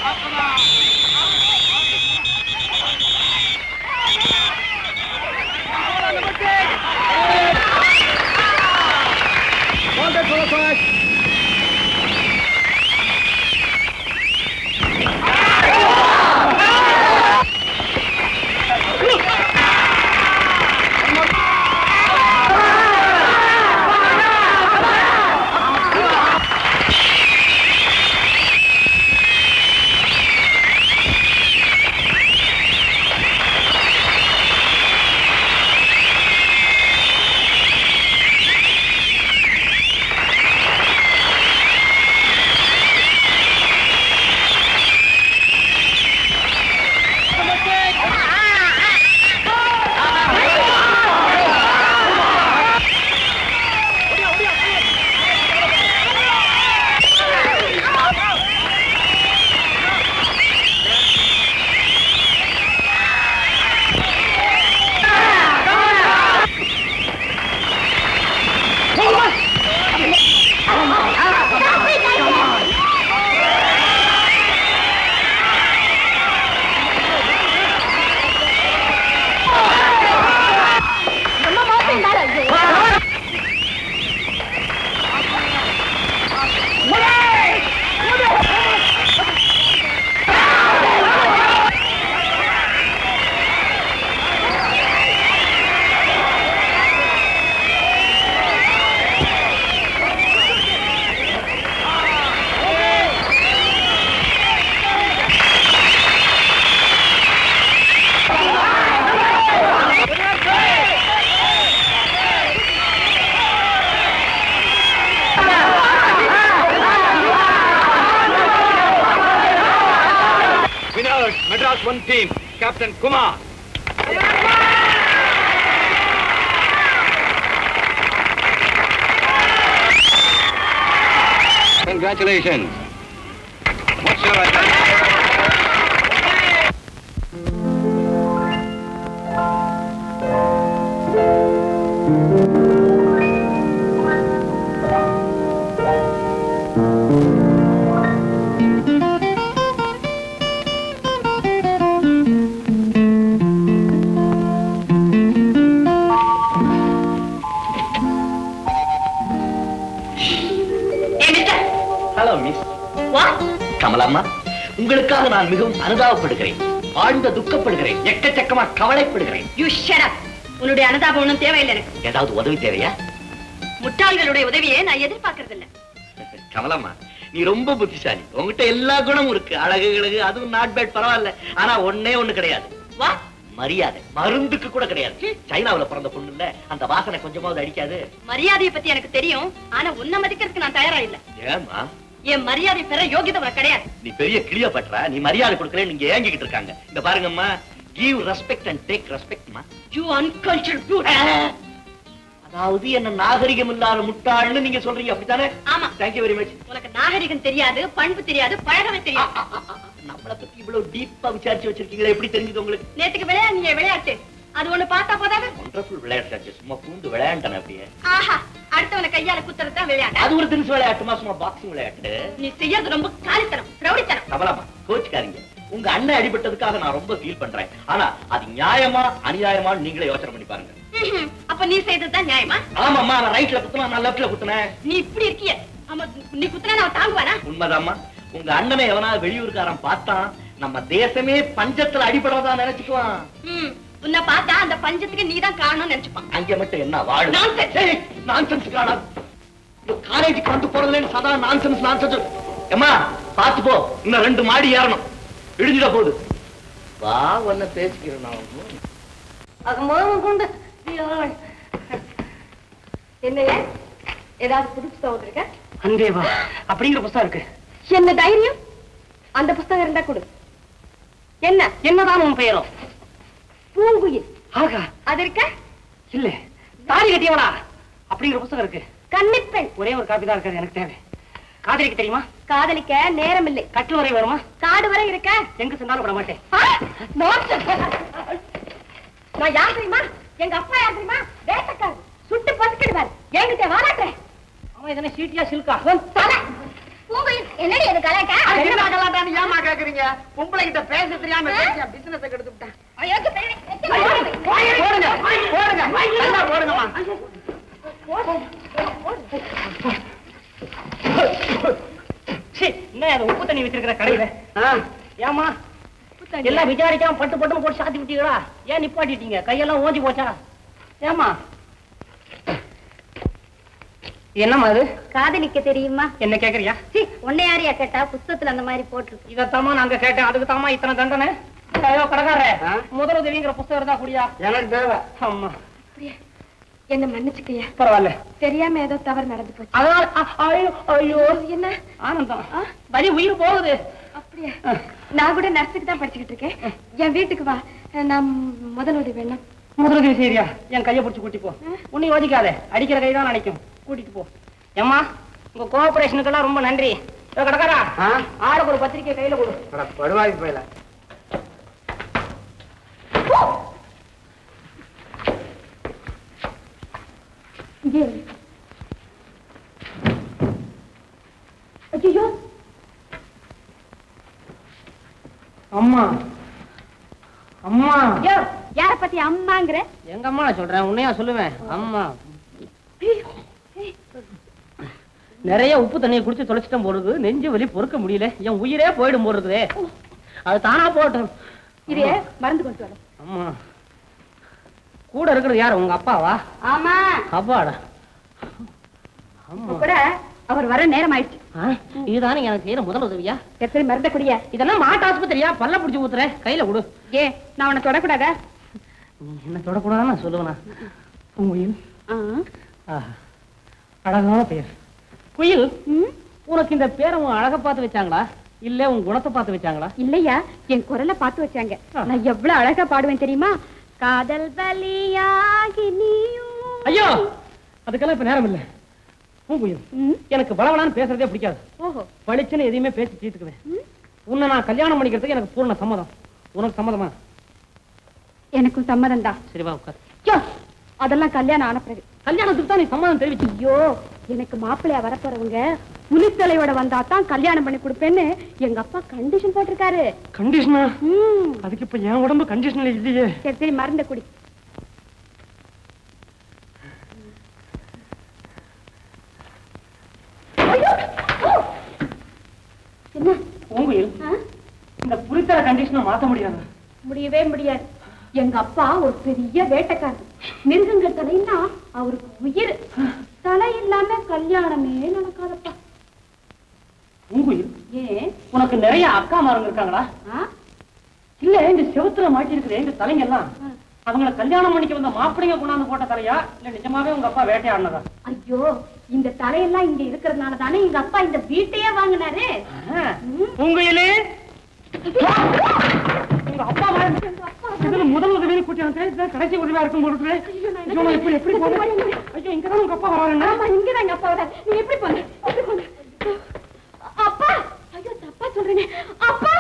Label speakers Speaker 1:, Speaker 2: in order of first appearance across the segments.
Speaker 1: Winners, Madras 1 team, Captain Kumar. Congratulations. What's your identity?
Speaker 2: Hello miss கமலம்மா உங்களுக்காக நான் மிகவும் அனுதாபப்படுகிறேன் ஆழ்ந்த துக்கப்படுகிறேன் எக்கச்சக்கமா கவலைப்படுகிறேன்
Speaker 3: யூ ஷட் அப் உன்னுடைய அனுதாபம் ஒண்ணும் தேவையில்லை எனக்கு
Speaker 2: ஏதாவது உதவி தேவையா
Speaker 3: முட்டாள்களுடைய உதவியை நான் எதிர்பார்க்கறது இல்ல
Speaker 2: கமலம்மா நீ ரொம்ப புத்திசாலி உங்ககிட்ட எல்லா குணமும் இருக்கு அழகு அழகு அதுவும் நாட் பேட் பரவாயில்ல ஆனா ஒண்ணே ஒண்ணு கிடையாது
Speaker 3: வா
Speaker 2: மரியாதை மருந்துக்கு கூட கிடையாது சைனாவுல பிறந்த பொண்ணு இல்ல அந்த வாசனை கொஞ்சமாவது அடிக்காது
Speaker 3: மரியாதையை பத்தி எனக்கு தெரியும் ஆனா உன்னை மதிக்கிறதுக்கு நான் தயாரா இல்ல
Speaker 2: ஏமா
Speaker 3: என் மரியாதை பெற யோகிதை உனக்கு கிடையாது
Speaker 2: நீ பெரிய கிளிய பற்றா நீ மரியாதை கொடுக்கறேன்னு நீங்க ஏங்கிக்கிட்டு இருக்காங்க இந்த பாருங்கம்மா கிவ் ரெஸ்பெக்ட் அண்ட் டேக் ரெஸ்பெக்ட்மா
Speaker 3: யூ அன்கல்ச்சர்
Speaker 2: அதாவது என்ன நாகரிகம் இல்லாத முட்டாள்னு நீங்க சொல்றீங்க அப்படித்தானே
Speaker 3: ஆமா
Speaker 2: தேங்க்யூ வெரி மச்
Speaker 3: உனக்கு நாகரிகம் தெரியாது பண்பு தெரியாது பழகவே தெரியாது
Speaker 2: நம்மள பத்தி இவ்வளவு டீப்பா விசாரிச்சு வச்சிருக்கீங்களா எப்படி தெரிஞ்சது உங்களுக்கு
Speaker 3: நேத்துக்கு விளையாடுங்க விளையாட்டு அது ஒண்ணு பார்த்தா போதாது
Speaker 2: ஒண்டர்ஃபுல் விளையாட்டு சும்மா பூந்து விளையாண்டன அப்படியே
Speaker 3: ஆஹா அடுத்தவன கையால குத்துறது தான் விளையாட்டு
Speaker 2: அது ஒரு தினசு விளையாட்டுமா சும்மா பாக்ஸிங் விளையாட்டு
Speaker 3: நீ செய்யறது ரொம்ப காலித்தனம் ரவுடித்தனம்
Speaker 2: கமலாமா கோச்சுக்காதீங்க உங்க அண்ணன் அடிபட்டதுக்காக நான் ரொம்ப ஃபீல் பண்றேன் ஆனா அது நியாயமா அநியாயமான்னு நீங்களே யோசனை பண்ணி பாருங்க
Speaker 3: ம்ஹும். அப்ப நீ செய்ததுதான் நியாயமா
Speaker 2: ஆமாம்மா நான் ரைட்ல குத்துனா நான் லெஃப்ட்ல குத்துனேன்
Speaker 3: நீ இப்படி இருக்கிய ஆமா நீ குத்துனா நான் தாங்குவானா
Speaker 2: உண்மைதாம்மா உங்க அண்ணனை எவனாவது வெளியூர்காரன் பார்த்தான் நம்ம தேசமே பஞ்சத்துல அடிபடுறதா நினைச்சுக்குவான்
Speaker 3: ம் உன்னை பார்த்தா அந்த பஞ்சத்துக்கு நீதான் காரணம்னு நினைச்சுப்பான்
Speaker 2: அங்க மட்டும் என்ன வாழ
Speaker 3: Nonsense.
Speaker 2: நான்சென்ஸ் காடா காலேஜுக்கு வந்து போறதுல சதா நான்சென்ஸ் நான்சென்ஸ் ஏம்மா பாத்து போ இன்னும் ரெண்டு மாடி ஏறணும் இடிஞ்சிட போகுது வா ஒன்ன பேசிக்கிறேன் நான்
Speaker 3: கொண்டு என்னைய ஏதாவது புது புத்தகம் வந்திருக்க
Speaker 4: அந்தேவா அப்படிங்கிற புஸ்தகம் இருக்கு
Speaker 3: என்ன தைரியம் அந்த புஸ்தகம் இருந்தா கொடு என்ன
Speaker 4: என்னதான் உன் பெயரோ
Speaker 3: பூங்குயில்
Speaker 4: ஆகா
Speaker 3: அது இருக்க
Speaker 4: இல்ல தாலி கட்டியவளா அப்படிங்கிற புஸ்தகம் இருக்கு
Speaker 3: கன்னிப்பெண்
Speaker 4: ஒரே ஒரு காப்பி தான் இருக்காது எனக்கு தேவை காதலிக்க தெரியுமா
Speaker 3: காதலிக்க நேரம் இல்லை
Speaker 4: கட்டில் வரை வருமா
Speaker 3: காடு வரை இருக்க
Speaker 4: எங்க சென்றாலும் விட மாட்டேன்
Speaker 3: ஆ, nonsense. நான் யார் தெரியுமா எங்க அப்பா யார் தெரியுமா வேட்டக்காரர் சுட்டு பதுக்கிடுவார் என்கிட்ட வாராட்டேன்
Speaker 4: அவன் இதனை சீட்டியா சில்கா
Speaker 3: உன் தலை பூங்குயில் என்னடி அது கலாட்டா
Speaker 4: என்ன கலாட்டான்னு ஏமா கேக்குறீங்க பையா பொம்பளை கிட்ட பேச தெரியாம பிசினஸ் கெடுத்து விட்டேன்
Speaker 3: போடுங்க
Speaker 4: போடுங்க போடுங்க நல்லா போடுங்கம்மா
Speaker 5: சீ, என்ன அது உப்பு தண்ணி வச்சிருக்கிற கடையில ஏமா எல்லாம் விசாரிக்காம பட்டு பட்டு போட்டு சாத்தி விட்டீங்களா ஏன் நிப்பாட்டிட்டீங்க கையெல்லாம் ஓஞ்சி போச்சா ஏமா என்னம்மா அது
Speaker 3: காதலிக்க தெரியுமா
Speaker 5: என்ன கேக்குறியா
Speaker 3: சீ, உன்னை யாரையா கேட்டா புஸ்தகத்துல அந்த மாதிரி போட்டிருக்கு
Speaker 5: இதத்தாமா நாங்க கேட்டேன் அதுக்கு தாமா இத்தனை தண்டனை ஐயோ கடைக்காரே முதலுதவிங்கிற புஸ்தகம் இருந்தா குடியா
Speaker 4: எனக்கு தேவை
Speaker 5: ஆமா
Speaker 3: என்ன மன்னிச்சுக்கையா
Speaker 5: பரவாயில்ல
Speaker 3: தெரியாம ஏதோ தவறு நடந்து போச்சு
Speaker 5: அதனால அ- ஐயோ ஐயோ
Speaker 3: என்ன
Speaker 5: ஆனந்தம் வலி உயிர் போகுது
Speaker 3: அப்படியா நான் கூட நர்ஸுக்கு தான் படிச்சுக்கிட்டு இருக்கேன் என் வீட்டுக்கு வா நான் முதல் உதவி வேணும்
Speaker 5: முதலுதவி சரியா என் கையை பிடிச்சு கூட்டி போ உன்னை யோசிக்காத அடிக்கிற கை தான் நினைக்கும் கூட்டிட்டு போ ஏம்மா உங்க கோஆபரேஷனுக்கெல்லாம் ரொம்ப நன்றி இதோ கடைக்காரா ஆளுக்கு ஒரு பத்திரிக்கை கையில கொடு
Speaker 4: படுவாய் போயில
Speaker 3: ஐயோ
Speaker 5: அம்மா அம்மா
Speaker 3: யோ யார பத்தி அம்மாங்கிற
Speaker 5: எங்க அம்மா நான் சொல்றேன் உன்னையா சொல்லுவேன் அம்மா நிறைய உப்பு தண்ணியை குடிச்சு தொலைச்சிட்டோம் போறது நெஞ்சு வலி பொறுக்க முடியல என் உயிரே போயிடும் போறது அது தானா போகட்டும்
Speaker 3: இது மருந்து கொண்டு வர
Speaker 5: அம்மா கூட இருக்கிறது யார் உங்க அப்பாவா
Speaker 3: ஆமா
Speaker 5: அப்பாடா
Speaker 3: இப்ப
Speaker 5: அம்மா
Speaker 3: கூட அவர் வர நேரம் ஆயிடுச்சு
Speaker 5: ஆ, இதுதானே எனக்கு செய்யற முதல் உதவியா
Speaker 3: சரி சரி மருந்த குடிய
Speaker 5: இதெல்லாம் மாட்டு ஆஸ்பத்திரியா பல்ல பிடிச்சு ஊத்துற கையில கொடு
Speaker 3: ஏ நான் உன்னை தொடக்கூடாதா
Speaker 5: நீ என்ன தொடக்கூடாதுன்னு நான் சொல்லுவேனா பூங்குயில் ஆஹா, அழகான பெயர் குயில் உனக்கு இந்த பேரை உன் அழக பார்த்து வச்சாங்களா இல்ல உன் குணத்தை பார்த்து வச்சாங்களா
Speaker 3: இல்லையா என் குரலை பார்த்து வச்சாங்க
Speaker 5: ஆ.
Speaker 3: நான் எவ்வளவு அழகா பாடுவேன் தெரியுமா காதல் வலியாகி நீயும்
Speaker 5: ஐயோ அதுக்கெல்லாம் இப்ப நேரம் இல்ல பூங்குயில்
Speaker 3: ம்,
Speaker 5: எனக்கு பலவலான்னு பேசுறதே பிடிக்காது
Speaker 3: ஓஹோ
Speaker 5: பளிச்சுன்னு எதையுமே பேசி தீர்த்துக்குவேன்
Speaker 3: ம்,
Speaker 5: உன்னை நான் கல்யாணம் பண்ணிக்கிறதுக்கு எனக்கு பூர்ண சம்மதம் உனக்கு சம்மதமா
Speaker 3: எனக்கும் சம்மதம் தான்
Speaker 5: சரி வா உட்கார்
Speaker 3: யோ, அதெல்லாம் கல்யாணம் ஆன பிறகு
Speaker 5: கல்யாணத்துக்கு தான் நீ சம்மதம் தெரிவிச்சு
Speaker 3: ஐயோ எனக்கு மாப்பிள்ளையா வரப்போறவங்க புலித்தலையோட வந்தா தான் கல்யாணம் பண்ணி கொடுப்பேன்னு எங்க அப்பா கண்டிஷன் போட்டிருக்காரு
Speaker 5: கண்டிஷனா
Speaker 3: ம்,
Speaker 5: அதுக்கு இப்ப என் உடம்பு கண்டிஷன்ல இல்லையே
Speaker 3: சரி சரி மருந்த குடி என்ன
Speaker 5: பூங்குயில்
Speaker 3: ஆ?
Speaker 5: இந்த புரித்தர கண்டிஷனை மாத்த முடியாது
Speaker 3: முடியவே முடியாது எங்க அப்பா ஒரு பெரிய வேட்டைக்காரர் மிருகங்கள் தலைன்னா அவருக்கு உயிர் தலை இல்லாம கல்யாணமே நடக்காதப்பா
Speaker 5: பூங்குயில்
Speaker 3: ஏன்
Speaker 5: உனக்கு நிறைய அக்கா மாருங்க இருக்காங்களா
Speaker 3: ஆ?
Speaker 5: இல்ல இந்த செவுத்துல மாட்டி இருக்கிற இந்த தலைங்க எல்லாம் அவங்கள கல்யாணம் பண்ணிக்க வந்த மாப்பிள்ளைங்க கொண்டாந்து போட்ட தலையா இல்ல நிஜமாவே உங்க அப்பா வேட்டையாடினதா
Speaker 3: ஐயோ இந்த தலையெல்லாம் இங்க இருக்கிறதுனால தானே எங்க அப்பா இந்த வீட்டையே வாங்கினாரு
Speaker 5: பூங்குயிலே உங்க அப்பா வா- இதுல முதல் உதவி கூட்டி வந்து இதுதான் கடைசி உதவியா இருக்கும் போது ஐயோ, நான் எப்படி எப்படி போறேன் ஐயோ இங்கதான் உங்க அப்பா வராருன்னா
Speaker 3: ஆமா இங்கதான் எங்க அப்பா வராரு நீ எப்படி போன எப்படி போன அப்பா ஐயோ தப்பா சொல்றேனே அப்பா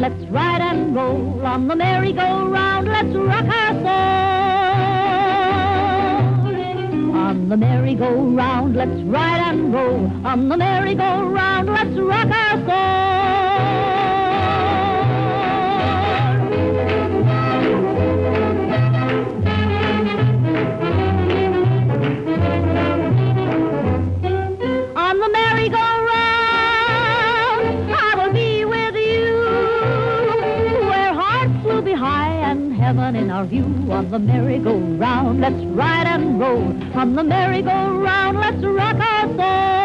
Speaker 6: let's ride and roll on the merry-go-round. Let's rock our soul. On the merry-go-round, let's ride and roll. On the merry-go-round, let's rock our soul. On the merry-go-round, I will be with you, where hearts will be high and heaven in our view. On the merry-go-round, let's ride and roll. On the merry-go-round, let's rock our soul.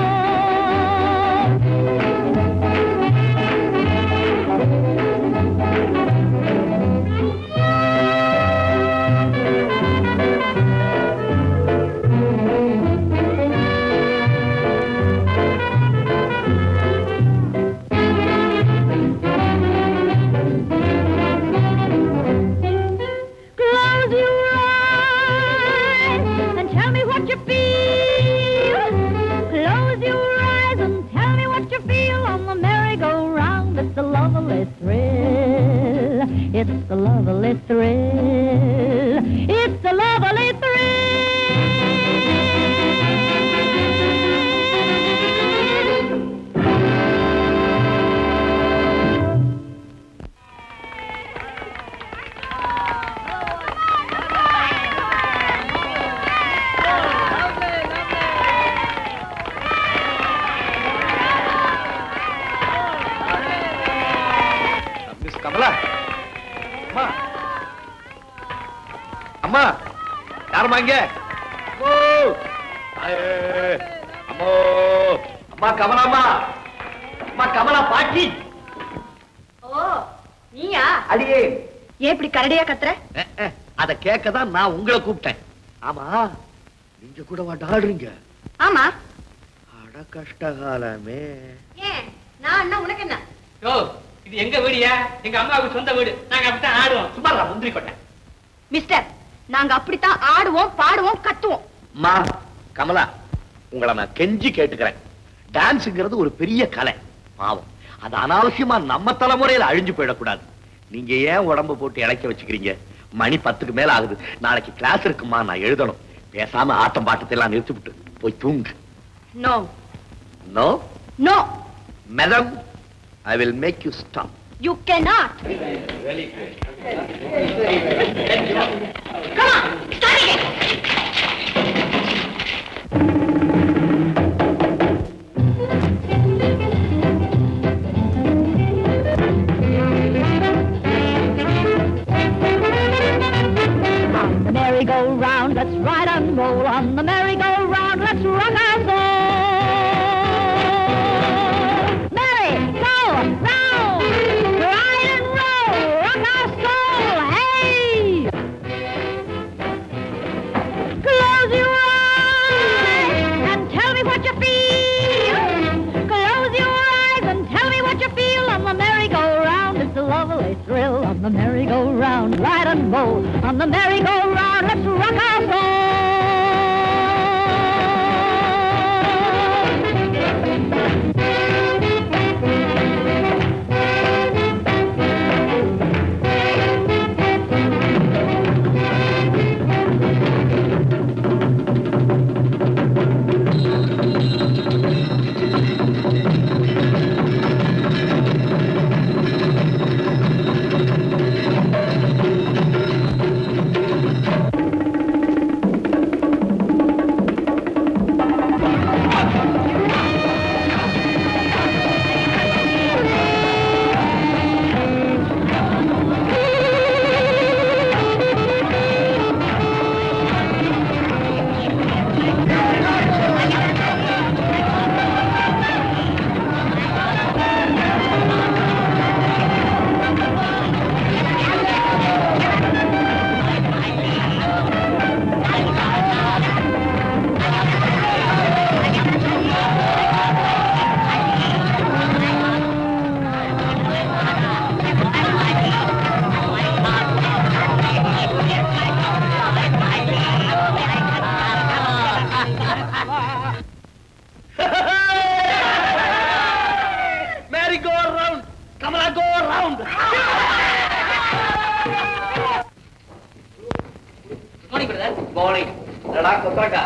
Speaker 6: Close your eyes and tell me what you feel. Close your eyes and tell me what you feel on the merry-go-round. It's a lovely thrill. It's a lovely thrill. It's a lovely thrill.
Speaker 2: Miss Kamala அம்மா அம்மா யாரும்மா இங்க ஓ ஐயே, அம்மோ அம்மா கமலாம்மா அம்மா கமலா பாட்டி
Speaker 3: ஓ நீயா
Speaker 2: அடியே
Speaker 3: ஏன் இப்படி கரடியா கத்துற
Speaker 2: அஹ், அஹ், அத கேட்க தான் நான் உங்களை கூப்பிட்டேன் ஆமா நீங்க கூட வாடாடுறீங்க
Speaker 3: ஆமா
Speaker 2: அட கஷ்டகாலமே
Speaker 3: ஏன் நான் என்ன உனக்கு என்ன
Speaker 5: யோ இது எங்க வீடியா எங்க அம்மாவுக்கு சொந்த வீடு நாங்க அப்படித்தான் ஆடுவோம் சும்மா முந்திரி கொட்டேன்
Speaker 3: மிஸ்டர் நாங்க அப்படித்தான் ஆடுவோம் பாடுவோம் கத்துவோம்
Speaker 2: அம்மா கமலா உங்களை நான் கெஞ்சி கேட்டுக்கிறேன் டான்ஸுங்கிறது ஒரு பெரிய கலை பாவம் அது அனாவசியமா நம்ம தலைமுறையில அழிஞ்சு போயிடக்கூடாது நீங்க ஏன் உடம்பு போட்டு இழைக்க வச்சுக்கிறீங்க மணி பத்துக்கு மேல ஆகுது நாளைக்கு கிளாஸ் இருக்குமா நான் எழுதணும் பேசாம ஆட்டம் பாட்டத்தை எல்லாம் நிறுத்தி விட்டு போய் தூங்கு
Speaker 3: no
Speaker 2: no
Speaker 3: no
Speaker 2: madam I will make you stop
Speaker 3: you cannot come on start again
Speaker 6: On the merry-go-round, let's ride and roll. On the merry-go-round, let's rock our soul. Merry-go-round, ride and roll, rock our soul. Hey! Close your eyes and tell me what you feel. Close your eyes and tell me what you feel on the merry-go-round. It's a lovely thrill on the merry-go-round. Ride and roll on the merry-go-round. Let's rock our soul.
Speaker 2: Morning என்னடா கொத்தரக்கா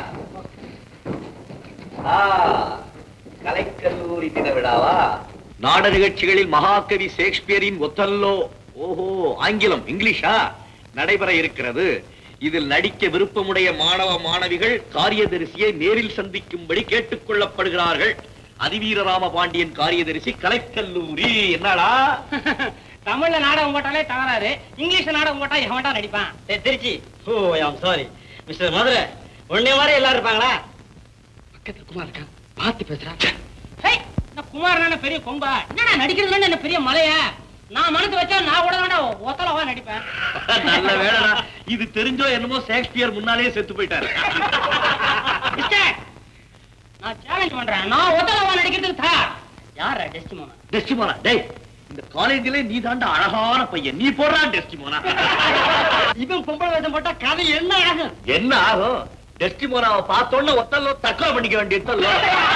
Speaker 2: ஆ கலைக்கல்லூரி தின விழாவா நாட நிகழ்ச்சிகளில் மகாகவி ஷேக்ஸ்பியரின் ஒத்தல்லோ ஓஹோ ஆங்கிலம் இங்கிலீஷா நடைபெற இருக்கிறது இதில் நடிக்க விருப்பமுடைய மாணவ மாணவிகள் காரியதரிசியை நேரில் சந்திக்கும்படி கேட்டுக் கொள்ளப்படுகிறார்கள் அதிவீரராம பாண்டியன் காரியதரிசி கலைக்கல்லூரி என்னடா
Speaker 5: தமிழ்ல நாடகம் போட்டாலே தகராறு இங்கிலீஷ்ல நாடகம் போட்டா எவன்டா நடிப்பான்
Speaker 4: டேய், Trichy oh I'm sorry mister Madurai உன்னை மாதிரி எல்லாரும் இருப்பாங்களா பக்கத்துல குமார் இருக்கான் பார்த்து பேசுறா
Speaker 5: ஹேய், இந்த குமாரனான பெரிய கொம்பா என்னடா நடிக்கிறதுல என்ன பெரிய மலையா நான் மனசு வச்சா நான் கூட தான்டா ஒத்தலவா நடிப்பேன்
Speaker 2: நல்ல வேலைடா இது தெரிஞ்சோ என்னமோ ஷேக்ஸ்பியர் முன்னாலேயே செத்து போயிட்டாரு
Speaker 5: மிஸ்டர், நான் சேலஞ்ச் பண்றேன் நான் ஒத்தலவா நடிக்கிறதுக்கு தயார் யாரா டெஸ்டிமோனா
Speaker 2: டெஸ்டிமோனா டேய் இந்த காலேஜ்ல நீ தாண்டா அழகான பையன் நீ போடுறா டெஸ்டிமோனா
Speaker 5: இவன் பொம்பளை வேஷம் போட்டா கதை என்ன ஆகும்
Speaker 2: என்ன ஆகும் டெஸ்டிமோனாவை பார்த்தோன்னு ஒத்தல்லோ தற்கொலை பண்ணிக்க வேண்டியதல்லோ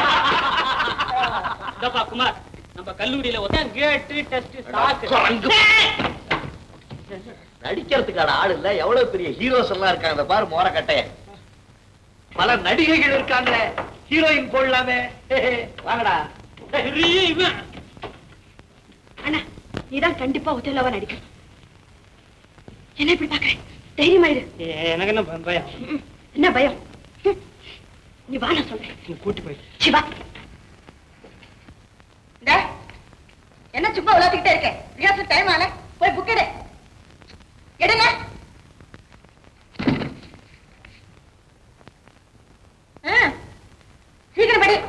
Speaker 5: இதப்பா குமார் நம்ம கல்லூரியில ஒத்த கேட்டு டெஸ்ட்
Speaker 2: குரங்கு. நடிக்கிறதுக்கான ஆள் இல்ல எவ்வளவு பெரிய ஹீரோஸ் எல்லாம் இருக்காங்க இந்த பாரு மோரக்கட்டைய பல நடிகைகள் இருக்காங்க ஹீரோயின் போடலாமே வாங்கடா
Speaker 5: இவன்
Speaker 3: அண்ணா நீதான் கண்டிப்பா ஒத்தலவா நடிக்கணும் என்ன இப்படி பாக்குறேன் தைரியமா இரு
Speaker 5: எனக்கு என்ன பயம்
Speaker 3: ம், என்ன பயம் ம், நீ வா நான் சொல்றேன்
Speaker 5: நீ கூட்டி போய்
Speaker 3: சிவா என்ன சும்மா உலாத்திக்கிட்டே இருக்க ரியாசல் டைம் ஆல போய் புக் எடு எடுங்க ஆ, சீக்கிரம் படி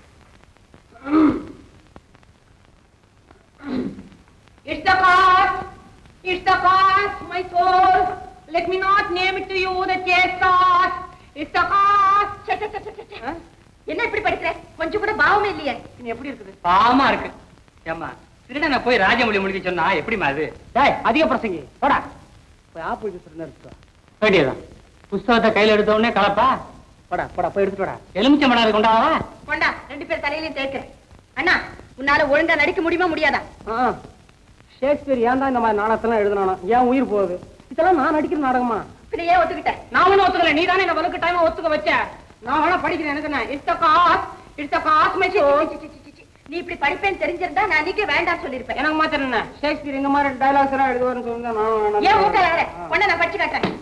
Speaker 3: It's the cause. It's the cause, my soul. Let me not name it to you, the chase cause. It's the cause. சே, சே, சே, சே, சே. என்ன இப்படி படிக்கிற கொஞ்சம் கூட பாவமே இல்லையே
Speaker 5: இது எப்படி இருக்குது பாவமா இருக்கு ஏம்மா திருடனை போய் ராஜமொழி முடிக்க சொன்னா எப்படிமா அது டேய் அதிக பிரசங்கி போடா போய் ஆப்பிள் ஜூஸ் எடுத்து வேண்டியதான் புஸ்தகத்தை கையில எடுத்த உடனே கலப்பா போடா போடா போய் எடுத்துட்டு வாடா எலுமிச்சம்பழம் இருக்கு கொண்டாவா
Speaker 3: கொண்டா ரெண்டு பேர் தலையிலையும் தேய்க்கிறேன் அண்ணா உன்னால ஒழுங்கா நடிக்க முடியுமா முடியாதா
Speaker 5: ஷேக்ஸ்பியர் ஏன் தான் இந்த மாதிரி நாடகத்தெல்லாம் எழுதினானோ ஏன் உயிர் போகுது இதெல்லாம் நான் நடிக்கிற நாடகமா
Speaker 3: பின்ன ஏன் ஒத்துக்கிட்ட
Speaker 5: நான் ஒண்ணும் ஒத்துக்கல நீ தானே என்ன வலுக்கு டைம் ஒத்துக்க வச்ச நான் வேணா படிக்கிறேன் எனக்கு என்ன it's cause it's cause my
Speaker 3: C, C, C, C, C, C. நீ இப்படி படிப்பேன்னு தெரிஞ்சிருந்தா நான் அன்னைக்கே வேண்டாம் சொல்லிருப்பேன்
Speaker 5: எனக்கு மாத்திரம் என்ன ஷேக்ஸ்பியர் இந்த மாதிரி டைலாக்ஸ் எல்லாம் எழுதுவாருன்னு சொல்லி நான்
Speaker 3: ஏன் மூட்டை வேற உன்ன நான் படிச்சு காட்டுறேன்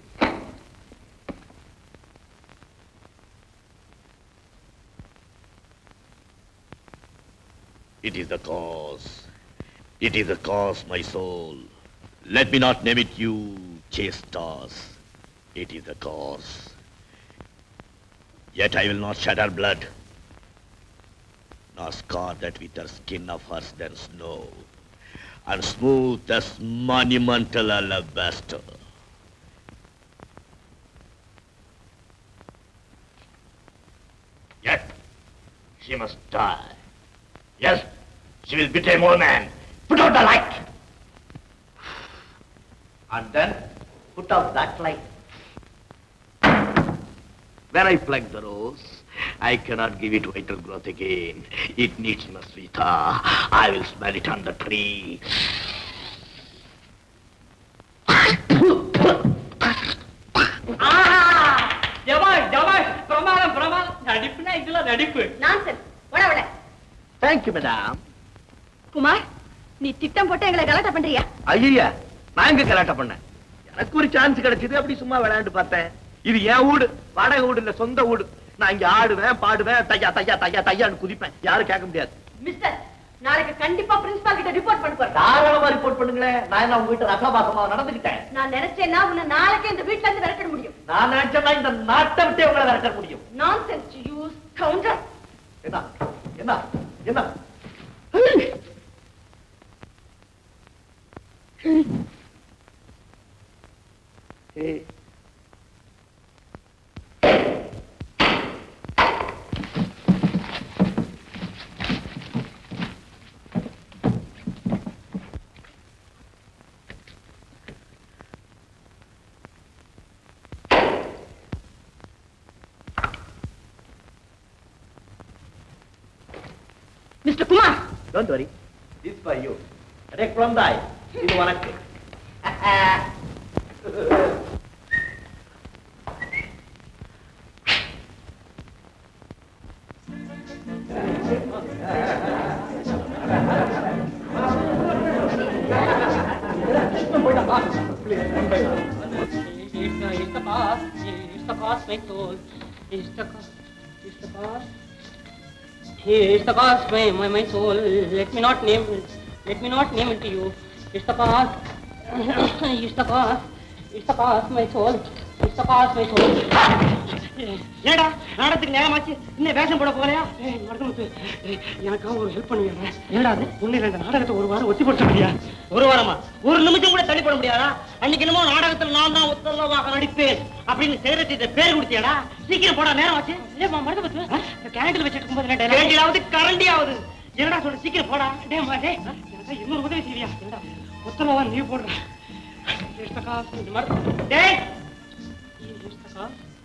Speaker 2: It is the cause. It is the cause, my soul. Let me not name it you, chase stars. It is the cause. Yet I will not shed her blood, nor scar that with her skin of hers than snow, and smooth as monumental alabaster. Yet she must die. Yes, she will betray more man. Put out the light. And then put out that light. When I pluck the rose, I cannot give it vital growth again. It needs Masvita. I will smell it on the tree.
Speaker 5: ஜபாஷ் ஜபாஷ் பிரமாதம் பிரமாதம் நடிப்புனா இதெல்லாம் நடிப்பு
Speaker 3: nonsense போடா அவளை
Speaker 2: Thank you, madam.
Speaker 3: Kumar நீ திட்டம் போட்டு எங்களை கலாட்டா பண்றியா
Speaker 2: ஐயா நான் எங்க கலாட்டம் பண்ணேன் எனக்கு ஒரு சான்ஸ் கிடைச்சது அப்படி சும்மா விளையாண்டு பார்த்தேன் இது என் வீடு வாடகை வீடு இல்ல சொந்த வீடு நான் இங்க ஆடுவேன் பாடுவேன் தையா தையா தையா தையான்னு குதிப்பேன் யாரும் கேட்க முடியாது
Speaker 3: மிஸ்டர் நாளைக்கு கண்டிப்பா பிரின்சிபால் கிட்ட ரிப்போர்ட் பண்ண போறேன்
Speaker 2: தாராளமா ரிப்போர்ட் பண்ணுங்களேன் நான் என்ன உங்க வீட்டு ரசபாசமா நடந்துக்கிட்டேன்
Speaker 3: நான் நினைச்சேன்னா உன்னை நாளைக்கே இந்த வீட்ல இருந்து விரட்ட முடியும்
Speaker 2: நான் நினைச்சேன்னா இந்த நாட்டை விட்டே உங்களை விரட்ட முடியும்
Speaker 3: நான்சென்ஸ் யூஸ் கவுண்டர்
Speaker 2: என்ன என்ன என்ன ஏய்.
Speaker 3: Mister Kumar
Speaker 2: Don't worry. This for you. Direct from the eye. இது உனக்கு
Speaker 5: It's the cost, it's the cost, my soul. It's the cost, it's the cost. It's the cost, my, my, my soul. Let me not name it. Let me not name it to you. It's the cost. it's the cost. It's the cost, my soul. It's the cost, my soul. ஏடா நாடகத்துக்கு நேரமாச்சு இன்னும் வேஷம் போட போகலையா ஏய் மருதமுத்து ஏய், எனக்காக ஒரு ஹெல்ப் பண்ணுவீங்க ஏடா அது ஒண்ணு இல்ல இந்த நாடகத்தை ஒரு வாரம் ஒத்தி போட முடியா ஒரு வாரமா ஒரு நிமிஷம் கூட தள்ளி போட முடியாதா அன்னைக்கு என்னமோ நாடகத்துல நான் தான் உத்தரவாக நடிப்பேன் அப்படின்னு சேரத்திட்ட பேர் கொடுத்தியாடா சீக்கிரம் போடா நேரம் ஆச்சு ஏமா மருதமுத்து கேண்டில் வச்சிட்டு இருக்கும்போது கேண்டிலாவது கரண்டியாவது என்னடா சொல்லு சீக்கிரம் போடா டேய் மா டேய் எனக்கு இன்னொரு உதவி செய்வியா என்னடா உத்தரவா நீ போடுற இஷ்டக்கா இந்த மாதிரி டேய் இஷ்டக்கா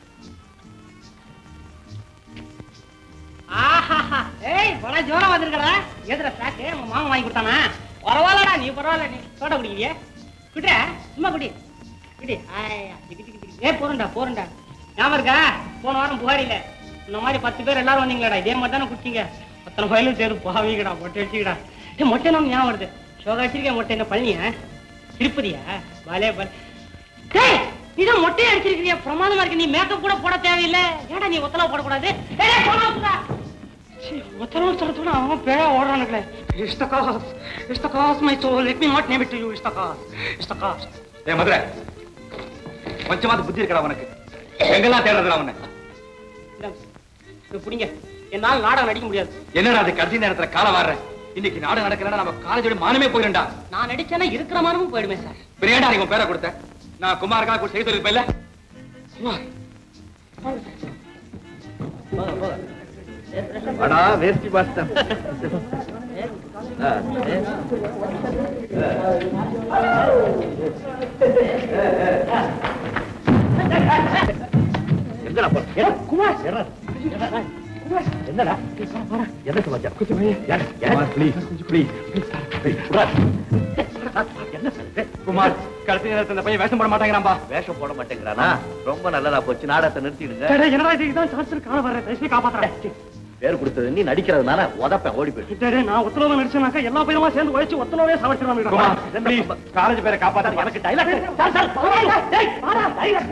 Speaker 5: ஆஹாஹா. ஏய் பல ஜோரம் வந்திருக்கடா எதுல சாக்கு உங்க மாமா வாங்கி கொடுத்தானா பரவாயில்லடா நீ பரவாயில்ல நீ சோடா குடிக்கிறியே குடிற சும்மா குடி குடி ஆயா திக்கு திக்கு திக்கு ஏ போறேன்டா போறேன்டா ஞாபகம் இருக்கா போன வாரம் புகாரில இந்த மாதிரி பத்து பேர் எல்லாரும் வந்தீங்களாடா இதே மாதிரி தானே குடிச்சீங்க அத்தனை ஃபைலும் சேரு பாவிங்கடா மொட்டை அடிச்சுக்கடா ஏ மொட்டை நம்ம ஞாபகம் வருது ஷோகா வச்சிருக்கேன் மொட்டை என்ன பழனியா திருப்பதியா பாலே பாலே டேய் நீதான் மொட்டையை அடிச்சிருக்கிறியா பிரமாதமா இருக்கு நீ மேக்கப் கூட போட தேவையில்லை ஏடா நீ ஒத்தலா போடக்கூடாது ஏய், போடா, போடா. சீ, ஒத்தலவு சொல்றதுனா அவன் பேர ஓடுறானுங்களே is the cause is the cause my soul let me not name it to you is the cause is the cause
Speaker 1: ஏ மதுரை கொஞ்சமாவது புத்தி இருக்கடா உனக்கு எங்கெல்லாம் தேடுறதுடா உன்னை
Speaker 5: புடிங்க என்னால நாடகம் நடிக்க முடியாது
Speaker 1: என்னடா அது கடைசி நேரத்துல கால வாடுற இன்னைக்கு நாடு நடக்கலன்னா நம்ம காலேஜோட மானமே போயிருண்டா
Speaker 5: நான் நடிச்சேன்னா இருக்கிற மானமும் போயிடுமே சார்
Speaker 1: பிரியேண்டா நீ உன் பேரை கொடுத்த நான் குமாருக்கா கூட செய்து இருப்பேன்ல
Speaker 2: அடா வேஷ்டி பாஸ்தம் எங்கடா போற ஏடா, குமார் ஏடா. என்னடா என்ன சமாச்சாரம் கொஞ்சம் ப்ளீஸ் ப்ளீஸ் என்ன சார்
Speaker 1: குமார் கடைசி நேரத்துல இந்த பையன் வேஷம் போட மாட்டேங்கிறான்பா
Speaker 2: வேஷம் போட மாட்டேங்கிறானா ரொம்ப நல்லதா போச்சு நாடகத்தை நிறுத்திடுங்க
Speaker 5: என்னடா இதுதான் சான்ஸ் காண வர தயவுசெய்து காப்பாத்துறேன்
Speaker 2: பேர் கொடுத்தது நீ நடிக்கிறதுனால உதப்பேன் ஓடி போயிடு
Speaker 5: டேய், டேய், நான் ஒத்தலவா நடிச்சேனாக்கா எல்லா பையனுமா சேர்ந்து உழைச்சு ஒத்தலவே
Speaker 1: குமார்
Speaker 5: சமைச்சிருவாங்க
Speaker 1: ப்ளீஸ் காலேஜ் பேரை காப்பாத்து
Speaker 2: எனக்கு டைலாக் சார் சார் பரவாயில்ல. டேய், வாடா, dialogue.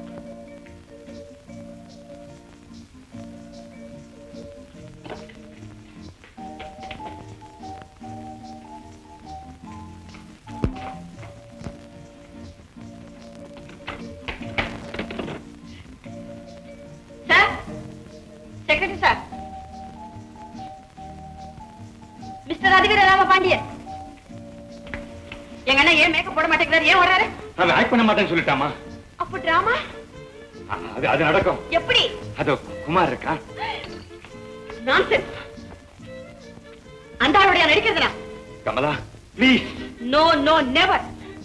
Speaker 3: Sir secretary sir mister Athiveera Rama Pandian எங்க அண்ணன் ஏன் மேக்கப் போட மாட்டேங்கிறாரு ஏன் வர்றாரு
Speaker 1: அவன் ஆக்ட் பண்ண மாட்டேன்னு சொல்லிட்டாமா
Speaker 3: அப்ப டிராமா
Speaker 1: அது அது நடக்கும்
Speaker 3: எப்படி
Speaker 1: அது குமார் இருக்கா
Speaker 3: நான்சென்ஸ் அந்த ஆளுடைய நடிக்கிறதுனா
Speaker 1: Kamala please
Speaker 3: no no never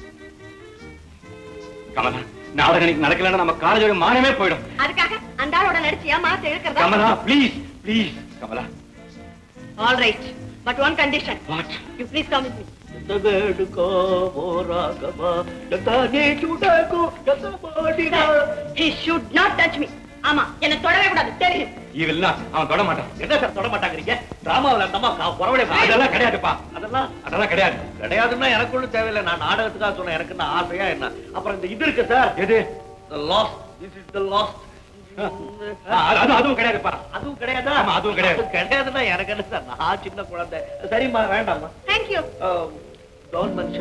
Speaker 1: Kamala நாடகம் இன்னைக்கு நடக்கலன்னா நம்ம காலேஜோட மானமே போயிடும்
Speaker 3: அதுக்காக அந்த ஆளோட நடிச்சு ஏமாத்த இழுக்கிறதா
Speaker 1: Kamala please please Kamala
Speaker 3: all right but one condition
Speaker 1: what
Speaker 3: you please come with me
Speaker 2: எந்தவேடுக்கோ ஓராகமா, எந்தானே சுடகோ, எந்தமாடினா.
Speaker 3: He should not touch me ஆமா என்ன தொடவே கூடாது தெரியும்
Speaker 1: இவெல்ல அவன் தொட மாட்டான்
Speaker 2: என்ன சார் தொட மாட்டாங்கிறீங்க டிராமாவில் அந்த அம்மா புறவடைய
Speaker 1: அதெல்லாம் கிடையாதுப்பா
Speaker 2: அதெல்லாம்
Speaker 1: அதெல்லாம் கிடையாது
Speaker 2: கிடையாதுன்னா எனக்கு ஒண்ணும் தேவையில்லை நான் நாடகத்துக்காக சொன்னேன் எனக்கு என்ன ஆசையா என்ன அப்புறம் இந்த இது இருக்கு சார்
Speaker 1: எது
Speaker 2: last this is the last
Speaker 1: ஆ, அது- அது அதுவும் கிடையாதுப்பா
Speaker 2: அதுவும் கிடையாதா
Speaker 1: ஆமா, அதுவும் கிடையாது.
Speaker 2: அது கிடையாதுன்னா எனக்கு என்ன சார் நான் சின்ன குழந்தை சரிம்மா வேண்டாம்மா
Speaker 3: தேங்க் யூ
Speaker 2: கவர்மெண்ட்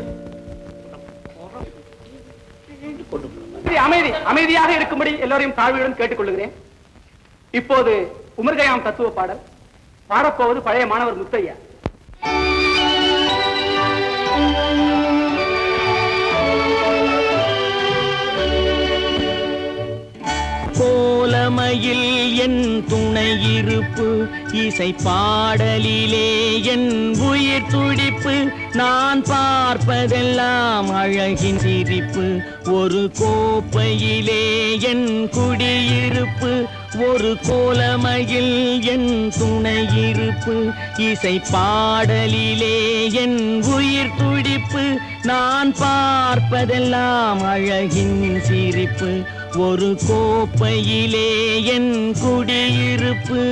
Speaker 2: கொண்டு போ.
Speaker 7: அமைதி அமைதியாக இருக்கும்படி எல்லோரையும் தாழ்வுடன் கேட்டுக்கொள்கிறேன் இப்போது உமர்கயாம் தத்துவ பாடல் பாடப்போவது பழைய மாணவர் முத்தையா
Speaker 8: கோலமையில் என் துணை இருப்பு இசை பாடலிலே என் உயிர் துடிப்பு நான் பார்ப்பதெல்லாம் அழகின் சிரிப்பு ஒரு கோப்பையிலே என் குடியிருப்பு ஒரு கோலமையில் என் துணை இருப்பு இசை பாடலிலே என் உயிர் துடிப்பு நான் பார்ப்பதெல்லாம் அழகின் சிரிப்பு ஒரு கோப்பையிலே என் குடியிருப்பு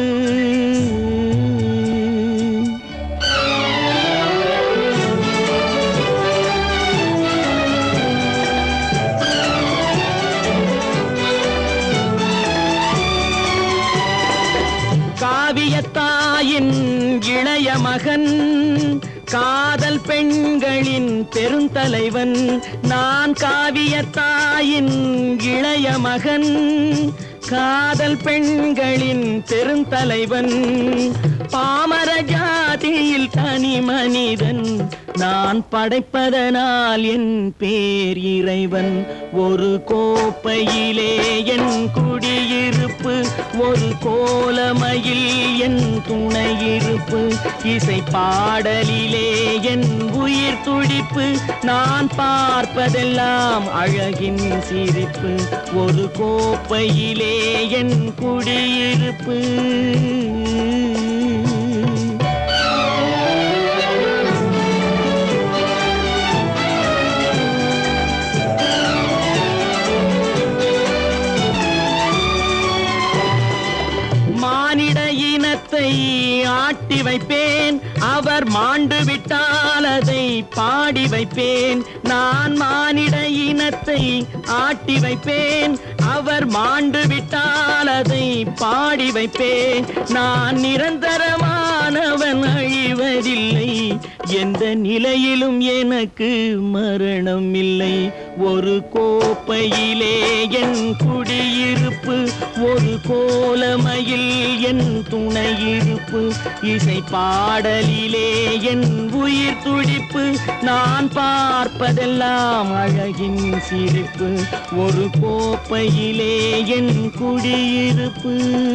Speaker 8: தாயின் இளைய மகன் காதல் பெண்களின் பெருந்தலைவன் நான் காவிய தாயின் இளைய மகன் காதல் பெண்களின் பெருந்தலைவன் பாமர ஜாதியில் தனி மனிதன் நான் படைப்பதனால் என் பேர் இறைவன் ஒரு கோப்பையிலே என் குடியிருப்பு ஒரு கோலமையில் என் துணையிருப்பு இசை பாடலிலே என் உயிர் துடிப்பு நான் பார்ப்பதெல்லாம் அழகின் சிரிப்பு ஒரு கோப்பையிலே என் குடியிருப்பு மானிட இனத்தை ஆட்டி வைப்பேன் அவர் மாண்டு விட்டால் அதை பாடி வைப்பேன் நான் மானிட இனத்தை ஆட்டி வைப்பேன் அவர் மாண்டு விட்டால் அதை பாடி வைப்பேன் நான் நிரந்தரமானவன் அழிவதில்லை எந்த நிலையிலும் எனக்கு மரணம் இல்லை ஒரு கோப்பையிலே என் குடியிருப்பு ஒரு கோலமையில் என் துணையிருப்பு இசை பாடலிலே என் உயிர் துடிப்பு நான் பார்ப்பதெல்லாம் அழகின் சிரிப்பு ஒரு கோப்பையிலே என் குடியிருப்பு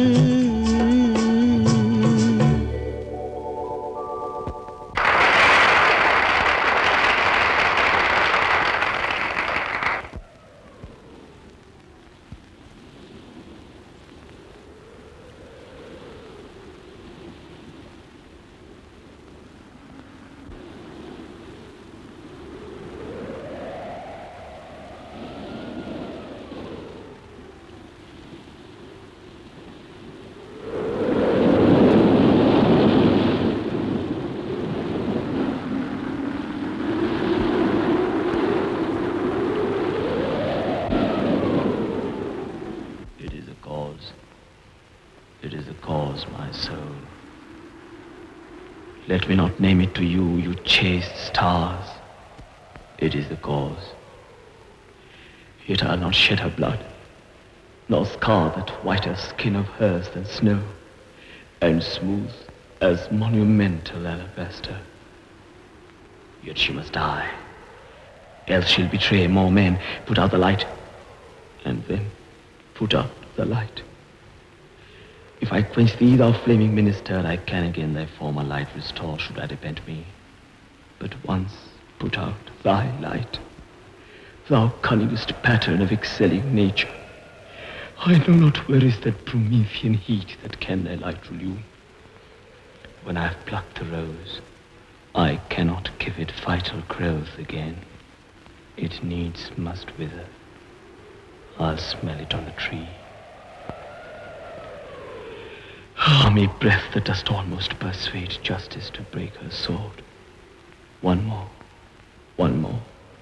Speaker 9: It is a cause. It is a cause, my soul. Let me not name it to you, you chaste stars. It is the cause. Yet I'll not shed her blood, nor scar that whiter skin of hers than snow, and smooth as monumental alabaster. Yet she must die, else she'll betray more men, put out the light, and then put out the light. If I quench thee, thou flaming minister, I can again thy former light restore, should I repent me. But once put out thy light, thou cunningest pattern of excelling nature, I know not where is that Promethean heat that can thy light relume. When I have plucked the rose, I cannot give it vital growth again. It needs must wither. I'll smell it on the tree. Ah, me breath that dost almost persuade justice to break her sword. One more, one more.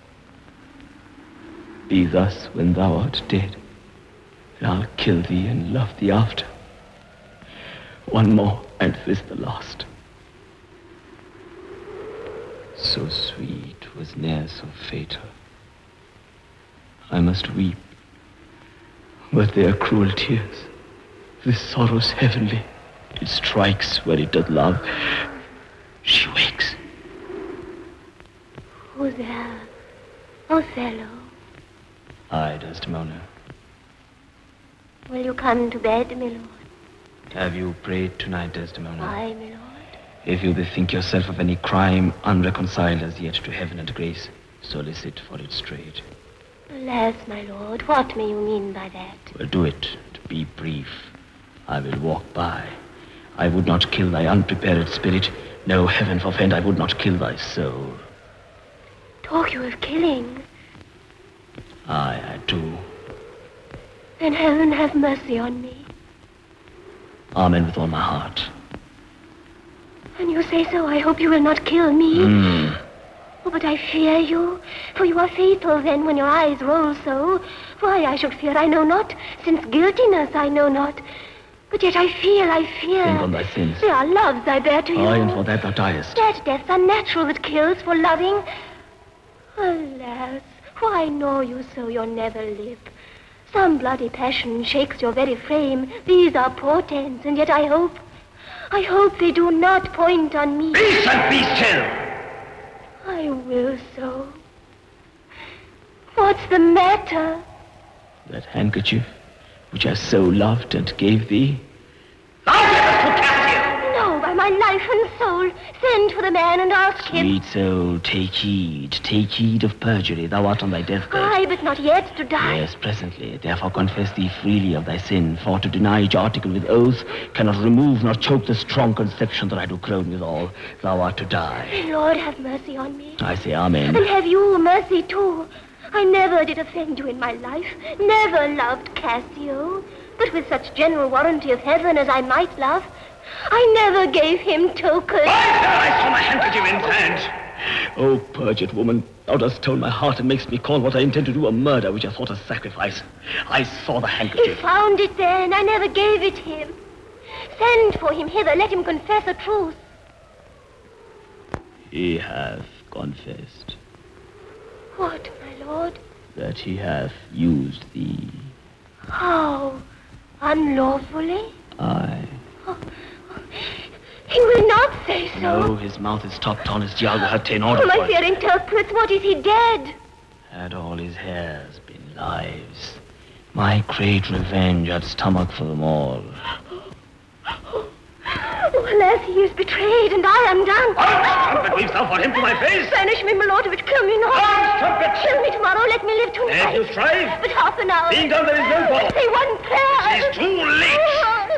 Speaker 9: Be thus when thou art dead, and I'll kill thee and love thee after. One more, and this the last. So sweet was ne'er so fatal. I must weep, but they are cruel tears. This sorrow's heavenly. It strikes where it doth love. She wakes.
Speaker 6: Who's there? Othello,
Speaker 9: I, Desdemona.
Speaker 6: will you come to bed, my lord?
Speaker 9: Have you prayed tonight, Desdemona?
Speaker 6: Aye, my lord.
Speaker 9: If you bethink yourself of any crime unreconciled as yet to heaven and grace, solicit for it straight.
Speaker 6: Alas, my lord, what may you mean by that?
Speaker 9: Well, do it. To be brief, I will walk by. I would not kill thy unprepared spirit. No, heaven forfend, I would not kill thy soul.
Speaker 6: Talk you of killing?
Speaker 9: Aye, I do.
Speaker 6: Then heaven have mercy on me.
Speaker 9: Amen with all my heart.
Speaker 6: When you say so, I hope you will not kill me.
Speaker 9: Mm.
Speaker 6: Oh, but I fear you, for you are fatal then when your eyes roll so. Why I should fear I know not, since guiltiness I know not. But yet I feel, I fear.
Speaker 9: Think on thy sins.
Speaker 6: They are loves I bear to you.
Speaker 9: Aye, and for that thou diest.
Speaker 6: That death's unnatural that kills for loving. Alas, why know you so you'll never live? Some bloody passion shakes your very frame. These are portents, and yet I hope, I hope they do not point on me.
Speaker 2: Peace and be still!
Speaker 6: I will so. What's the matter?
Speaker 9: That handkerchief which I so loved and gave thee,
Speaker 2: Thou gavest to Cassio!
Speaker 6: No, by my life and soul, send for the man and ask him.
Speaker 9: sweet soul, take heed, take heed of perjury. Thou art on thy deathbed.
Speaker 6: Aye, but not yet to die.
Speaker 9: Yes, presently. Therefore confess thee freely of thy sin, for to deny each article with oath cannot remove nor choke the strong conception that I do crown withal. Thou art to die.
Speaker 6: Lord, have mercy on me.
Speaker 9: I say amen.
Speaker 6: And have you mercy too. I never did offend you in my life, never loved Cassio. But with such general warranty of heaven as I might love, I never gave him token.
Speaker 2: Why shall I saw my handkerchief in hand?
Speaker 9: O perjured woman, thou dost tone my heart and makest me call what I intend to do a murder which I thought a sacrifice. I saw the
Speaker 6: He
Speaker 9: handkerchief.
Speaker 6: found it then, I never gave it him. Send for him hither, let him confess the truth.
Speaker 9: He hath confessed
Speaker 6: What, my lord?
Speaker 9: that he hath used thee.
Speaker 6: How? Unlawfully?
Speaker 9: Aye.
Speaker 6: He will not say so.
Speaker 9: No, his mouth is stopped on his Diago had ta'en order
Speaker 6: Oh, my
Speaker 9: for it.
Speaker 6: fear interprets. What is he dead?
Speaker 9: Had all his hairs been lives, my great revenge had stomach for them all.
Speaker 6: Oh, alas, he is betrayed, and I am done.
Speaker 2: Arms, trumpet, weave thou for him to my face!
Speaker 6: Banish me, Milotovich, kill me not.
Speaker 2: Arms, trumpet!
Speaker 6: Kill me tomorrow, let me live
Speaker 2: If
Speaker 6: tonight.
Speaker 2: you strive,
Speaker 6: But half an hour.
Speaker 2: being done there is no fault.
Speaker 6: Say one prayer.
Speaker 2: It is too late!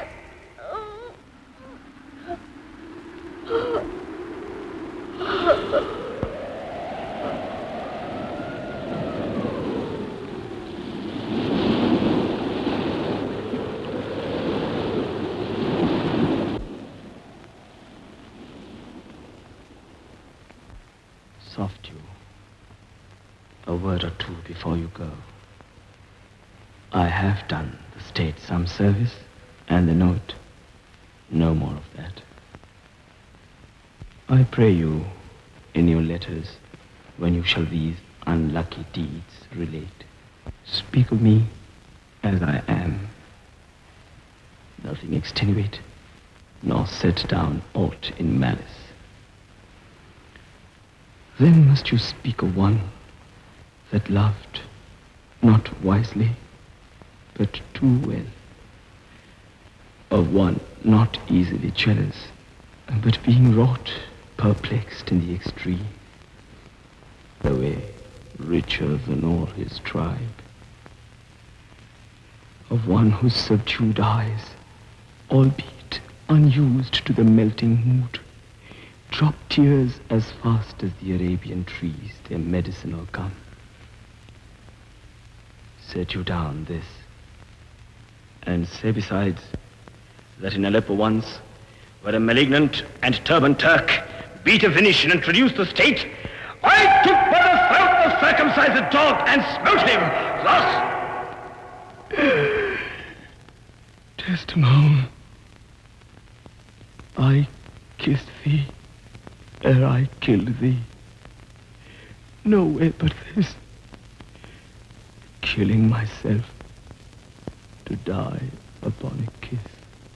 Speaker 9: Soft you. A word or two before you go. I have done the state some service, and they know it. No more of that. I pray you, in your letters, when you shall these unlucky deeds relate, speak of me as I am. Nothing extenuate, nor set down aught in malice. Then must you speak of one that loved, not wisely, but too well. Of one not easily jealous, but being wrought, perplexed in the extreme. Away, richer than all his tribe. Of one whose subdued eyes, albeit unused to the melting mood, drop tears as fast as the Arabian trees their medicinal gum. Set you down this, and say besides that in Aleppo once, where a malignant and turbaned Turk beat a finish and introduced the state, I took by the throat the circumcised dog and smote him thus. Testimony. I kissed thee ere I killed thee. No way but this. Killing myself to die upon a kiss.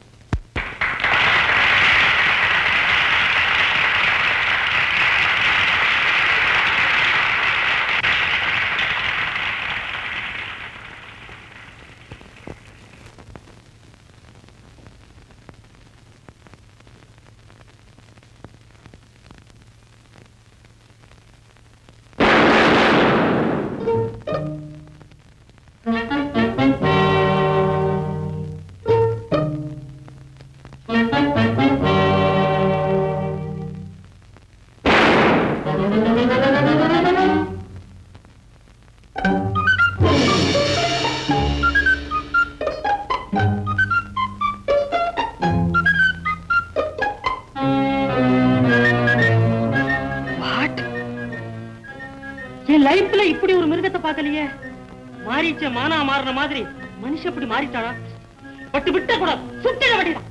Speaker 5: என் லைஃப்ல இப்படி ஒரு மிருகத்தை பார்க்கலையே மாறிச்ச மானா மாறின மாதிரி மனுஷன் இப்படி மாறிட்டானா பட்டு விட்ட கூடாது சுத்திட வேண்டியதான்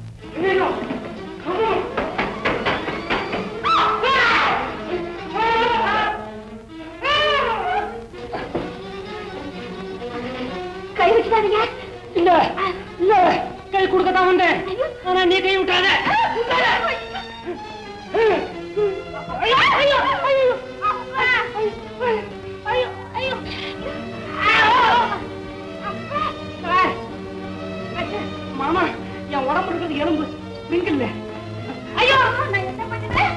Speaker 3: கை வச்சுடாதீங்க
Speaker 5: இல்ல இல்ல கை கொடுக்கத்தான் வந்தேன் ஆனா நீ கை விட்டாத
Speaker 3: ஐயோ ஐயோ ஐயோ ஐயோ ஐயோ
Speaker 5: மாமா என் உடம்பு இருக்கிறது எலும்பு பிங்கில்ல
Speaker 3: ஐயோ நான் என்ன பண்ணுறேன்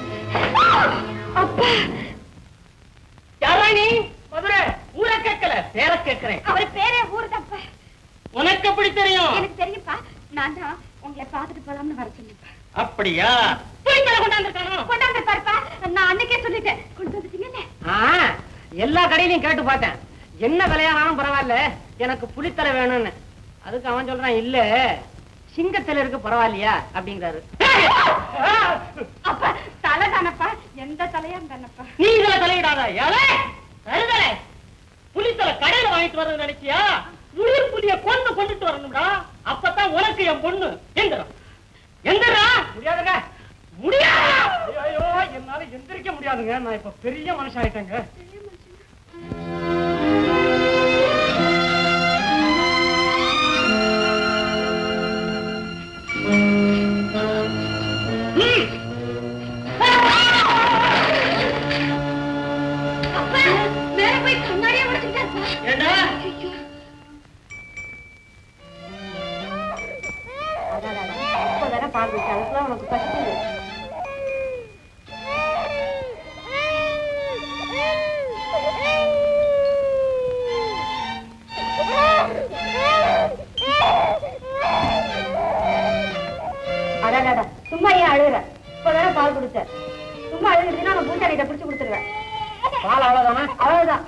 Speaker 3: அப்பா
Speaker 5: யாரா நீ மதுரை ஊரை கேட்கல பேர கேட்கிறேன்
Speaker 3: அவர் பேரே ஊருதப்பா
Speaker 5: உனக்கு எப்படி தெரியும்
Speaker 3: எனக்கு தெரியும்ப்பா நான் தான் உங்களை பார்த்துட்டு போலாம்னு வர சொன்னேன்ப்பா
Speaker 5: அப்படியா புளித்தலை கொண்டாந்துருக்கானோ
Speaker 3: கொண்டாந்து பாருப்பா நான் அன்னைக்கே சொல்லிட்டேன் கொண்டு வந்துட்டீங்கல்ல
Speaker 5: ஆ, எல்லா கடையிலையும் கேட்டு பார்த்தேன் என்ன விலையானாலும் பரவாயில்ல எனக்கு புளித்தலை வேணும்னு அதுக்கு அவன் சொல்றான் இல்ல சிங்கத்தில் இருக்கு பரவாயில்லையா அப்படிங்கிறாரு
Speaker 3: அப்பா தலை தானப்பா எந்த தலையா தானப்பா
Speaker 5: நீ இதுல தலையிடாத ஏலே தருதலை புளித்தலை கடையில வாங்கிட்டு வரணும்னு நினைச்சியா உயிர் புலிய கொண்டு கொண்டுட்டு வரணும்டா அப்பதான் உனக்கு என் பொண்ணு எந்திரம் எந்திரா முடியாதுங்க முடியாது ஐயோ என்னால எந்திரிக்க முடியாதுங்க நான் இப்ப பெரிய மனுஷன் ஆயிட்டேங்க
Speaker 3: அப்பா மேல போய் கண்ணாடியே உடைச்சுக்கிட்டாருப்பா
Speaker 5: என்ன
Speaker 3: இப்பதானே பால் குடிச்ச அதுக்குள்ள உனக்கு பசிக்குது அடாடாடா சும்மா ஏன் அழுகுற இப்பதானே பால் குடிச்ச சும்மா அழுகுறதுன்னா நான் பூச்சாடிட்ட பிடிச்சு கொடுத்துருவேன்
Speaker 5: பால் அவ்வளவுதானா
Speaker 3: அவ்வளவுதான்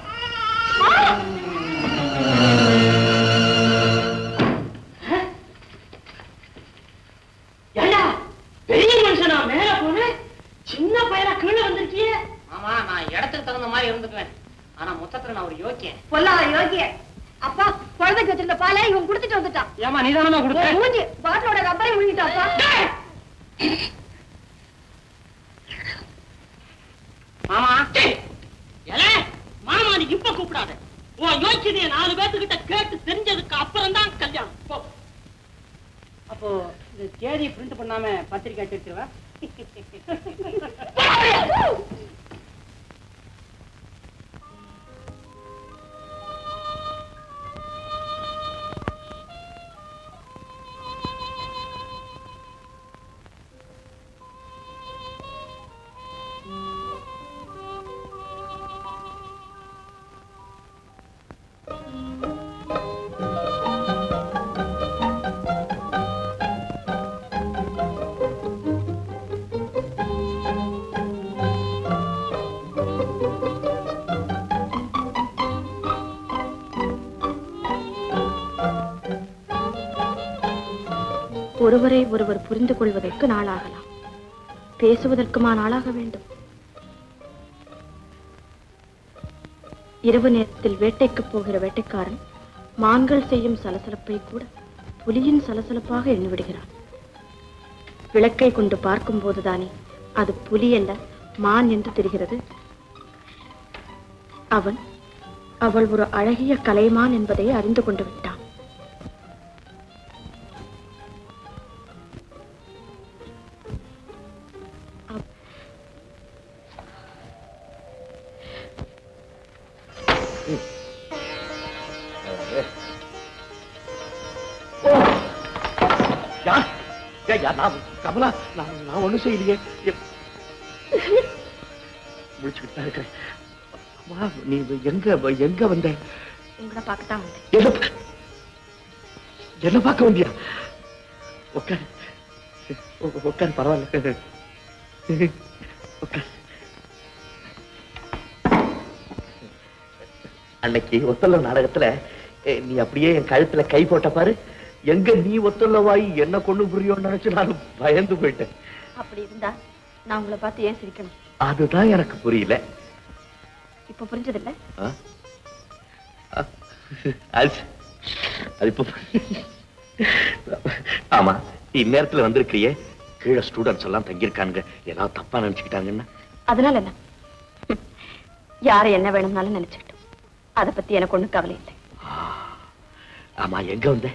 Speaker 5: ஏண்டா பெரிய மனுஷனா மேல போனேன் சின்ன பையனா கீழே வந்திருக்கியே ஆமா நான் இடத்துக்கு தகுந்த மாதிரி இருந்துக்குவேன் ஆனா மொத்தத்துல நான் ஒரு யோக்கியன்
Speaker 3: பொல்லாத யோகிய அப்பா குழந்தைக்கு வச்சிருந்த பாலை இவன் குடுத்துட்டு வந்துட்டான்
Speaker 5: ஏமா நீதானமா
Speaker 3: ஏய்,
Speaker 5: கொடுத்த
Speaker 3: மூஞ்சி பாட்டிலோட ரப்பரை முழுங்கிட்டாப்பா
Speaker 5: மாமா ஏலே மாமா நீ இப்ப கூப்பிடாத உன் யோக்கியதைய நாலு பேத்துக்கிட்ட கேட்டு தெரிஞ்சதுக்கு அப்புறம் தான் கல்யாணம் போ அப்போ இந்த தேதி பிரிண்ட் பண்ணாம பத்திரிக்கை அடிச்சிருவா
Speaker 6: ஒருவரை ஒருவர் புரிந்து கொள்வதற்கு நாளாகலாம் பேசுவதற்குமா நாளாக வேண்டும் இரவு நேரத்தில் வேட்டைக்கு போகிற வேட்டைக்காரன் மான்கள் செய்யும் சலசலப்பை கூட புலியின் சலசலப்பாக எண்ணிவிடுகிறான் விளக்கை கொண்டு பார்க்கும் போதுதானே அது புலி அல்ல மான் என்று தெரிகிறது அவன் அவள் ஒரு அழகிய கலைமான் என்பதை அறிந்து கொண்டு விட்டான்
Speaker 2: யார் ஏய், யார் நான் கமலா நான் நான் ஒண்ணும் செய்யலையே எ- முழிச்சுக்கிட்டு தான் இருக்கிறேன் அம்மா நீ எங்க எங்க வந்த
Speaker 6: உங்களை பார்க்கத்தான் வந்தேன்
Speaker 2: என்ன பா- என்ன பார்க்க வந்தியா உட்கார் உ- உட்கார் பரவாயில்ல உட்கார் அன்னைக்கு ஒத்தல்ல நாடகத்துல eh, நீ அப்படியே என் கழுத்துல கை போட்ட பாரு எங்க நீ ஒத்தல்லவாய் என்ன கொண்டு புரியோன்னு நினைச்சு நான் பயந்து போயிட்டேன்
Speaker 6: அப்படி இருந்தா நான் உங்களை பார்த்து ஏன் சிரிக்கணும்
Speaker 2: அதுதான் எனக்கு புரியல
Speaker 6: இப்ப புரிஞ்சதில்ல
Speaker 2: ஆ? ஆ, அது அது இப்ப ஆமா இந்நேரத்துல வந்திருக்கிறியே கீழே ஸ்டூடெண்ட்ஸ் எல்லாம் தங்கியிருக்கானுங்க ஏதாவது தப்பா நினைச்சுக்கிட்டாங்கன்னா
Speaker 10: அதனால என்ன யாரை என்ன வேணும்னாலும் நினைச்சுக்கிட்டோம் அதை பத்தி எனக்கு ஒண்ணும் கவலை இல்லை
Speaker 2: ஆமா எங்க வந்த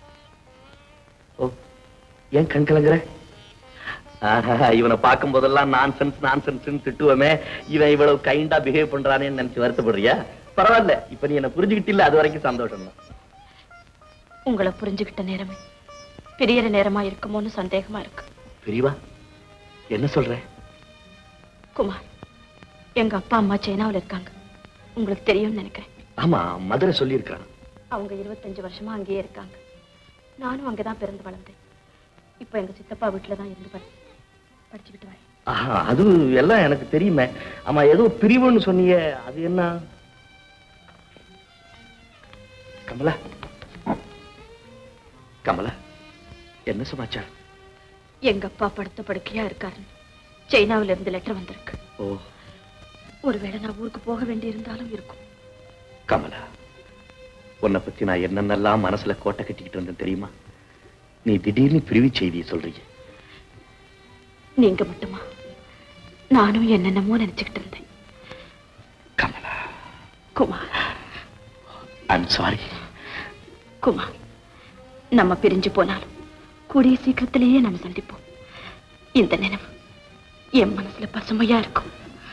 Speaker 2: ஓ ஏன் கண் கலங்குற ஆஹா, இவனை பார்க்கும் போதெல்லாம் நான்சென்ஸ் நான்சென்ஸ் திட்டுவமே இவன் இவ்வளவு கைண்டா பிஹேவ் பண்றானேன்னு நினைச்சு வருத்தப்படுறியா பரவாயில்ல இப்ப நீ என்ன புரிஞ்சுக்கிட்டில்ல அது வரைக்கும் சந்தோஷம் தான்
Speaker 10: உங்களை புரிஞ்சுகிட்ட நேரமே பிரியற நேரமா இருக்குமோன்னு சந்தேகமா இருக்கு
Speaker 2: பிரிவா என்ன சொல்ற
Speaker 10: குமார் எங்க அப்பா அம்மா சைனாவுல இருக்காங்க உங்களுக்கு தெரியும்னு நினைக்கிறேன்
Speaker 2: ஆமா மதுரை சொல்லியிருக்கான்
Speaker 10: அவங்க இருபத்தஞ்சு வருஷமா அங்கேயே இருக்காங்க நானும் அங்கதான் பிறந்து வளர்ந்தேன் இப்போ எங்க சித்தப்பா வீட்டுல தான் இருந்து படி படிச்சுக்கிட்டு வரேன்
Speaker 2: ஆஹா, அது எல்லாம் எனக்கு தெரியுமே ஆமா ஏதோ பிரிவுன்னு சொன்னியே அது என்ன கமலா கமலா என்ன சமாச்சாரம்
Speaker 10: எங்க அப்பா படுத்த படுக்கையா இருக்காருன்னு சைனாவுல இருந்து லெட்டர் வந்திருக்கு
Speaker 2: ஓ
Speaker 10: ஒருவேளை நான் ஊருக்கு போக வேண்டி இருந்தாலும் இருக்கும்
Speaker 2: கமலா உன்னை பத்தி நான் என்னென்னலாம் மனசுல கோட்டை கட்டிக்கிட்டு இருந்தேன் தெரியுமா நீ திடீர்னு பிரிவு செய்தியை சொல்றீங்க
Speaker 10: நீங்க மட்டுமா நானும் என்னென்னமோ நினைச்சுக்கிட்டு இருந்தேன்
Speaker 2: கமலா
Speaker 10: குமார்
Speaker 2: ஐம் சாரி
Speaker 10: குமார் நம்ம பிரிஞ்சு போனாலும் கூடிய சீக்கிரத்திலேயே நம்ம சந்திப்போம் இந்த நினைவு என் மனசுல பசுமையா இருக்கும்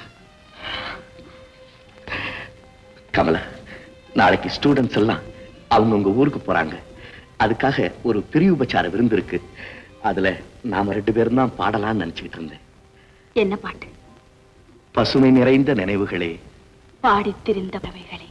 Speaker 2: கமலா நாளைக்கு ஸ்டூடெண்ட்ஸ் எல்லாம் அவங்க உங்க ஊருக்கு போறாங்க அதுக்காக ஒரு பிரிவு உபச்சார விருந்து இருக்கு அதுல நாம ரெண்டு பேரும் தான் பாடலாம்னு நினைச்சுக்கிட்டு இருந்தேன்
Speaker 10: என்ன பாட்டு
Speaker 2: பசுமை நிறைந்த நினைவுகளே
Speaker 10: பாடித் திரிந்த பறவைகளே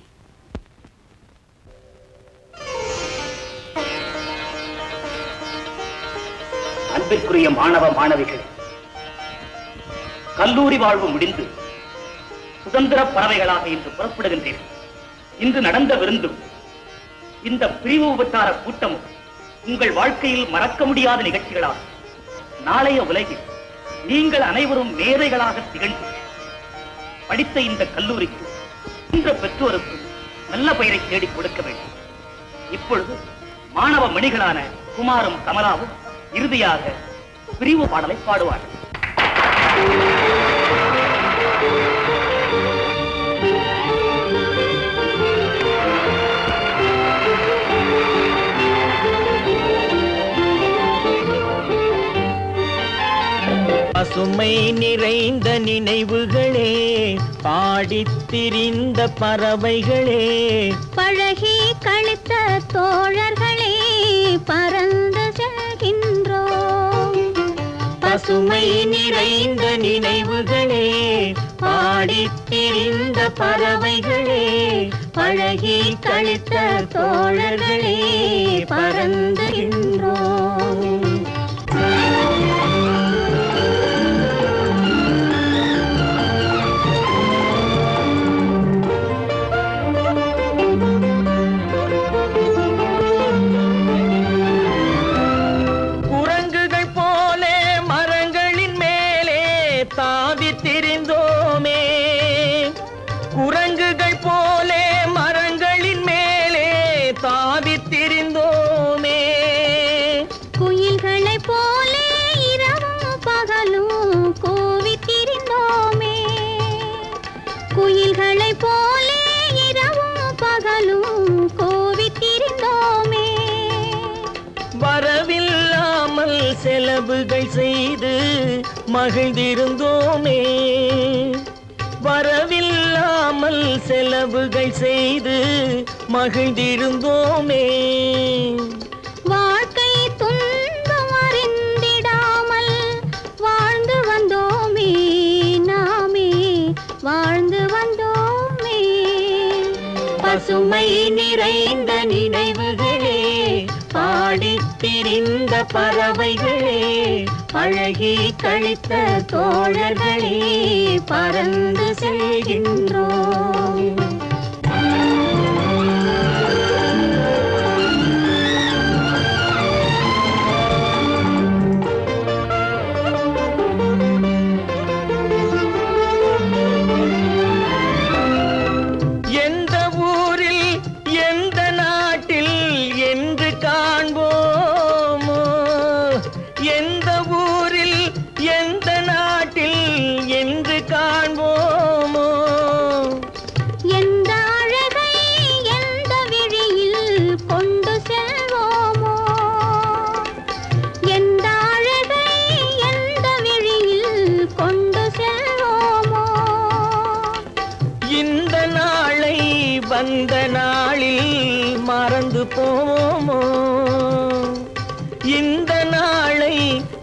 Speaker 11: அன்பிற்குரிய மாணவ மாணவிகள் கல்லூரி வாழ்வு முடிந்து சுதந்திர பறவைகளாக இன்று புறப்படுகின்றீர்கள் இன்று நடந்த விருந்தும் இந்த பிரிவு உபச்சார கூட்டமும் உங்கள் வாழ்க்கையில் மறக்க முடியாத நிகழ்ச்சிகளாகும் நாளைய உலகில் நீங்கள் அனைவரும் மேதைகளாக திகழ்ந்து படித்த இந்த கல்லூரிக்கு இந்த பெற்றோருக்கும் நல்ல பெயரை தேடிக் கொடுக்க வேண்டும் இப்பொழுது மாணவ மணிகளான குமாரும் கமலாவும் இறுதியாக பிரிவு பாடலை பாடுவார்கள்
Speaker 8: பசுமை நிறைந்த நினைவுகளே பாடித் திரிந்த பறவைகளே
Speaker 6: பழகி கழித்த தோழர்களே பறந்து செல்கின்றோம்
Speaker 8: பசுமை நிறைந்த நினைவுகளே பாடித் திரிந்த பறவைகளே பழகி கழித்த தோழர்களே பறந்துகின்றோம் குரங்குகள் போலே மரங்களின் மேலே தாவி திரிந்தோமே குரங்குகள் போலே மரங்களின் மேலே தாவி திரிந்தோமே
Speaker 6: குயில்களைப் போலே இரவும் பகலும் கூவித் திரிந்தோமே குயில்களைப் போலே இரவும் பகலும் கூவித் திரிந்தோமே
Speaker 8: வரவில்லாமல் செலவுகள் செய்து மகிழ்ந்திருந்தோமே வரவில்லாமல் செலவுகள் செய்து மகிழ்ந்திருந்தோமே
Speaker 6: வாழ்க்கை துன்பம் அறிந்திடாமல் வாழ்ந்து வந்தோமே நாமே வாழ்ந்து வந்தோமே
Speaker 8: பசுமை நிறைந்த நினைவுகளே பாடித் திரிந்த பறவைகளே பழகி கழித்த தோழர்களே பறந்து செல்கின்றோம் எந்த ஊரில் எந்த நாட்டில் என்று காண்போம்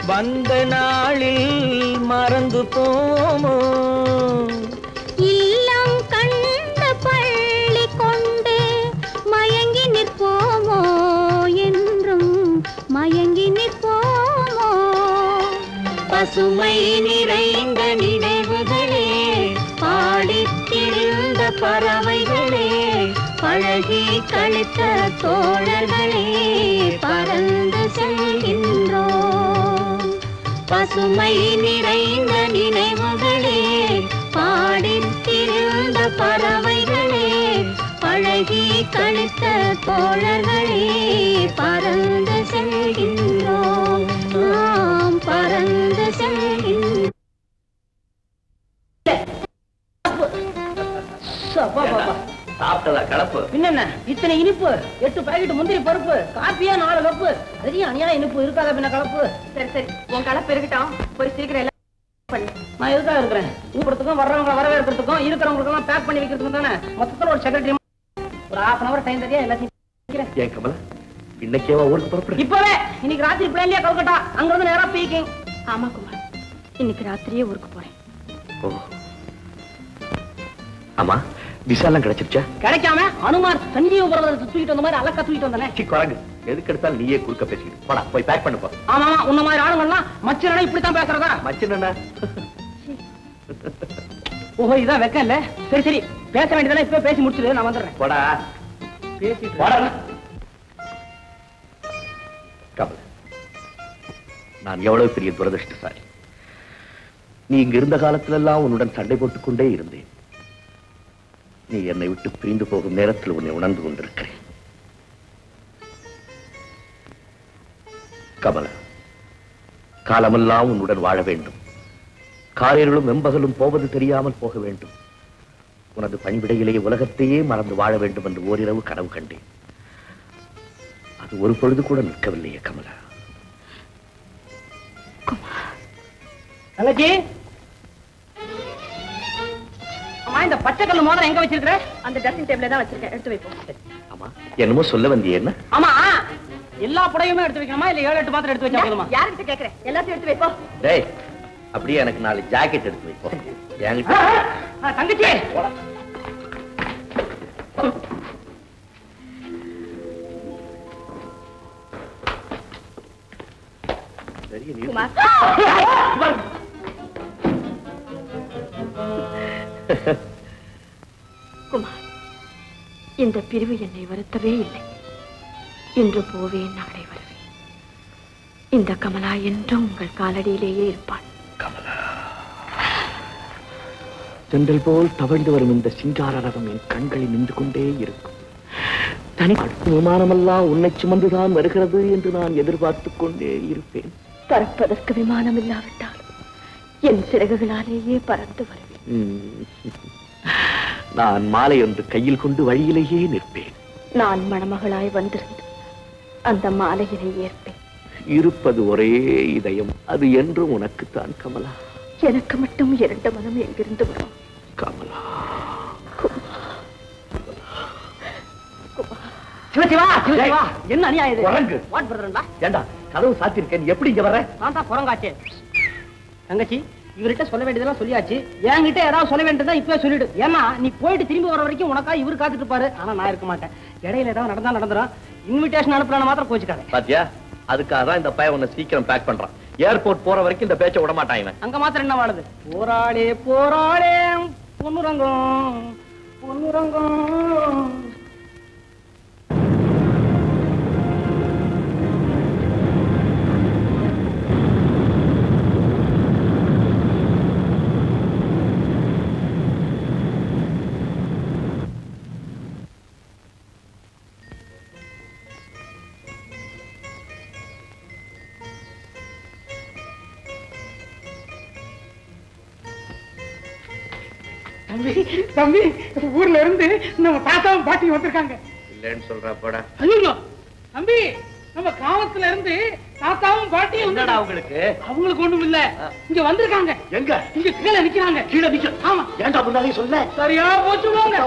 Speaker 12: வந்த நாளில் மறந்து போமோ
Speaker 6: இல்லம் கண்ட பள்ளி கொண்டு மயங்கி நிற்போமோ என்றும் மயங்கி நிற்போமோ
Speaker 8: பசுமை நிறைந்த நினைவுகளே பாடித்திருந்த பறவைகளே பழகி கழித்த தோழர்களே பறந்து செல்கின்றோம் பசுமை நிறைந்த நினைவுகளே பாடித்திருந்த பறவைகளே பழகி கழித்த தோழர்களே பறந்து செல்கின்றோம் நாம் பறந்து செல்கின்றோம்
Speaker 5: அப்பா, அப்பா, அப்பா.
Speaker 2: சாப்பிட்டதா கலப்பு
Speaker 5: பின்னென்ன இத்தனை இனிப்பு எட்டு பாக்கெட் முந்திரி பருப்பு காப்பியா நாலு கப்பு அதுலயும் அநியாய இனிப்பு இருக்காத பின்ன கலப்பு
Speaker 3: சரி சரி உன் கலப்பு இருக்கட்டும் போய் சீக்கிரம் எல்லாம் பண்ணு
Speaker 5: நான் எதுக்காக இருக்கிறேன் கூப்பிடுறதுக்கும் வர்றவங்க வரவேற்கிறதுக்கும் இருக்கிறவங்களுக்கு எல்லாம் பேக் பண்ணி வைக்கிறதுக்கும் தானே மொத்தத்துல ஒரு செக்ரட்டரி ஒரு ஹாஃப் அன் அவர் டைம் தெரியா எல்லாத்தையும் வைக்கிறேன்.
Speaker 2: ஏன் கமலா இன்னைக்கேவா ஊருக்கு புறப்படுற
Speaker 5: இப்பவே இன்னைக்கு ராத்திரி பிளேன்லயே கல்கட்டா அங்க இருந்து நேரா பீக்கிங்
Speaker 10: ஆமா குமார் இன்னைக்கு ராத்திரியே ஊருக்கு போறேன்
Speaker 2: ஓ ஆமா விசா எல்லாம் கிடைச்சிருச்சா
Speaker 5: கிடைக்காம அனுமார் சஞ்சீவ பர்வதத்தை தூக்கிட்டு வந்த மாதிரி அலக்கா தூக்கிட்டு வந்தானே
Speaker 2: சி குரங்கு எதுக்கு எடுத்தாலும் நீயே குறுக்க பேசிக்கிட்டு போடா போய் பேக் பண்ணு போ
Speaker 5: ஆமா ஆமா உன்ன மாதிரி ஆளுங்கள்லாம் மச்சரனா இப்படித்தான் பேசுறதா
Speaker 2: மச்சினா
Speaker 5: ஓஹோ இதான் வெக்கம் இல்ல சரி சரி பேச வேண்டியதானே இப்ப பேசி முடிச்சிடு நான் வந்துடுறேன்
Speaker 2: போடா
Speaker 5: பேசிட்டு
Speaker 2: போடா கமல நான் எவ்வளவு பெரிய துரதிருஷ்டசாலி நீ இங்க இருந்த காலத்துல எல்லாம் உன்னுடன் சண்டை போட்டுக் கொண்டே இருந்தேன் நீ என்னை விட்டு பிரிந்து போகும் நேரத்தில் உன்னை உணர்ந்து கொண்டிருக்கிறேன் கமல காலமெல்லாம் உன்னுடன் வாழ வேண்டும் காரியர்களும் வெம்பகலும் போவது தெரியாமல் போக வேண்டும் உனது பணிவிடையிலே உலகத்தையே மறந்து வாழ வேண்டும் என்று ஓரிரவு கனவு கண்டேன் அது ஒரு பொழுது கூட நிற்கவில்லையே கமலா
Speaker 5: தங்கச்சி அம்மா இந்த பச்சை கல்லு மோதிரம் எங்க வச்சிருக்கிற
Speaker 10: அந்த ட்ரெஸ்ஸிங் டேபிள்ல தான் வச்சிருக்கேன் எடுத்து வைப்போம்
Speaker 2: ஆமா என்னமோ சொல்ல வந்தியே என்ன
Speaker 5: ஆமா எல்லா புடையுமே எடுத்து வைக்கணுமா இல்ல ஏழு எட்டு மாத்திரம் எடுத்து வச்சா போதுமா
Speaker 10: யார்கிட்ட கேக்குறேன் எல்லாத்தையும் எடுத்து வைப்போம்
Speaker 2: டேய் அப்படியே எனக்கு நாலு ஜாக்கெட் எடுத்து வைப்போம் என்கிட்ட
Speaker 5: ஆ, தங்கச்சி
Speaker 2: பெரிய news.
Speaker 10: குமார் குமார் இந்த பிரிவு என்னை வருத்தவே இல்லை இன்று போவேன் நாளை வருவேன் இந்த கமலா என்றும் உங்கள் காலடியிலேயே இருப்பாள்
Speaker 2: தென்றல் போல் தவழ்ந்து வரும் இந்த சிங்கார ரதம் என் கண்களில் நின்று கொண்டே இருக்கும் தனி விமானமெல்லாம் உன்னை சுமந்துதான் வருகிறது என்று நான் எதிர்பார்த்துக் கொண்டே இருப்பேன்
Speaker 10: பறப்பதற்கு விமானம் இல்லாவிட்டால் என் சிறகுகளாலேயே பறந்து வருவேன்
Speaker 2: ம். நான் மாலை ஒன்று கையில் கொண்டு வழியிலேயே நிற்பேன்
Speaker 10: நான் மணமகளாய் வந்திருந்து அந்த மாலையினை ஏற்பேன்
Speaker 2: இருப்பது ஒரே இதயம் அது என்றும் உனக்குத்தான் கமலா
Speaker 10: எனக்கு மட்டும் இரண்டு மனம் எங்கிருந்து வரும்
Speaker 2: கமலா
Speaker 5: சிவசிவா சிவசிவா என்ன அநியாயம் இது
Speaker 2: குரங்கு.
Speaker 5: வாட் பிரதர்டா
Speaker 2: ஏண்டா கதவு சாத்திருக்கேன் எப்படி இங்க வர்ற
Speaker 5: நான் தான் குரங்காச்சே தங்கச்சி இவர்கிட்ட சொல்ல வேண்டியதெல்லாம் சொல்லியாச்சு என்கிட்ட ஏதாவது சொல்ல வேண்டியதா இப்பவே சொல்லிடு ஏன்னா நீ போயிட்டு திரும்பி வர வரைக்கும் உனக்கா இவர் காத்துட்டு இருப்பாரு ஆனா நான் இருக்க மாட்டேன் இடையில ஏதாவது நடந்தா நடந்துரும் இன்விடேஷன் அனுப்பலாம் மாத்திரம் கோச்சுக்காத
Speaker 2: பாத்தியா அதுக்காக தான் இந்த பையன் உன்னை சீக்கிரம் பேக் பண்றான் ஏர்போர்ட் போற வரைக்கும் இந்த பேச்சை விட மாட்டான் இவன்
Speaker 5: அங்க மாத்திரம் என்ன வாழுது போராளே போராளே பொன்னுரங்கம் பொன்னுரங்கம்
Speaker 7: தம்பி தம்பி ஊர்ல இருந்து நம்ம தாத்தாவும் பாட்டியும் வந்திருக்காங்க
Speaker 2: இல்லைன்னு சொல்றா போடா
Speaker 7: ஐயோ தம்பி நம்ம கிராமத்துல இருந்து தாத்தாவும் பாட்டியும்
Speaker 2: என்னடா
Speaker 7: வந்திருக்காங்க.
Speaker 2: உங்களுக்கு
Speaker 7: அவங்களுக்கு ஒண்ணும் இல்ல இங்க வந்திருக்காங்க
Speaker 2: எங்க
Speaker 7: இங்க கீழே நிக்கிறாங்க
Speaker 2: கீழே நிக்க
Speaker 7: ஆமா
Speaker 2: ஏன்டா முன்னாலே சொல்ல
Speaker 7: சரியா போச்சு போங்க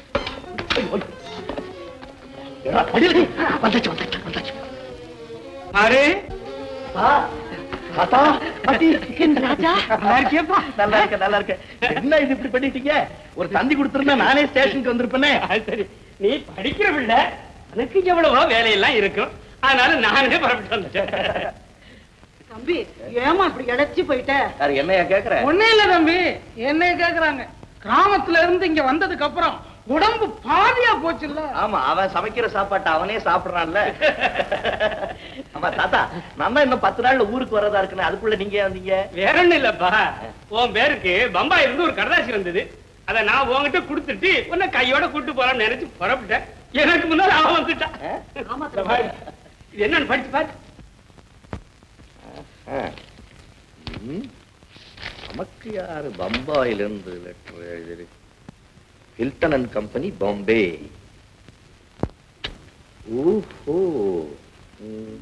Speaker 2: வந்தாச்சு வந்தாச்சு வந்தாச்சு
Speaker 7: பாரு
Speaker 2: தாத்தா பாட்டி
Speaker 7: ராஜா நல்லா இருக்கியப்பா
Speaker 2: நல்லா இருக்க நல்லா இருக்க என்ன இது இப்படி பண்ணிட்டீங்க ஒரு தந்தி கொடுத்திருந்தா நானே ஸ்டேஷனுக்கு வந்திருப்பேனே
Speaker 7: அது சரி நீ படிக்கிற பிள்ளை எனக்கு எவ்வளவோ வேலையெல்லாம் இருக்கும் அதனால நானே புறப்பட்டு வந்துட்டேன்
Speaker 13: தம்பி ஏமா இப்படி இழைச்சி போயிட்ட
Speaker 2: யாரு என்னையா கேக்குற
Speaker 13: ஒண்ணே இல்ல தம்பி என்னைய கேக்குறாங்க கிராமத்துல இருந்து இங்க வந்ததுக்கு அப்புறம் உடம்பு பாதியா போச்சுல்ல
Speaker 2: ஆமா அவன் சமைக்கிற சாப்பாட்டை அவனே சாப்பிடுறான்ல ஆமா தாத்தா நான் தான் இன்னும் பத்து நாள்ல ஊருக்கு வரதா இருக்குன்னு அதுக்குள்ள நீங்க ஏன் வந்தீங்க
Speaker 7: வேற ஒண்ணும் இல்லப்பா உன் பேருக்கு பம்பாயில இருந்து ஒரு கடதாசி வந்தது அத நான் உன்கிட்ட கொடுத்துட்டு உன்னை கையோட கூட்டு போறான்னு நினைச்சு புறப்பட்டேன் எனக்கு முன்னால அவன் வந்துட்டான் இந்த பாரு, இது என்னன்னு படிச்சு பாரு
Speaker 2: ம். நமக்கு யாரு பம்பாயில இருந்து லெட்டர் எழுதி ஹில்டன் அண்ட் கம்பெனி பாம்பே ஓஹோ ம்.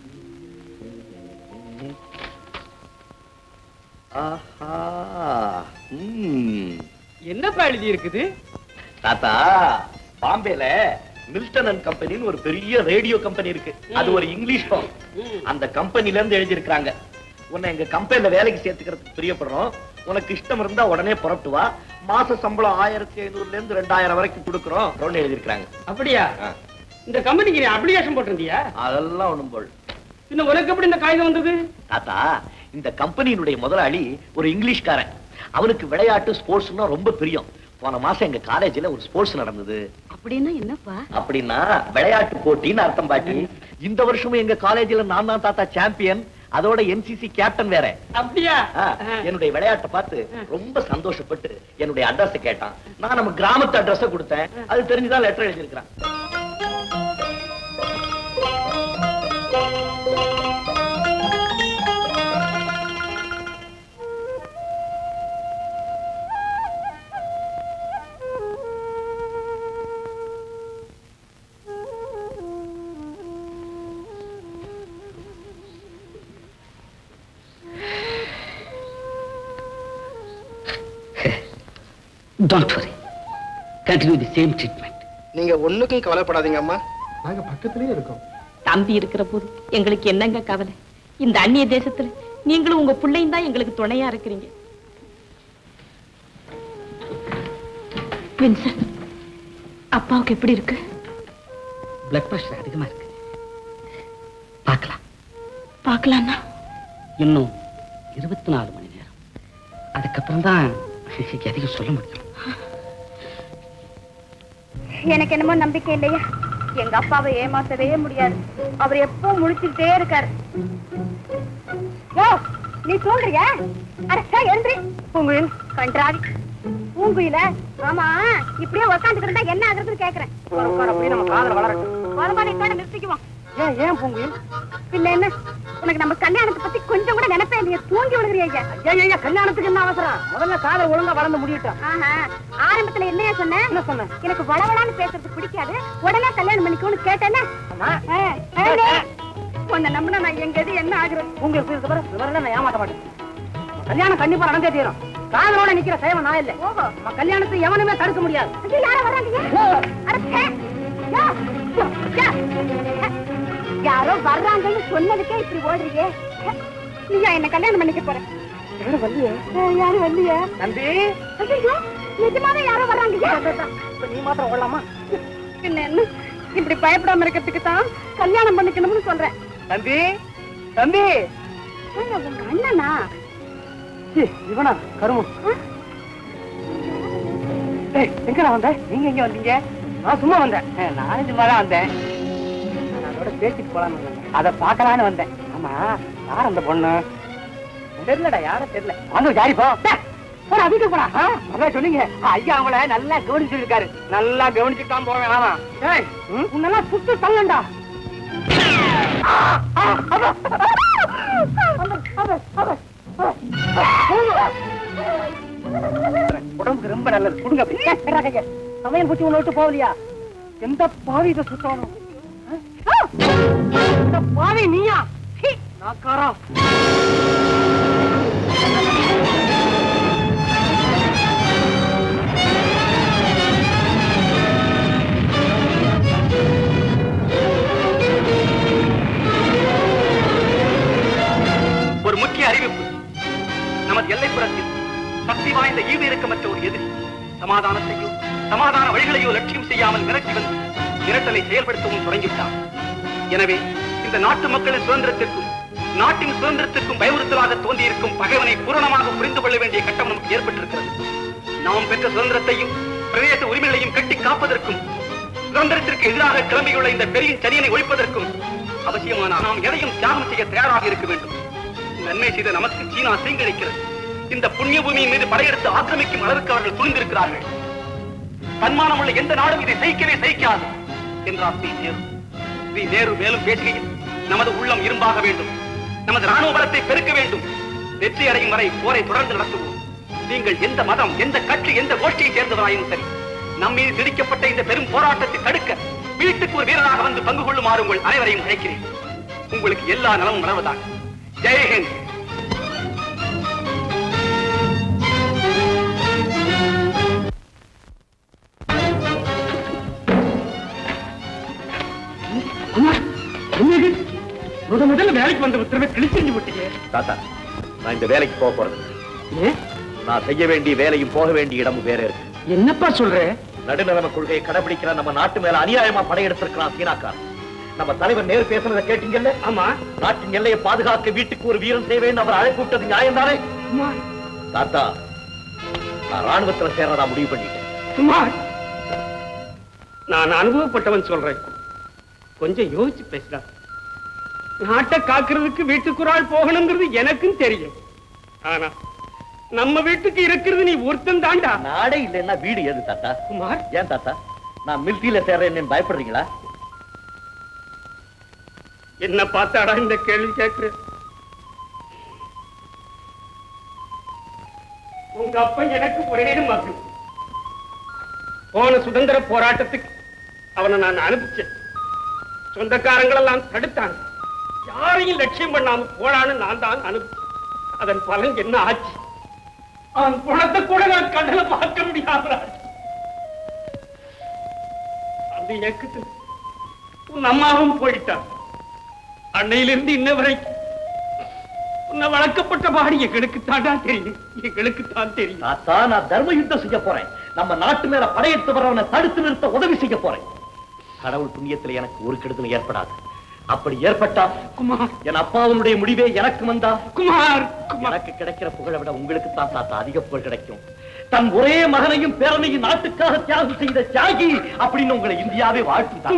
Speaker 2: ஆஹா ம்.
Speaker 7: என்னப்பா எழுதி இருக்குது
Speaker 2: தாத்தா பாம்பேல மில்டன் அண்ட் கம்பெனின்னு ஒரு பெரிய ரேடியோ கம்பெனி இருக்கு அது ஒரு இங்கிலீஷ் firm. அந்த கம்பெனில இருந்து எழுதியிருக்காங்க உன்னை எங்க கம்பெனில வேலைக்கு சேர்த்துக்கிறதுக்கு பிரியப்படுறோம் உனக்கு இஷ்டம் இருந்தா உடனே புறப்பட்டு வா மாச சம்பளம் ஆயிரத்தி ஐநூறுல இருந்து ரெண்டாயிரம் வரைக்கும் கொடுக்குறோம் அப்படின்னு எழுதியிருக்காங்க
Speaker 7: அப்படியா இந்த கம்பெனிக்கு நீ அப்ளிகேஷன் போட்டிருந்தியா
Speaker 2: அதெல்லாம் ஒண்ணும் போல்
Speaker 7: இன்னும் உனக்கு எப்படி இந்த காகிதம் வந்தது
Speaker 2: தாத்தா இந்த கம்பெனியினுடைய முதலாளி ஒரு இங்கிலீஷ்காரன் அவனுக்கு விளையாட்டு ஸ்போர்ட்ஸ்னா ரொம்ப பிரியம் போன மாசம் எங்க காலேஜ்ல ஒரு ஸ்போர்ட்ஸ் நடந்தது
Speaker 10: அப்படின்னா என்னப்பா
Speaker 2: அப்படின்னா விளையாட்டு போட்டின்னு அர்த்தம் பாட்டி இந்த வருஷமும் எங்க காலேஜ்ல நான் தான் தாத்தா சாம்பியன் அதோட என்சிசி கேப்டன் வேற
Speaker 7: அப்படியா
Speaker 2: ஆ, என்னுடைய விளையாட்டை பார்த்து ரொம்ப சந்தோஷப்பட்டு என்னுடைய அட்ரஸ் கேட்டான் நான் நம்ம கிராமத்து அட்ரஸ் கொடுத்தேன் அது தெரிஞ்சுதான் லெட்டர் எழுதியிருக்கிறான்
Speaker 14: don't worry continue the same treatment
Speaker 15: நீங்க ஒண்ணுக்கும் கவலைப்படாதீங்க அம்மா
Speaker 13: நாங்க பக்கத்துலயே இருக்கோம்
Speaker 10: தம்பி இருக்கிற போது எங்களுக்கு என்னங்க கவலை இந்த அந்நிய தேசத்துல நீங்களும் உங்க பிள்ளையும் தான் எங்களுக்கு துணையா இருக்கிறீங்க வின்சன் அப்பாவுக்கு எப்படி இருக்கு
Speaker 14: பிளட் பிரஷர் அதிகமா இருக்கு பார்க்கலாம்
Speaker 10: பார்க்கலாம்னா
Speaker 14: இன்னும் இருபத்தி நாலு மணி நேரம் அதுக்கப்புறம் தான் எதையும் சொல்ல முடியும்
Speaker 16: எனக்கு என்னமோ நம்பிக்கை இல்லையா எங்க அப்பாவை ஏமாத்தவே முடியாது அவர் எப்பவும் முழிச்சுக்கிட்டே இருக்காரு யோ நீ தூங்குறியா அரசா எழுந்திரி பூங்குயில் கன்றாவி பூங்குயில ஆமா இப்படியே உக்காந்துக்கிட்டா என்ன ஆகுறதுன்னு கேக்குறேன்
Speaker 13: அப்படியே நம்ம காதல வளரட்டும்
Speaker 16: வருமானம் இத்தோட நிறுத்திக்குவோம்
Speaker 13: ஏன் ஏன் பூங்குயில்
Speaker 16: பின்ன என்ன உனக்கு நம்ம கல்யாணத்தை பத்தி கொஞ்சம் கூட நினைப்பே இல்லையா தூங்கி விழுகிறியா
Speaker 13: ஏன் ஏன் கல்யாணத்துக்கு என்ன அவசரம் முதல்ல காதல் ஒழுங்கா வளர்ந்து முடியட்டும்
Speaker 16: ஆஹா ஆரம்பத்துல என்னையா சொன்னேன்
Speaker 13: என்ன சொன்னேன்
Speaker 16: எனக்கு வளவளான்னு பேசுறது பிடிக்காது உடனே கல்யாணம் பண்ணிக்கோன்னு கேட்டேன்னா உன்னை நம்பினா நான் எங்க எது என்ன ஆகுறது
Speaker 13: உங்களுக்கு இது பாரு, இது பாரு, நான் ஏமாத்த மாட்டேன் கல்யாணம் கண்டிப்பா நடந்தே தீரும் காதலோட நிக்கிற சேவன் நான் இல்ல
Speaker 16: ஓஹோ
Speaker 13: நம்ம கல்யாணத்தை எவனுமே தடுக்க முடியாது
Speaker 16: ஐயோ, யாரோ வர்றாங்க அட, ச்சே. யா, யா, யா. யாரோ வர்றாங்கன்னு சொன்னதுக்கே இப்படி ஓடுறீங்க நீயா என்ன கல்யாணம் பண்ணிக்க போற
Speaker 13: யாரும் வரலையே
Speaker 16: அஹ், யாரும் வரலையா
Speaker 13: தம்பி
Speaker 16: ஐயோ நிஜமாவே யாரோ வர்றாங்க
Speaker 13: இப்ப நீ மாத்திரம் ஓடலாமா
Speaker 16: பின்ன என்ன இப்படி பயப்படாம இருக்கிறதுக்கு தான் கல்யாணம் பண்ணிக்கணும்னு சொல்றேன்
Speaker 13: தம்பி தம்பி
Speaker 16: ஏங்க, உங்க அண்ணனா
Speaker 13: சீ, இவனா கருமம் ஏய் எங்கடா வந்த நீங்க எங்க வந்தீங்க நான் சும்மா வந்தேன் ஏய், நானும் சும்மா தான் வந்தேன் நான் அதோட பேசிட்டு போலான்னு வந்தேன் அதை பார்க்கலான்னு வந்தேன் ஆமா யார் அந்த பொண்ணு தெரியலடா யாரும் தெரியல வந்து ஜாரி போ டே, போடா வீட்டுக்கு போடா ஆ, அதான் சொன்னீங்க ஐயா அவங்கள நல்லா கவனிச்சிருக்காரு நல்லா கவனிச்சுட்டான் போவேன் ஆமா ஏய் உன்னெல்லாம் சுத்து தள்ளண்டா உடம்புக்கு ரொம்ப நல்லது கொடுங்க அப்படி. ஏய், விட்றா கையை. சமையல் பூச்சி உன்னை விட்டு போகலையா எந்த பாவி இதை சுத்தணும் இந்த பாவி நீயா சீ, நாக்காரா
Speaker 16: ஆ
Speaker 1: எல்லைப்புறத்தில் சக்தி வாய்ந்த ஈடு இருக்கமற்ற ஒரு எதிரி சமாதானத்தையோ சமாதான வழிகளையோ லட்சியம் செய்யாமல் மிரட்டி வந்து மிரட்டலை செயல்படுத்தவும் தொடங்கிவிட்டார் எனவே இந்த நாட்டு மக்களின் சுதந்திரத்திற்கும் நாட்டின் சுதந்திரத்திற்கும் பயமுறுத்தலாக தோன்றியிருக்கும் பகைவனை பூரணமாக புரிந்து கொள்ள வேண்டிய கட்டம் நமக்கு ஏற்பட்டிருக்கிறது நாம் பெற்ற சுதந்திரத்தையும் பிரதேச உரிமைகளையும் கட்டி காப்பதற்கும் சுதந்திரத்திற்கு எதிராக கிளம்பியுள்ள இந்த பெரிய சரியனை ஒழிப்பதற்கும் அவசியமான நாம் எதையும் தியாகம் செய்ய தயாராக இருக்க வேண்டும் நன்மை செய்த நமக்கு சீனா தீங்கிழைக்கிறது இந்த புண்ணிய பூமியின் மீது படையெடுத்து ஆக்கிரமிக்கும் அளவுக்கு அவர்கள் துணிந்திருக்கிறார்கள் தன்மானம் உள்ள எந்த நாடும் இதை சகிக்கவே சகிக்காது என்றார் ஸ்ரீ நேரு ஸ்ரீ நேரு மேலும் பேசுகையில் நமது உள்ளம் இரும்பாக வேண்டும் நமது ராணுவ பலத்தை பெருக்க வேண்டும் வெற்றி அடையும் வரை போரை தொடர்ந்து நடத்துவோம் நீங்கள் எந்த மதம் எந்த கட்சி எந்த கோஷ்டியை சேர்ந்தவராயும் சரி நம் மீது திணிக்கப்பட்ட இந்த பெரும் போராட்டத்தை தடுக்க வீட்டுக்கு ஒரு வீரராக வந்து பங்கு கொள்ளுமாறு உங்கள் அனைவரையும் அழைக்கிறேன் உங்களுக்கு எல்லா நலமும் வளர்வதாக ஜெயஹிந்த்
Speaker 7: முத முதல்ல வேலைக்கு வந்த உத்தரவை கிழிச்செஞ்சு விட்டீங்க
Speaker 2: தாத்தா நான் இந்த வேலைக்கு போக போறது இல்ல. நான் செய்ய வேண்டிய வேலையும் போக வேண்டிய இடமும் வேற இருக்கு
Speaker 7: என்னப்பா சொல்ற
Speaker 2: நடுநிலைமை கொள்கையை கடைபிடிக்கிற நம்ம நாட்டு மேல அநியாயமா படையெடுத்திருக்கிறான் சீனாக்காரன் நம்ம தலைவர் நேரு பேசுனதை கேட்டீங்கல்ல
Speaker 7: ஆமா
Speaker 2: நாட்டின் எல்லையை பாதுகாக்க வீட்டுக்கு ஒரு வீரன் தேவைன்னு அவர் அழைப்பு விட்டது நியாயம் தானே தாத்தா நான் ராணுவத்துல சேரதா முடிவு பண்ணிட்டேன்
Speaker 7: குமார் நான் அனுபவப்பட்டவன் சொல்றேன் கொஞ்சம் யோசிச்சு பேசுடா நாட்டை காக்குறதுக்கு வீட்டுக்கு ஒரு ஆள் போகணுங்கிறது எனக்கும் தெரியும் ஆனா நம்ம வீட்டுக்கு இருக்கிறது நீ ஒருத்தன் தாண்டா
Speaker 2: நாடே இல்லைன்னா வீடு எது தாத்தா
Speaker 7: குமார்
Speaker 2: ஏன் தாத்தா நான் மிலிட்டரியில சேர்றேன்னு பயப்படுறீங்களா
Speaker 7: என்ன பார்த்தாடா இந்த கேள்வி கேட்கிற உங்க அப்பா எனக்கு ஒரே மகன் போன சுதந்திர போராட்டத்துக்கு அவனை நான் அனுப்பிச்சேன் சொந்தக்காரங்களெல்லாம் தடுத்தாங்க யாரையும் லட்சியம் பண்ணாம போடான்னு நான் தான் அனுப்பிச்சேன் அதன் பலன் என்ன ஆச்சு அவன் குணத்தை கூட நான் கண்ணுல பார்க்க முடியாத அந்த இயக்கத்தில் உன் அம்மாவும் போயிட்டான் அன்னையிலிருந்து இன்ன வரைக்கும் உன்னை வளர்க்கப்பட்ட பாடி எங்களுக்கு தாண்டா தெரியும் எங்களுக்கு தான் தெரியும்
Speaker 2: தாத்தா நான் தர்ம யுத்தம் செய்ய போறேன் நம்ம நாட்டு மேல படையெடுத்து வரவனை தடுத்து நிறுத்த உதவி செய்ய போறேன் கடவுள் புண்ணியத்துல எனக்கு ஒரு கெடுதல் ஏற்படாது அப்படி ஏற்பட்டா
Speaker 7: குமார்
Speaker 2: என் அப்பாவுடைய முடிவே எனக்கு வந்தா
Speaker 7: குமார்
Speaker 2: எனக்கு கிடைக்கிற புகழை விட உங்களுக்கு தான் தாத்தா அதிக புகழ் கிடைக்கும் தன் ஒரே மகனையும் பேரனையும் நாட்டுக்காக தியாகம் செய்த தியாகி அப்படின்னு உங்களை இந்தியாவே வாழ்த்து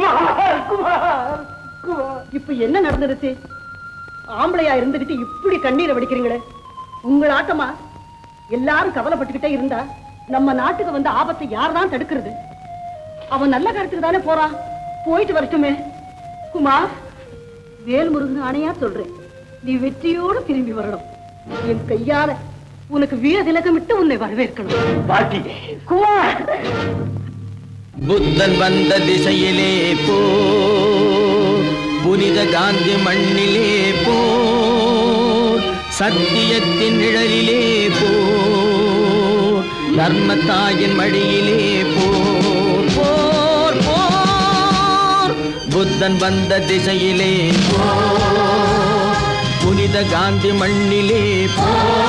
Speaker 17: இப்ப என்ன நடந்துருச்சு ஆம்பளையா இருந்துகிட்டு இப்படி கண்ணீரை வடிக்கிறீங்களே உங்கள் ஆட்டமா எல்லாரும் கவலைப்பட்டுக்கிட்டே இருந்தா நம்ம நாட்டுக்கு வந்த ஆபத்தை யார் தான் தடுக்கிறது அவன் நல்ல காரியத்துக்கு தானே போறான் போயிட்டு வரட்டுமே குமார் வேல்முருகன் ஆணையா சொல்றேன் நீ வெற்றியோடு திரும்பி வரணும் என் கையால உனக்கு வீர திலகமிட்டு உன்னை வரவேற்கணும்
Speaker 2: பாட்டி
Speaker 17: குமார்
Speaker 12: புத்தன் வந்த திசையிலே போ புனித காந்தி மண்ணிலே போ சத்தியத்தின் நிழலிலே போ தர்மத்தாயின் மடியிலே போர் போர் போர் புத்தன் வந்த திசையிலே போ புனித காந்தி மண்ணிலே போ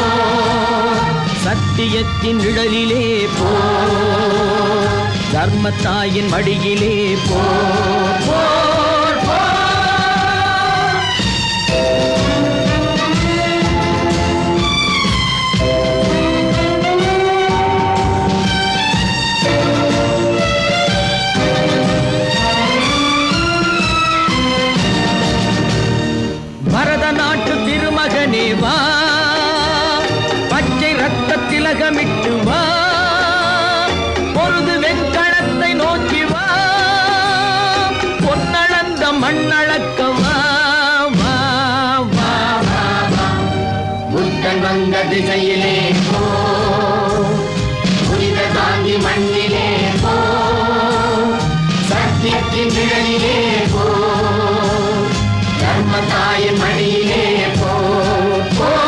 Speaker 12: சத்தியத்தின் நிழலிலே போ தர்மத்தாயின் மடியிலே போ போர், போர். பரத நாட்டு திருமகனே வா பச்சை ரத்த திலகமிட்டு வா பொருது வெண்கணத்தை நோக்கி வா பொன்னளந்த மண்ணளக்க வா வா வா வா வா புத்தன் வந்த திசையிலே போ புனித தாங்கி மண்ணிலே போ சத்தியத்தின் நிழலிலே போ தர்மத்தாயின் மடியிலே போ போ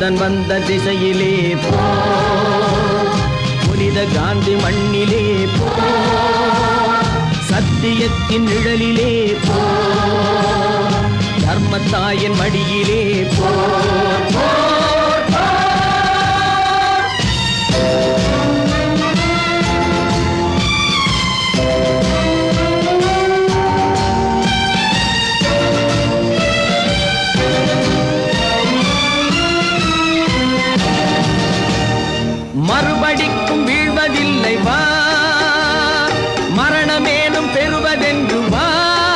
Speaker 12: புத்தன் வந்த திசையிலே போ புனித காந்தி மண்ணிலே போ சத்தியத்தின் நிழலிலே போ தர்மத்தாயின் மடியிலே போ மறுபடிக்கும் வீழ்வதில்லை வா மரணமேனும் பெறுவதென்று வா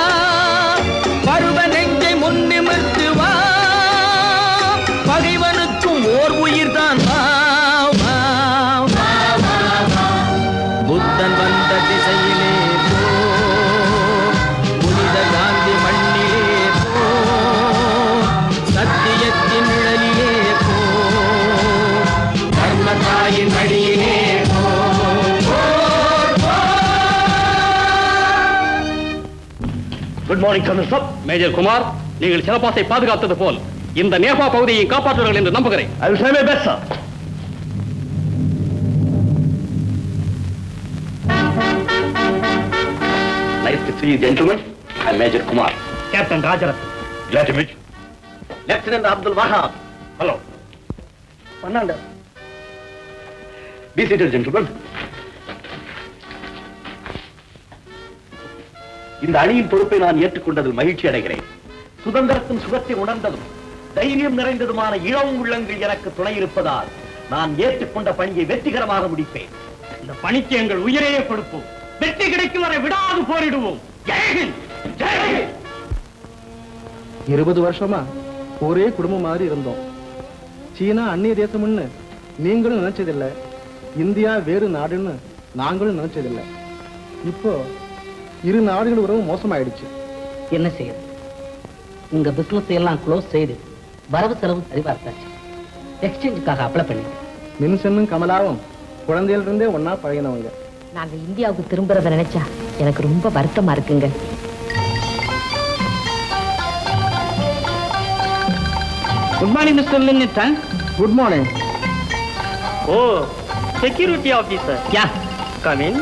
Speaker 12: பருவ நெஞ்சை முன்னிமிர்த்து வா பகைவனுக்கும் ஓர் உயிர்தான் வா வா வா வா வா புத்தன் வந்த திசையிலே போ புனித காந்தி மண்ணிலே போ சத்தியத்தின் நிழலிலே போ தர்மத்தாயின் மடியிலே போ
Speaker 1: குட் மார்னிங் கர்னல் சப் மேஜர் குமார் நீங்கள் சிறப்பாசை பாதுகாத்தது போல் இந்த நேபா பகுதியை காப்பாற்றுவார்கள் என்று நம்புகிறேன் I will try my best sir Nice to see you, gentlemen. I'm Major Kumar.
Speaker 2: Captain Rajaratnam
Speaker 1: Glad to meet you.
Speaker 2: Lieutenant Abdul Wahab
Speaker 1: Hello.
Speaker 2: பன்னாண்டு
Speaker 1: Be seated, gentlemen. இந்த அணியின் பொறுப்பை நான் ஏற்றுக்கொண்டதில் மகிழ்ச்சி அடைகிறேன்
Speaker 2: சுதந்திரத்தின் சுகத்தை உணர்ந்ததும் தைரியம் நிறைந்ததுமான இளம் உள்ளங்கள் எனக்கு துணை இருப்பதால் நான் ஏற்றுக்கொண்ட பணியை வெற்றிகரமாக முடிப்பேன்
Speaker 7: இந்த பணிக்கு எங்கள் உயிரையே கொடுப்போம் வெற்றி கிடைக்கும் வரை விடாது போரிடுவோம் ஜெயஹிந்த் ஜெயஹிந்த்
Speaker 15: இருபது வருஷமா ஒரே குடும்பம் மாதிரி இருந்தோம் சீனா அந்நிய தேசம்னு நீங்களும் நினைச்சதில்லை இந்தியா வேறு நாடுன்னு நாங்களும் நினைச்சதில்லை இப்போ இரு நாடுகள் உறவு மோசமாயிடுச்சு
Speaker 14: என்ன செய்யுது உங்க பிசினஸ் எல்லாம் க்ளோஸ் செய்து வரவு செலவு சரிபார்த்தாச்சு எக்ஸ்சேஞ்சுக்காக அப்ளை பண்ணிட்டேன்
Speaker 15: மின்சென்னும் கமலாவும் குழந்தையில இருந்தே ஒன்னா பழகினவங்க
Speaker 10: நாங்க இந்தியாவுக்கு திரும்புறத நினைச்சா எனக்கு ரொம்ப வருத்தமா இருக்குங்க
Speaker 7: குட் மார்னிங் மிஸ்டர் லின்னிட்டன்
Speaker 15: good morning
Speaker 7: oh security officer yeah come in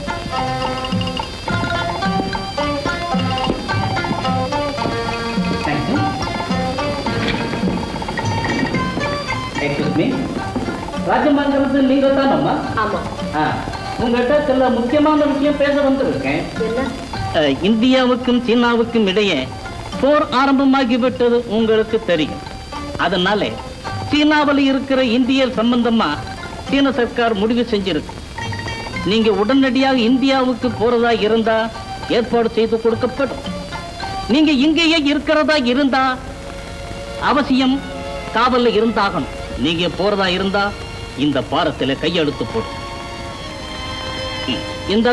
Speaker 14: excuse me ராஜமங்கலத்து நீங்க தானம்மா
Speaker 10: ஆமா
Speaker 14: உங்ககிட்ட சில முக்கியமான விஷயம் பேச வந்திருக்கேன் அஹ், இந்தியாவுக்கும் சீனாவுக்கும் இடையே போர் ஆரம்பமாகிவிட்டது உங்களுக்கு தெரியும் அதனால சீனாவில் இருக்கிற இந்தியர் சம்பந்தமா சீன சர்க்கார் முடிவு செஞ்சிருக்கு நீங்க உடனடியாக இந்தியாவுக்கு போறதா இருந்தா ஏற்பாடு செய்து கொடுக்கப்படும் நீங்க இங்கேயே இருக்கிறதா இருந்தா அவசியம் காவல்ல இருந்தாகணும் நீங்க போறதா இருந்தா இந்த பாரத்துல கையெழுத்து போடும் ம், இந்த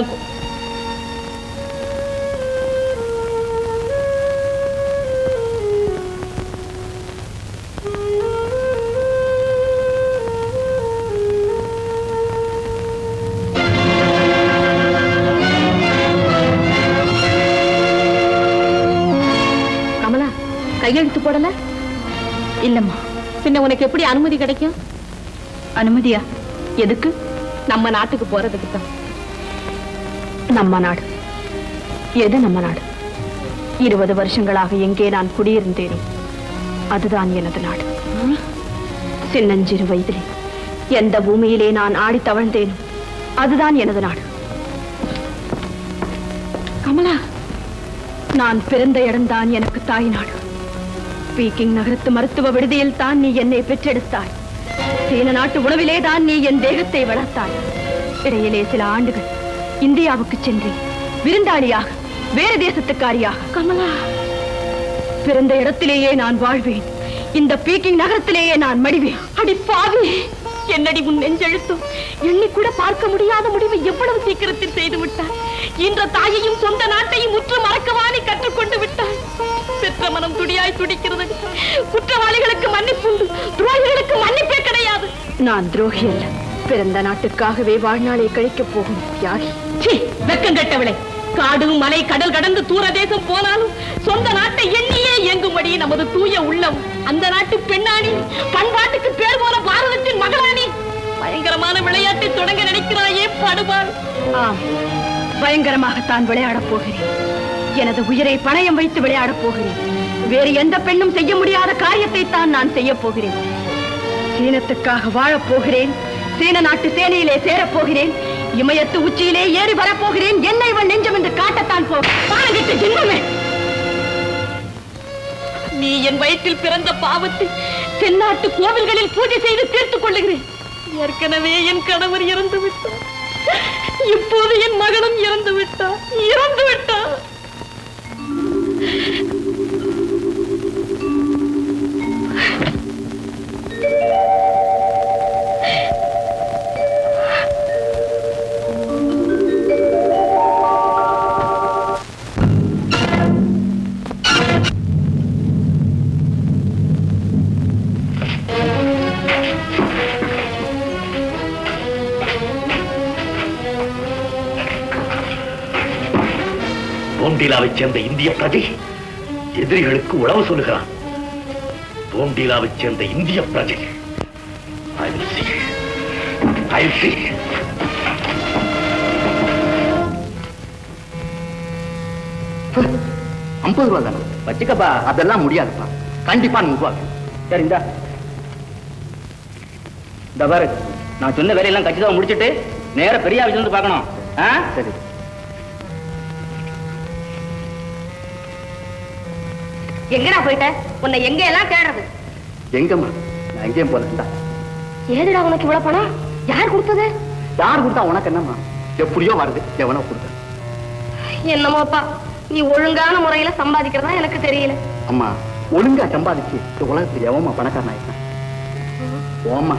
Speaker 10: கமலா கையெழுத்து போடல இல்லம்மா பின்ன உனக்கு எப்படி அனுமதி கிடைக்கும் அனுமதியா எதுக்கு நம்ம நாட்டுக்கு போறதுக்கு தான் நம்ம நாடு எது நம்ம நாடு இருபது வருஷங்களாக எங்கே நான் குடியிருந்தேனோ அதுதான் எனது நாடு சின்னஞ்சிறு வயதிலே எந்த பூமியிலே நான் ஆடி தவழ்ந்தேனோ அதுதான் எனது நாடு கமலா நான் பிறந்த இடம்தான் எனக்கு தாய் நாடு பீக்கிங் நகரத்து மருத்துவ விடுதியில் தான் நீ என்னை பெற்றெடுத்தாய் சீன நாட்டு உணவிலே தான் நீ என் தேகத்தை வளர்த்தாய் இடையிலே சில ஆண்டுகள் இந்தியாவுக்கு சென்றேன் விருந்தாளியாக வேறு தேசத்துக்காரியாக கமலா பிறந்த இடத்திலேயே நான் வாழ்வேன் இந்த பீக்கிங் நகரத்திலேயே நான் மடிவேன் அடி பாவி என்னடி உன் நெஞ்செழுத்தும் எண்ணி கூட பார்க்க முடியாத முடிவை எவ்வளவு சீக்கிரத்தில் செய்து விட்டாய் இன்ற தாயையும் சொந்த நாட்டையும் முற்று மறக்கவானே கற்றுக்கொண்டு விட்டாய் பெற்ற மனம் துடியாய் துடிக்கிறது குற்றவாளிகளுக்கு மன்னிப்புண்டு துரோகிகளுக்கு மன்னிப்பே கிடையாது நான் துரோகி அல்ல பிறந்த நாட்டுக்காகவே வாழ்நாளை கழிக்கப் போகும் தியாகி சீ, வெக்கம் கெட்டவளே காடு மலை கடல் கடந்து தூர தேசம் போனாலும் சொந்த நாட்டை எண்ணியே இயங்கும்படி நமது தூய உள்ளம் அந்த நாட்டு பெண்ணாணி பண்பாட்டுக்கு பேர் போன பாரதத்தின் மகளாணி பயங்கரமான விளையாட்டை தொடங்க நினைக்கிறாயே படுபாள் ஆம் பயங்கரமாகத்தான் விளையாடப் போகிறேன் எனது உயிரை பணயம் வைத்து விளையாடப் போகிறேன் வேறு எந்த பெண்ணும் செய்ய முடியாத காரியத்தை தான் நான் செய்ய போகிறேன் சீனத்துக்காக வாழப் போகிறேன் சீன நாட்டு சேனையிலே சேரப் போகிறேன் இமயத்து உச்சியிலே ஏறி வரப்போகிறேன் என்ன இவன் நெஞ்சம் என்று காட்டத்தான் போ பாலகிட்ட ஜென்மமே நீ என் வயிற்றில் பிறந்த பாவத்தை தென்னாட்டு கோவில்களில் பூஜை செய்து தீர்த்துக் கொள்ளுகிறேன் ஏற்கனவே என் கணவர் இறந்து விட்டார் இப்போது என் மகனும் இறந்து விட்டார் இறந்து விட்டார்
Speaker 11: போண்டிலாவைச் சேர்ந்த இந்திய பிரஜை எதிரிகளுக்கு உளவு சொல்லுகிறான் போண்டிலாவைச் சேர்ந்த இந்திய பிரஜை I will see. I will see.
Speaker 2: ஐம்பது ரூபா தானே வச்சுக்கப்பா அதெல்லாம் முடியாதுப்பா கண்டிப்பா நூறு ரூபா சரி இந்தா இந்த பாரு நான் சொன்ன வேலையெல்லாம் கச்சிதமா முடிச்சிட்டு நேரா பெரிய ஆஃபீஸ் வந்து பார்க்கணும் ஆ சரி
Speaker 16: எங்கடா போயிட்ட உன்னை எங்க எல்லாம் தேடுறது
Speaker 2: எங்கம்மா நான் எங்கேயும் போல இந்தா
Speaker 16: ஏதுடா உனக்கு இவ்வளவு பணம் யார் கொடுத்தது
Speaker 2: யார் கொடுத்தா உனக்கு என்னம்மா எப்படியோ வருது எவனோ கொடுத்தா
Speaker 16: என்னமோப்பா நீ ஒழுங்கான முறையில சம்பாதிக்கிறதா எனக்கு தெரியல
Speaker 2: அம்மா ஒழுங்கா சம்பாதிச்சு இந்த உலகத்துல எவமா பணக்காரன் ஆயிட்டான் ஓம்மா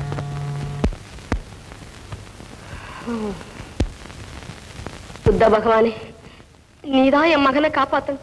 Speaker 16: புத்த பகவானே நீதான் என் மகனை காப்பாத்தணும்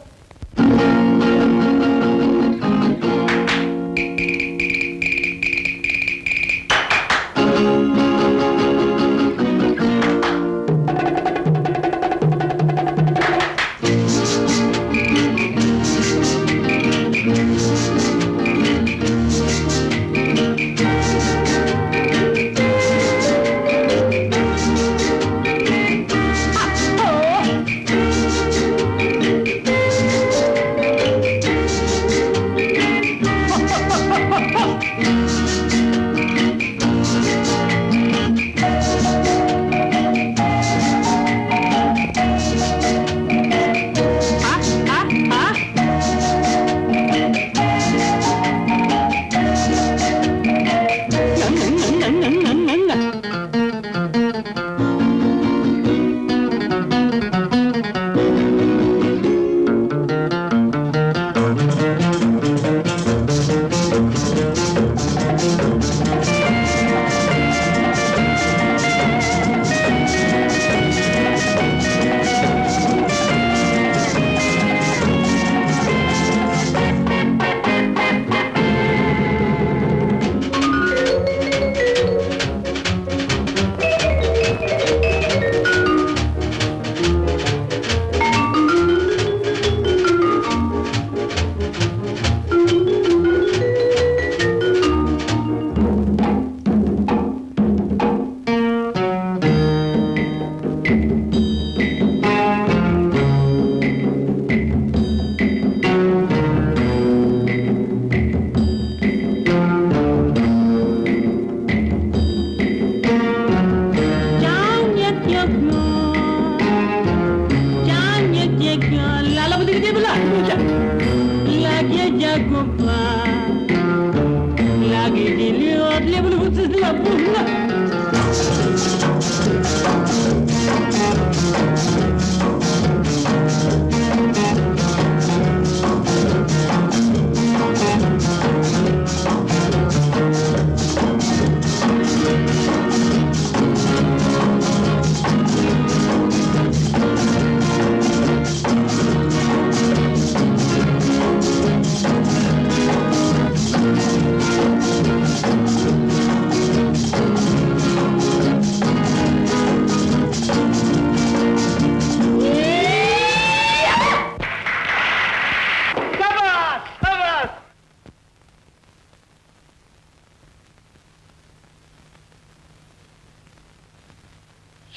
Speaker 8: Thank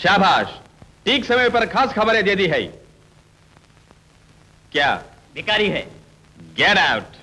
Speaker 18: शाबाश ठीक समय पर खास खबरें दे दी है क्या
Speaker 11: भिकारी है
Speaker 18: गेट आउट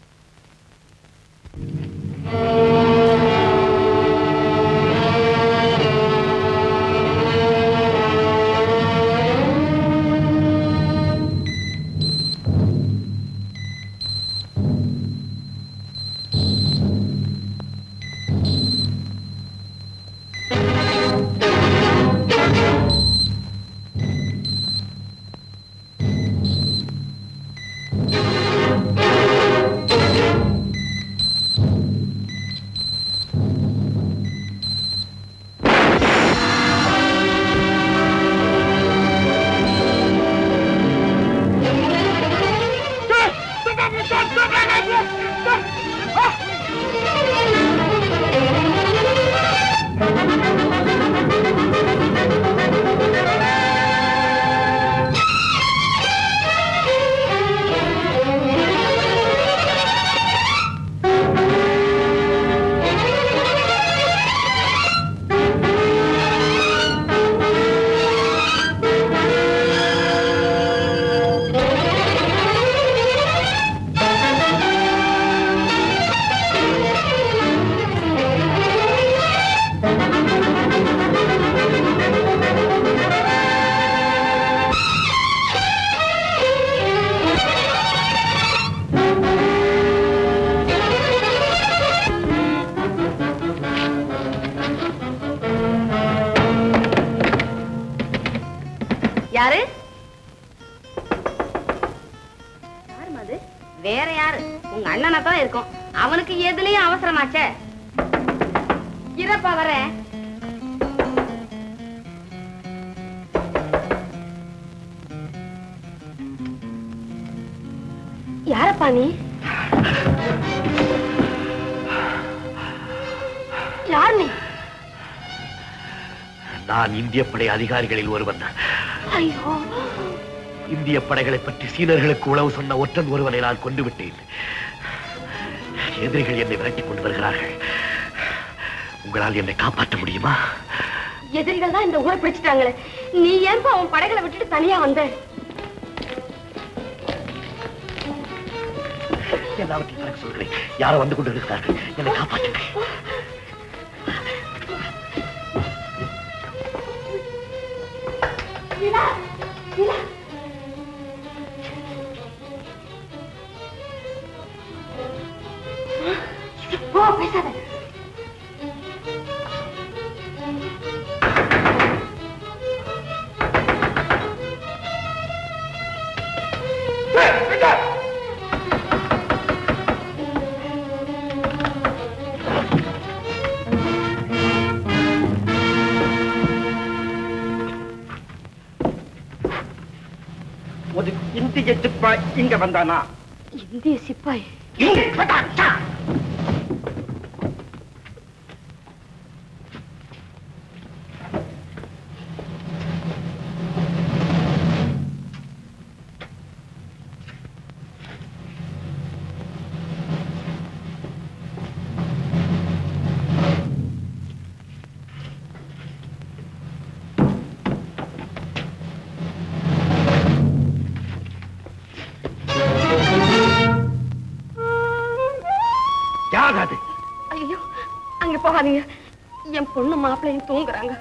Speaker 16: யாரு யாரும்மா அது வேற யாரு உங்க அண்ணனா தான் இருக்கும் அவனுக்கு எதுலயும் அவசரமாச்சே இருப்பா வரேன் யாரப்பா நீ யார் நீ
Speaker 11: நான் இந்திய படை அதிகாரிகளில் ஒருவன்
Speaker 16: ஐயோ
Speaker 11: இந்திய படைகளை பற்றி சீனர்களுக்கு உளவு சொன்ன ஒற்றன் ஒருவனை நான் கொண்டு விட்டேன் எதிரிகள் என்னை விரட்டிக் கொண்டு வருகிறார்கள் உங்களால் என்னை காப்பாற்ற முடியுமா
Speaker 16: எதிரிகள் தான் இந்த ஊரை பிடிச்சிட்டாங்களே நீ ஏன்பா அவன் படைகளை விட்டுட்டு தனியா வந்த
Speaker 11: எல்லாவற்றையும் எனக்கு சொல்கிறேன் யாரோ வந்து கொண்டு இருக்கிறார்கள் என்னை காப்பாற்றுங்கள்
Speaker 16: வினா, வினா. போ பேசாத
Speaker 1: ஒரு இந்திய சிப்பாய் இங்க வந்தானா
Speaker 16: இந்திய சிப்பாய்
Speaker 11: யார் அது
Speaker 16: ஐயோ அங்க போகாதீங்க என் பொண்ணு மாப்பிள்ளையும் தூங்குறாங்க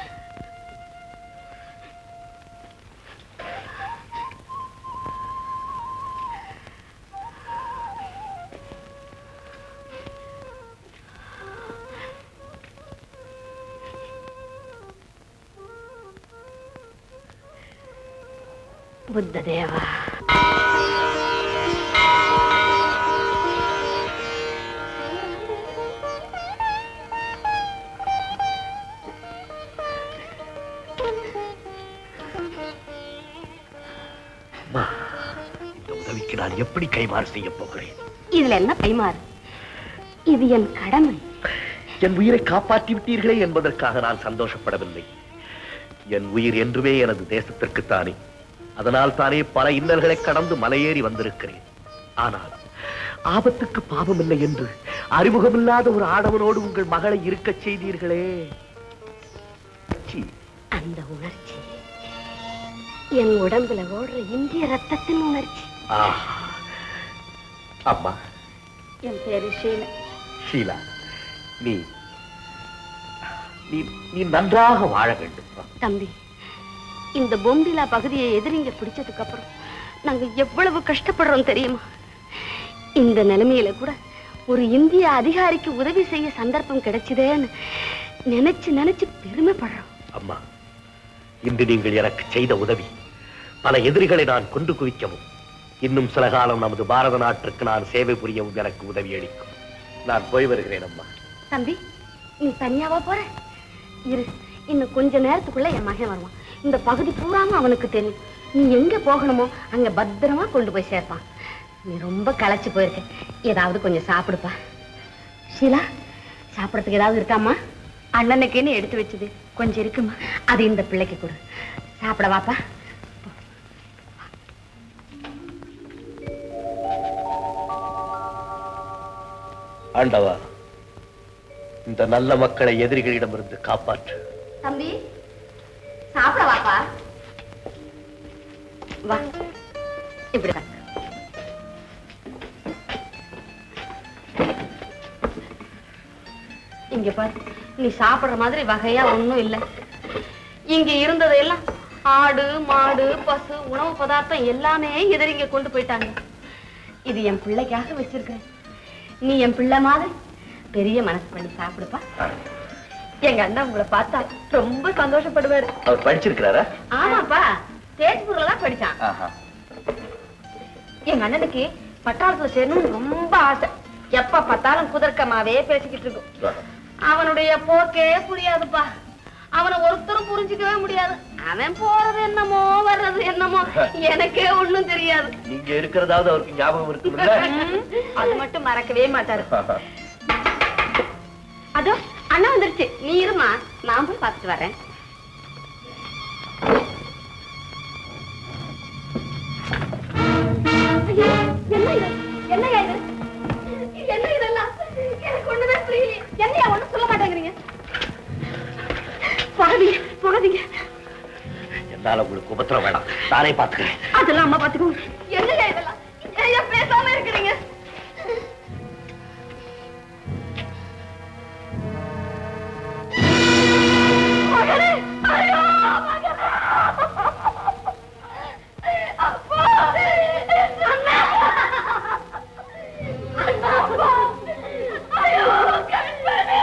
Speaker 16: புத்த தேவா
Speaker 11: அம்மா, இந்த உதவிக்கு நான் எப்படி கைமாறு செய்ய போகிறேன்
Speaker 16: இதுல என்ன கைமாறு இது என் கடமை
Speaker 11: என் உயிரை காப்பாற்றி விட்டீர்களே என்பதற்காக நான் சந்தோஷப்படவில்லை என் உயிர் என்றுமே எனது தேசத்திற்குத்தானே அதனால் தானே பல இன்னல்களை கடந்து மலையேறி வந்திருக்கிறேன் ஆனால் ஆபத்துக்கு பாவமில்லை என்று அறிமுகமில்லாத ஒரு ஆடவனோடு உங்கள் மகளை இருக்கச் செய்தீர்களே சீ,
Speaker 19: அந்த உணர்ச்சி என் உடம்புல ஓடுற இந்திய ரத்தத்தின் உணர்ச்சி
Speaker 20: ஆஹா. அம்மா
Speaker 19: என் பேரு ஷீலா
Speaker 20: ஷீலா நீ நீ நீ நன்றாக வாழ வேண்டும்
Speaker 19: தம்பி இந்த பொம்பிலா பகுதியை எதிரிங்க பிடிச்சதுக்கு அப்புறம் நாங்க எவ்வளவு கஷ்டப்படுறோம் தெரியுமா இந்த நிலைமையில கூட ஒரு இந்திய அதிகாரிக்கு உதவி செய்ய சந்தர்ப்பம் கிடைச்சதேன்னு நினைச்சு நினைச்சு பெருமைப்படுறோம்
Speaker 20: அம்மா இன்று நீங்கள் எனக்கு செய்த உதவி பல எதிரிகளை நான் கொண்டு குவிக்கவும் இன்னும் சில காலம் நமது பாரத நாட்டிற்கு நான் சேவை புரியவும் எனக்கு உதவி அளிக்கும் நான் போய் வருகிறேன் அம்மா
Speaker 19: தம்பி நீ தனியாவா போற இரு இன்னும் கொஞ்ச நேரத்துக்குள்ள என் மகன் வருவான் இந்த பகுதி பூராம அவனுக்கு தெரியும் நீ எங்க போகணுமோ அங்க பத்திரமா கொண்டு போய் சேர்ப்பான் நீ ரொம்ப களைச்சு போயிருக்க ஏதாவது கொஞ்சம் சாப்பிடுப்பா ஷீலா சாப்பிடறதுக்கு ஏதாவது இருக்காமா அண்ணனுக்குன்னு எடுத்து வச்சது கொஞ்சம் இருக்குமா அது இந்த பிள்ளைக்கு கொடு சாப்பிட வாப்பா
Speaker 20: ஆண்டவா இந்த நல்ல மக்களை எதிரிகளிடமிருந்து காப்பாற்று
Speaker 19: தம்பி சாப்பிட வாப்பா வா இப்படி வா. இங்க பாரு நீ சாப்பிடுற மாதிரி வகையா ஒண்ணும் இல்ல இங்க இருந்ததெல்லாம் ஆடு மாடு பசு உணவு பதார்த்தம் எல்லாமே எதிரிங்க கொண்டு போயிட்டாங்க இது என் பிள்ளைக்காக வச்சிருக்கேன் நீ என் பிள்ளை மாதிரி பெரிய மனசு பண்ணி சாப்பிடுப்பா எங்க அண்ணா உங்களை பார்த்தா ரொம்ப சந்தோஷப்படுவாரு
Speaker 20: அவர் படிச்சிருக்கிறாரா
Speaker 19: ஆமாப்பா தேஜ்பூர்ல தான் படிச்சான்
Speaker 20: ஆஹா.
Speaker 19: எங்க அண்ணனுக்கு பட்டாளத்துல சேரணும்னு ரொம்ப ஆசை எப்ப பார்த்தாலும் குதர்க்கமாவே பேசிக்கிட்டு இருக்கும் அவனுடைய போக்கே புரியாதுப்பா அவனை ஒருத்தரும் புரிஞ்சுக்கவே முடியாது அவன் போறது என்னமோ வர்றது என்னமோ எனக்கே ஒண்ணும் தெரியாது
Speaker 20: நீங்க இருக்கிறதாவது அவருக்கு ஞாபகம் இருக்குல்ல
Speaker 19: ம், அது மட்டும் மறக்கவே மாட்டாரு அதோ அண்ணா வந்துருச்சு நீ இருமா நான் போய் பார்த்துட்டு வரேன் ஐயோ, என்ன இது என்னையா இது என்ன இதெல்லாம் எனக்கு ஒண்ணுமே புரியல என்னையா ஒண்ணும் சொல்ல மாட்டேங்கிறீங்க போகாதீங்க போகாதீங்க
Speaker 20: என்னால உங்களுக்கு உபத்திரம் வேணாம் நானே பாத்துக்கிறேன்
Speaker 19: அதெல்லாம் அம்மா பாத்துக்கோங்க என்னையா இதெல்லாம் ஏன் பேசாம இருக்கிறீங்க மகனே ஐயோ மகனே அப்பா அண்ணா அண்ணா அப்பா ஐயோ கண்மணி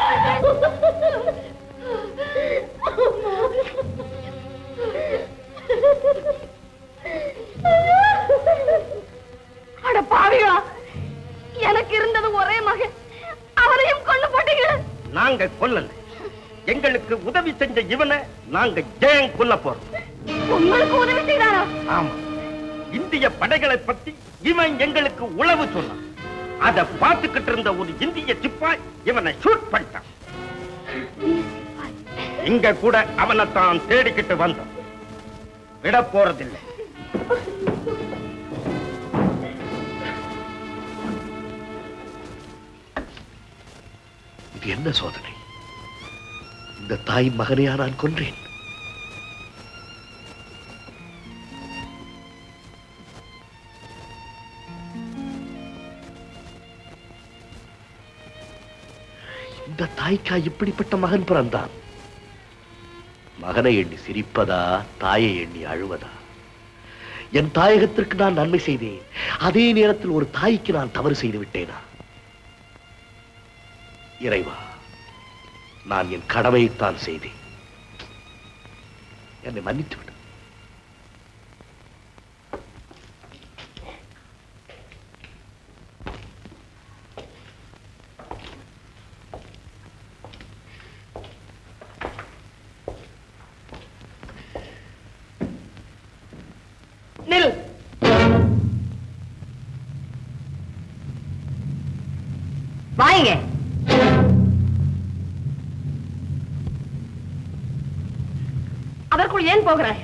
Speaker 19: அட பாவிகளா எனக்கு இருந்தது ஒரே மகன் அவனையும் கொண்டு போட்டீங்க
Speaker 20: நாங்க கொல்லல எங்களுக்கு உதவி செஞ்ச இவனை நாங்க ஜெயம் கொல்ல போறோம்
Speaker 19: உங்களுக்கு உதவி செய்தாரா
Speaker 20: ஆமா இந்திய படைகளை பத்தி இவன் எங்களுக்கு உளவு சொன்னான் அத பார்த்துக்கிட்டு இருந்த ஒரு இந்திய சிப்பாய் இவனை ஷூட் பண்ணிட்டான் இங்க கூட அவனை தான் தேடிக்கிட்டு வந்தோம் விட போறதில்லை இது என்ன சோதனை இந்த தாய் மகனையா நான் கொன்றேன் இந்த தாய்க்கா இப்படிப்பட்ட மகன் பிறந்தான் மகனை எண்ணி சிரிப்பதா தாயை எண்ணி அழுவதா என் தாயகத்திற்கு நான் நன்மை செய்தேன் அதே நேரத்தில் ஒரு தாய்க்கு நான் தவறு செய்து விட்டேனா இறைவா நான் என் கடமையைத்தான் செய்தேன் என்னை மன்னித்து விடு
Speaker 19: நில் வாங்க அதற்குள் ஏன் போகிறாய்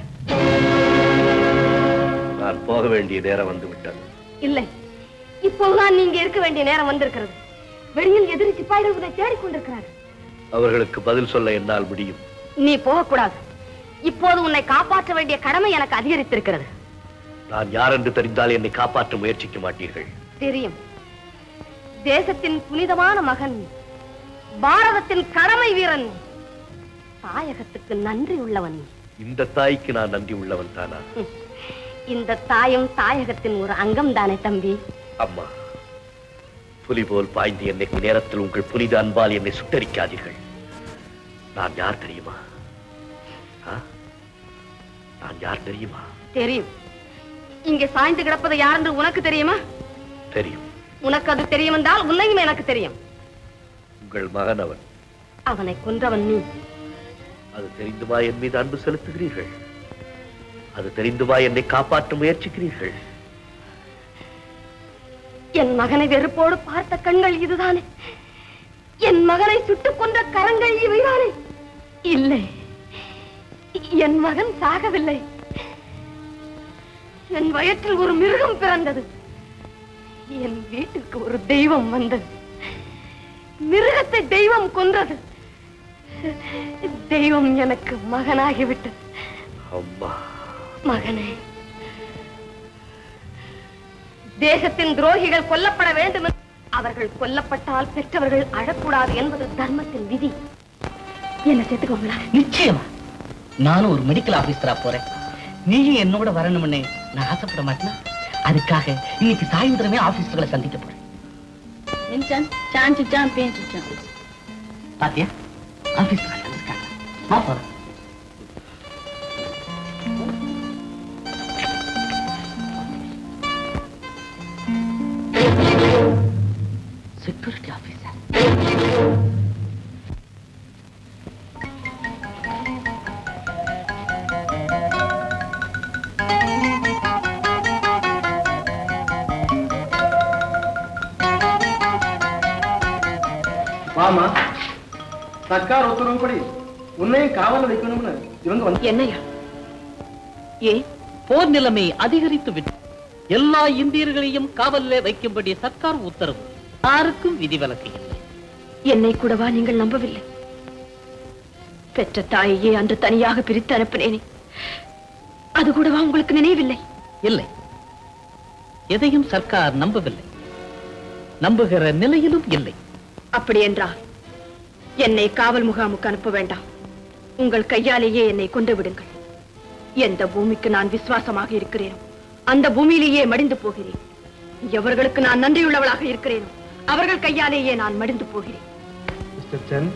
Speaker 20: நான் போக வேண்டிய நேரம் வந்து விட்டது
Speaker 19: இல்லை இப்போதுதான் நீங்க இருக்க வேண்டிய நேரம் வந்திருக்கிறது வெளியில் எதிரி சிப்பாய்கள் உன்னை தேடிக் கொண்டிருக்கிறார்
Speaker 20: அவர்களுக்கு பதில் சொல்ல என்னால் முடியும்
Speaker 19: நீ போகக்கூடாது இப்போது உன்னை காப்பாற்ற வேண்டிய கடமை எனக்கு அதிகரித்திருக்கிறது
Speaker 20: நான் யார் என்று தெரிந்தால் என்னை காப்பாற்ற முயற்சிக்க மாட்டீர்கள்
Speaker 19: தெரியும் தேசத்தின் புனிதமான மகன் பாரதத்தின் கடமை வீரன் தாயகத்துக்கு நன்றி உள்ளவன்
Speaker 20: இந்த தாய்க்கு நான் நன்றி உள்ளவன் தானா
Speaker 19: இந்த தாயும் தாயகத்தின் ஒரு அங்கம் தானே தம்பி
Speaker 20: அம்மா புலி போல் பாய்ந்து என்னை நேரத்தில் உங்கள் புனித அன்பால் என்னை சுட்டரிக்காதீர்கள் நான் யார் தெரியுமா ஆ? நான் யார் தெரியுமா
Speaker 19: தெரியும் இங்கே சாய்ந்து கிடப்பது யார் என்று உனக்கு தெரியுமா
Speaker 20: தெரியும்
Speaker 19: உனக்கு அது தெரியும் என்றால் உன்னையும் எனக்கு தெரியும்
Speaker 20: உங்கள் மகன் அவன்
Speaker 19: அவனை கொன்றவன் நீ
Speaker 20: அது தெரிந்துமா என் மீது அன்பு செலுத்துகிறீர்கள் அது தெரிந்துமா என்னை காப்பாற்ற முயற்சிக்கிறீர்கள்
Speaker 19: என் மகனை வெறுப்போடு பார்த்த கண்கள் இதுதானே என் மகனை சுட்டுக் கொன்ற கரங்கள் இவைதானே இல்லை என் மகன் சாகவில்லை என் வயிற்றில் ஒரு மிருகம் பிறந்தது என் வீட்டுக்கு ஒரு தெய்வம் வந்தது மிருகத்தை தெய்வம் கொன்றது தெய்வம் எனக்கு மகனாகிவிட்டது
Speaker 20: அம்மா
Speaker 19: மகனே தேசத்தின் துரோகிகள் கொல்லப்பட வேண்டும் என்று அவர்கள் கொல்லப்பட்டால் பெற்றவர்கள் அழக்கூடாது என்பது தர்மத்தின் விதி என்ன சேர்த்துக்கோங்களா
Speaker 14: நிச்சயமா நானும் ஒரு மெடிக்கல் ஆபீசரா போறேன் நீயும் என்னோட வரணும்னு நான் ஆசைப்பட மாட்டேனா அதுக்காக இன்னைக்கு சாயந்தரமே ஆபீஸ்களை சந்திக்க போறேன்
Speaker 10: மின்சான் சான் சிச்சான் பேன் சிச்சான்
Speaker 14: பாத்தியா ஆபீஸ்ல சந்திருக்காங்க வா போறேன் செக்யூரிட்டி ஆபீசர்
Speaker 15: வாமா சர்க்கார் உத்தரவுப்படி உன்னையும் காவல வைக்கணும்னு இவங்க வந்து
Speaker 10: என்னையா
Speaker 14: ஏன் போர் நிலைமை அதிகரித்து விட்டு எல்லா இந்தியர்களையும் காவலில் வைக்கும்படி சர்க்கார் உத்தரவு யாருக்கும் விதிவிலக்கு இல்லை
Speaker 10: என்னை கூடவா நீங்கள் நம்பவில்லை பெற்ற தாயையே அன்று தனியாக பிரித்து அனுப்பினேனே அது கூடவா உங்களுக்கு நினைவில்லை
Speaker 14: இல்லை எதையும் சர்க்கார் நம்பவில்லை நம்புகிற நிலையிலும் இல்லை
Speaker 10: அப்படி என்றால் என்னை காவல் முகாமுக்கு அனுப்ப வேண்டாம் உங்கள் கையாலேயே என்னை கொண்டு விடுங்கள் எந்த பூமிக்கு நான் விசுவாசமாக இருக்கிறேனோ அந்த பூமியிலேயே மடிந்து போகிறேன் எவர்களுக்கு நான் நன்றியுள்ளவளாக இருக்கிறேனோ அவர்கள் கையாலேயே நான் மடிந்து போகிறேன்
Speaker 15: மிஸ்டர் சென்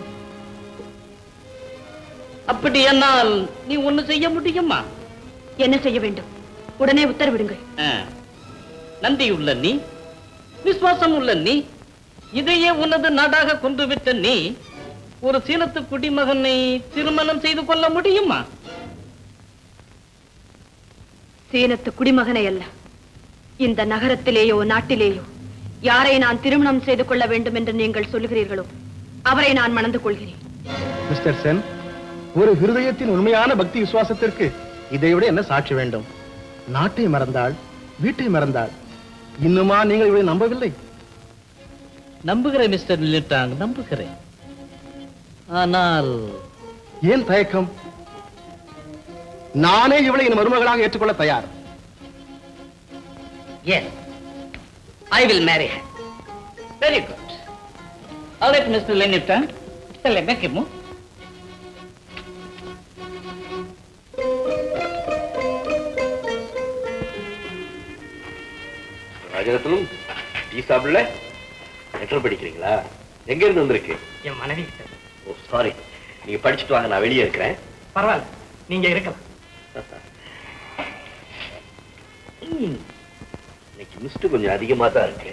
Speaker 14: அப்படி என்னால் நீ ஒண்ணு செய்ய முடியுமா
Speaker 10: என்ன செய்ய வேண்டும் உடனே உத்தரவிடுங்கள்
Speaker 14: ஆ. நன்றியுள்ள நீ விசுவாசம் உள்ள நீ இதையே உனது நாடாக கொண்டு விட்ட நீ ஒரு சீனத்து குடிமகனை திருமணம் செய்து கொள்ள முடியுமா
Speaker 10: சீனத்து குடிமகனை அல்ல இந்த நகரத்திலேயோ நாட்டிலேயோ யாரை நான் திருமணம் செய்து கொள்ள வேண்டும் என்று நீங்கள் சொல்லுகிறீர்களோ அவரை நான் மணந்து கொள்கிறேன்
Speaker 15: மிஸ்டர் சென் ஒரு ஹிருதயத்தின் உண்மையான பக்தி விசுவாசத்திற்கு இதை விட என்ன சாட்சி வேண்டும் நாட்டை மறந்தாள் வீட்டை மறந்தாள் இன்னுமா நீங்கள் இவளை நம்பவில்லை
Speaker 14: நம்புகிறேன் மிஸ்டர் லிட்டாங் நம்புகிறேன் ஆனால்
Speaker 15: ஏன் தயக்கம் நானே இவளை என் மருமகளாக ஏற்றுக்கொள்ள தயார்
Speaker 14: Yes, I will marry her. Very good. All right, Mr. Lennington. Shall I make a move?
Speaker 20: Rajaratnam tea சாப்பிடல லெட்டர் படிக்கிறீங்களா எங்க இருந்து வந்திருக்கு
Speaker 7: என் மனைவி கிட்ட
Speaker 20: ஓ சாரி நீங்க படிச்சுட்டு வாங்க நான் வெளியே இருக்கிறேன்
Speaker 7: பரவாயில்ல நீங்க இருக்கலாம்
Speaker 20: ம், இன்னைக்கு மிஸ்ட் கொஞ்சம் அதிகமா தான் இருக்கு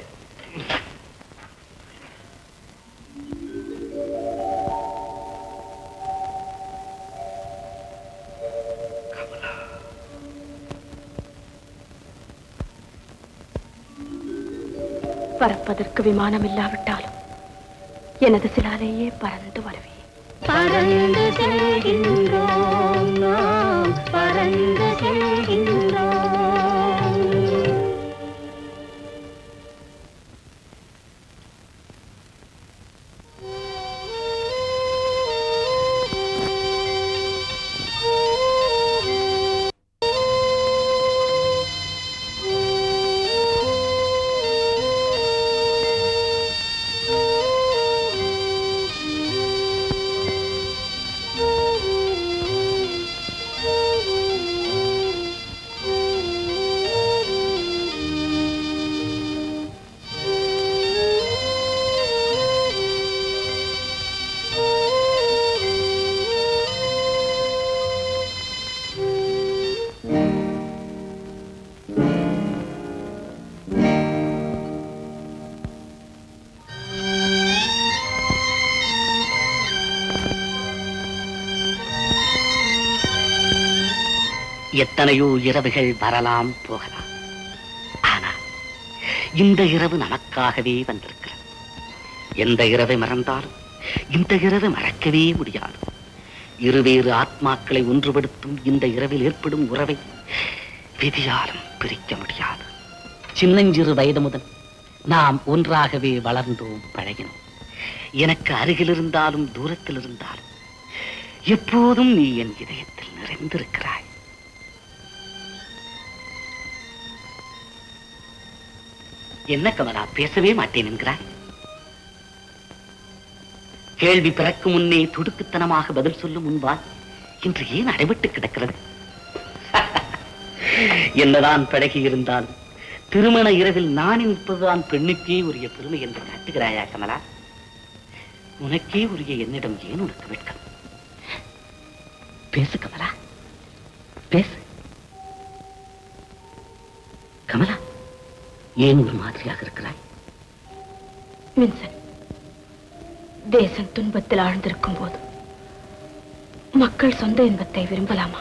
Speaker 10: பறப்பதற்கு விமானம் இல்லாவிட்டாலும் எனது சிலாலேயே பறந்து வருவேன்
Speaker 8: பறந்து செல்கின்றோம் நாம் பறந்து செல்கின்றோம்
Speaker 11: எத்தனையோ இரவுகள் வரலாம் போகலாம் ஆனா இந்த இரவு நமக்காகவே வந்திருக்கிறது எந்த இரவை மறந்தாலும் இந்த இரவை மறக்கவே முடியாது இருவேறு ஆத்மாக்களை ஒன்றுபடுத்தும் இந்த இரவில் ஏற்படும் உறவை விதியாலும் பிரிக்க முடியாது சின்னஞ்சிறு வயது முதல் நாம் ஒன்றாகவே வளர்ந்தோம் பழகினோம் எனக்கு அருகில் இருந்தாலும் தூரத்தில் இருந்தாலும் எப்போதும் நீ என் இதயத்தில் நிறைந்திருக்கிறாய் என்ன கமலா பேசவே மாட்டேன் என்கிறாய் கேள்வி பிறக்கும் முன்னே துடுக்குத்தனமாக பதில் சொல்லும் முன்பால் இன்று ஏன் அடைபட்டு கிடக்கிறது என்னதான் பழகி இருந்தாலும் திருமண இரவில் நான் நிற்பதுதான் பெண்ணுக்கே உரிய பெருமை என்று காட்டுகிறாயா கமலா உனக்கே உரிய என்னிடம் ஏன் உனக்கு வெட்கம் பேசு கமலா பேசு கமலா ஏன் ஒரு மாதிரியாக இருக்கிறாய்
Speaker 10: வின்சன் தேசம் துன்பத்தில் ஆழ்ந்திருக்கும் போது மக்கள் சொந்த இன்பத்தை விரும்பலாமா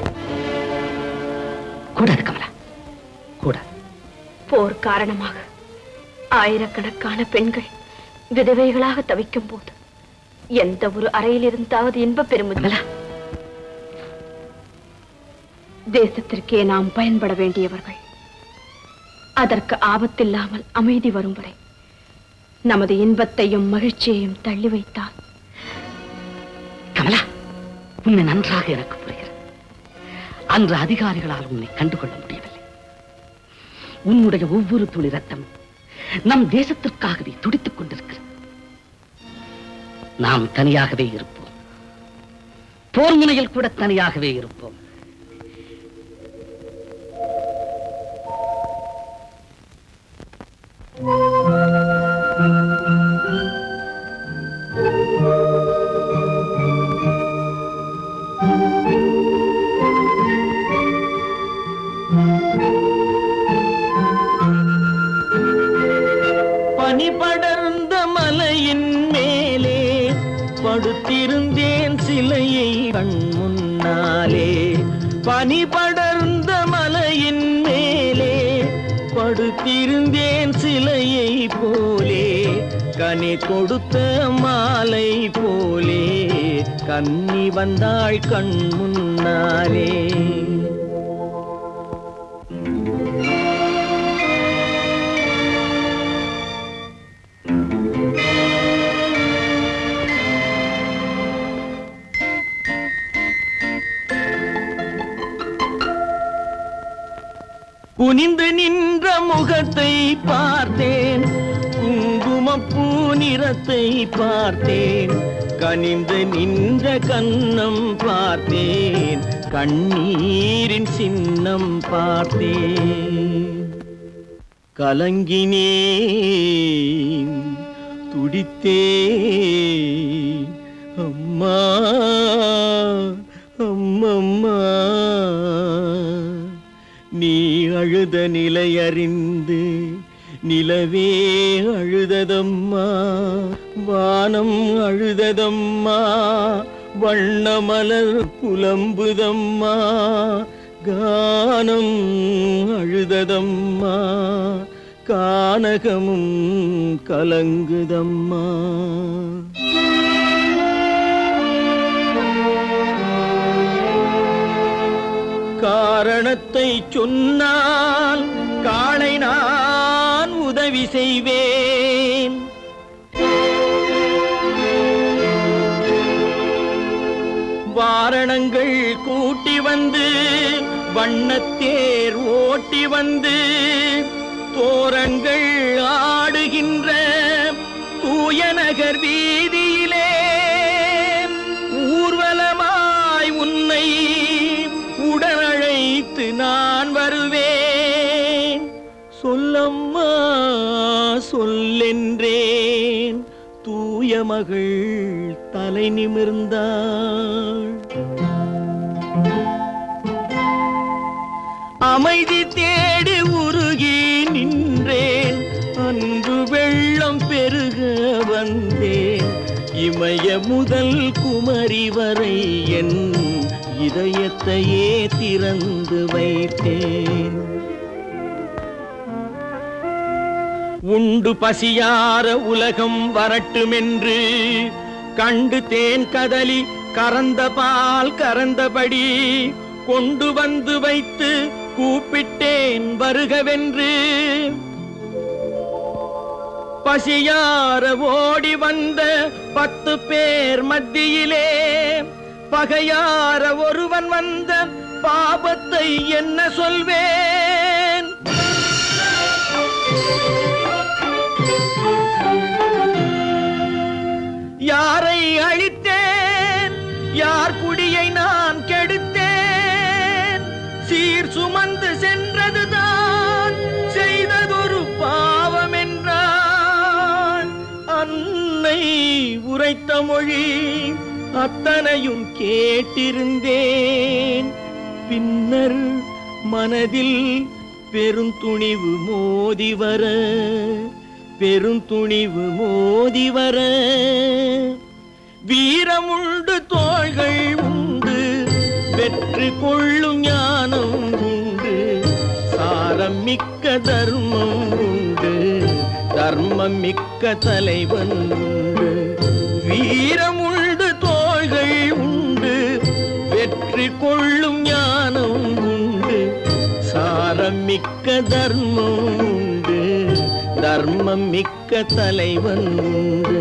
Speaker 11: கூடாது கமலா கூடாது
Speaker 10: போர் காரணமாக ஆயிரக்கணக்கான பெண்கள் விதவைகளாக தவிக்கும் போது எந்த ஒரு அறையில் இருந்தாவது இன்ப பெருமுதலா தேசத்திற்கே நாம் பயன்பட வேண்டியவர்கள் அதற்கு ஆபத்தில்லாமல் அமைதி வரும் வரை நமது இன்பத்தையும் மகிழ்ச்சியையும் தள்ளி வைத்தால்
Speaker 11: கமலா உன்னை நன்றாக எனக்கு புரிகிறது அன்று அதிகாரிகளால் உன்னை கண்டுகொள்ள முடியவில்லை உன்னுடைய ஒவ்வொரு துளி ரத்தமும் நம் தேசத்திற்காகவே துடித்துக் கொண்டிருக்கிறது நாம் தனியாகவே இருப்போம் போர் முனையில் கூட தனியாகவே இருப்போம்
Speaker 12: பனி படர்ந்த மலையின் மேலே படுத்திருந்தேன் சிலையை கண் முன்னாலே பனி படர்ந்த மலையின் மேலே படுத்திருந்தேன் சிலையை போலே கனி கொடுத்த மாலை போலே கன்னி வந்தாள் கண் முன்னாலே குனிந்து நின்ற முகத்தை பார்த்தேன் குங்குமப்பூ நிறத்தை பார்த்தேன் கனிந்து நின்ற கன்னம் பார்த்தேன் கண்ணீரின் சின்னம் பார்த்தேன் கலங்கினேன் துடித்தேன் அம்மா அம்மம்மா நீ அழுத நிலை அறிந்து நிலவே அழுததம்மா வானம் அழுததம்மா வண்ணமலர் புலம்புதம்மா கானம் அழுததம்மா கானகமும் கலங்குதம்மா காரணத்தை சொன்னால் காளை நான் உதவி செய்வேன் வாரணங்கள் கூட்டி வந்து வண்ணத்தேர் ஓட்டி வந்து தோரங்கள் ஆடுகின்ற தூய நகர் வீதியிலே ஊர்வலமாய் உன்னை உடனழைத்து நான் வருவேன் சொல்லம்மா சொல்லென்றேன் தூய மகள் தலை நிமிர்ந்தாள் அமைதி தேடி உருகி நின்றேன் அன்பு வெள்ளம் பெருக வந்தேன் இமய முதல் குமரி வரை என் இதயத்தையே திறந்து வைத்தேன் உண்டு பசியார உலகம் வரட்டுமென்று கண்டு தேன் கதலி கறந்த பால் கறந்தபடி கொண்டு வந்து வைத்து கூப்பிட்டேன் வருகவென்று பசியார ஓடி வந்த பத்து பேர் மத்தியிலே பகையார ஒருவன் வந்த பாபத்தை என்ன சொல்வேன் யாரை அழித்தேன் யார் குடியை நான் கெடுத்தேன் சீர் சுமந்து சென்றதுதான் செய்ததொரு பாவம் என்றான் அன்னை உரைத்த மொழி அத்தனையும் கேட்டிருந்தேன் பின்னர் மனதில் பெருந்துணிவு மோதி வர பெருந்துணிவு மோதி வர வீரமுண்டு தோள்கள் உண்டு வெற்றி கொள்ளும் ஞானம் உண்டு சாரம் மிக்க தர்மம் உண்டு தர்மம் மிக்க தலைவன் உண்டு வீரமுண்டு தோள்கள் உண்டு வெற்றி கொள்ளும் ஞானம் உண்டு சாரம் மிக்க தர்மம் உண்டு தர்மம் மிக்க தலைவன் உண்டு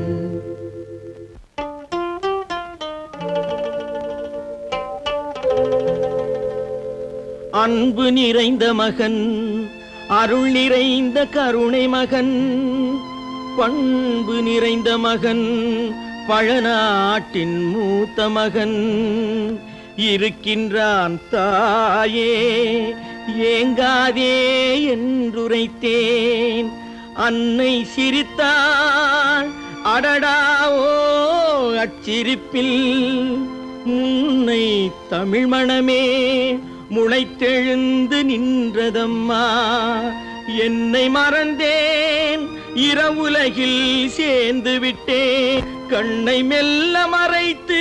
Speaker 12: அன்பு நிறைந்த மகன் அருள் நிறைந்த கருணை மகன் பண்பு நிறைந்த மகன் பழநாட்டின் மூத்த மகன் இருக்கின்றான் தாயே ஏங்காதே என்றுரைத்தேன் அன்னை சிரித்தாள் அடடாவோ அச்சிரிப்பில் முன்னை தமிழ் மணமே முளைத்தெழுந்து நின்றதம்மா என்னை மறந்தேன் இரவுலகில் சேர்ந்து விட்டேன் கண்ணை மெல்ல மறைத்து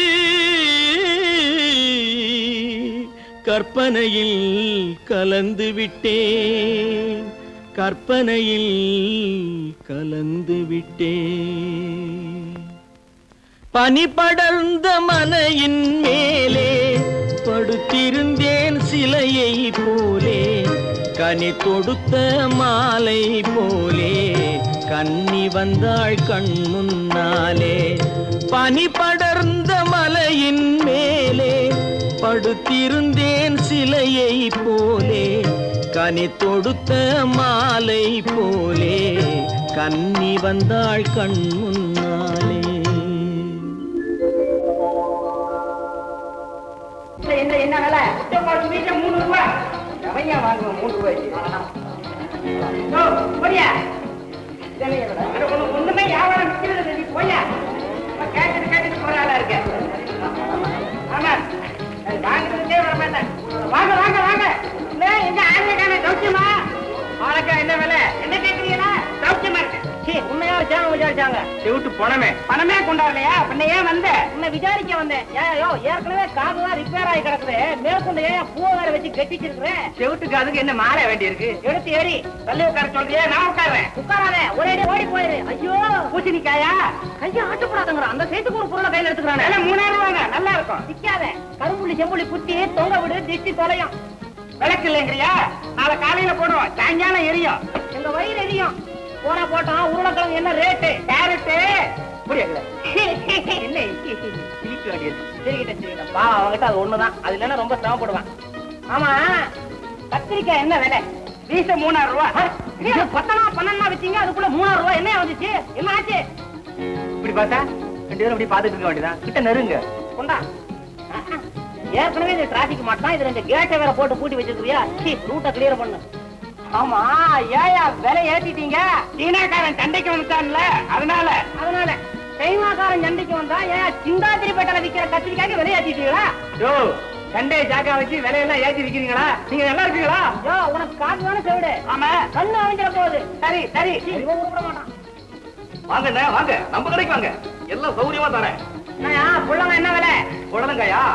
Speaker 12: கற்பனையில் கலந்து விட்டேன் கற்பனையில் கலந்து விட்டேன் பனி படர்ந்த மனையின் மேலே படுத்திருந்தேன் சிலையை போலே கனி தொடுத்த மாலை போலே கன்னி வந்தாள் கண் முன்னாலே பனி படர்ந்த மலையின் மேலே படுத்திருந்தேன் சிலையை போலே கனி தொடுத்த மாலை போலே கன்னி வந்தாள் கண் முன்னாலே
Speaker 13: என்ன என்ன விலை முட்டை வீட்டுல மூணு ரூபாய் எவையா வாங்குவோம் மூணு ரூபாய்க்கு ஓ, போடியா இதெல்லாம் எவ்வளவு? அட, ஒண்ணு- ஒண்ணுமே வியாபாரம் விக்கிறது இல்லை, நீ போயா நான் கேட்டுட்டு கேட்டுட்டு போற ஆளா இருக்க ஆமா அது வாங்குறதுக்கே வர மாட்டேன் வாங்க வாங்க வாங்க இல்ல எங்க ஆளுக்கான சௌக்கியமா வாழைக்காய் என்ன விலை என்ன கேக்குறீங்களா சௌக்கியமா இருக்கு சீ, உன்னை யார் சேவை விசாரிச்சாங்க செவிட்டு பணமே பணமே கொண்டாடலையா பின்ன ஏன் வந்த உன்னை விசாரிக்க வந்தேன் ஏன் யோ ஏற்கனவே காது தான் ரிப்பேர் ஆகி கிடக்குது மேற்கொண்டு ஏன் பூ வேற வச்சு கட்டிச்சிருக்கிறேன் செவிட்டுக்கு அதுக்கு என்ன மாற வேண்டி இருக்கு எடுத்து ஏறி தள்ளி உட்கார சொல்றியே நான் உட்கார்றேன் உட்காராதே ஒரே அடி ஓடி போயிரு ஐயோ பூசணிக்காயா கையை ஆட்டப்படாதங்கிற அந்த சேர்த்துக்கு ஒரு பொருளை கையில எடுத்துக்கிறானே மூணாயிரம் ரூபாங்க நல்லா இருக்கும் நிக்காத கரும்புள்ளி செம்புள்ளி குத்தி தொங்க விடு திஷ்டி தொலையும் விளக்கு இல்லைங்கிறியா நாளை காலையில போடுவோம் சாயங்காலம் எரியும் எங்க வயிறு எரியும் போனா போட்டோம் உருளைக்கிழங்கு என்ன ரேட்டு கேரட்டு புரியல என்ன சிரிப்பு அடியது சரிகிட்ட சரிகிட்ட பா அவங்ககிட்ட அது ஒண்ணுதான் அது இல்லைன்னா ரொம்ப சிரமப்படுவான் ஆமா கத்திரிக்காய் என்ன விலை வீச மூணாயிரம் ரூபாய் பத்தனா பன்னெண்டா வச்சீங்க அதுக்குள்ள மூணாயிரம் ரூபாய் என்ன வந்துச்சு என்ன ஆச்சு இப்படி பார்த்தா ரெண்டு பேரும் இப்படி பாத்துட்டு இருக்க வேண்டியதான் கிட்ட நெருங்க கொண்டா ஏற்கனவே இது டிராபிக் மாட்டான் இது ரெண்டு கேட்டை வேற போட்டு பூட்டி வச்சிருக்கியா ரூட்டை கிளியர் பண்ணு ஆமா ஏயா விலை ஏத்திட்டீங்க சீனாக்காரன் சண்டைக்கு வந்துட்டான்ல அதனால அதனால சைனாக்காரன் சண்டைக்கு வந்தா ஏன் சிந்தாதிரிப்பேட்டையில விக்கிற கத்திரிக்காய்க்கு விலை ஏத்திட்டீங்களா யோ சண்டையை ஜாக்கா வச்சு விலையெல்லாம் ஏத்தி விக்கிறீங்களா நீங்க நல்லா இருக்கீங்களா யோ உனக்கு காசு வேணும் செவிடு ஆமா கண்ணு அழிஞ்சிட போகுது சரி சரி இவன் கூப்பிட மாட்டான்
Speaker 1: வாங்க வாங்க நம்ம கடைக்கு வாங்க எல்லாம் சௌகரியமா தரேன்
Speaker 13: என்னயா புள்ளங்க என்ன விலை
Speaker 1: புடலங்காயா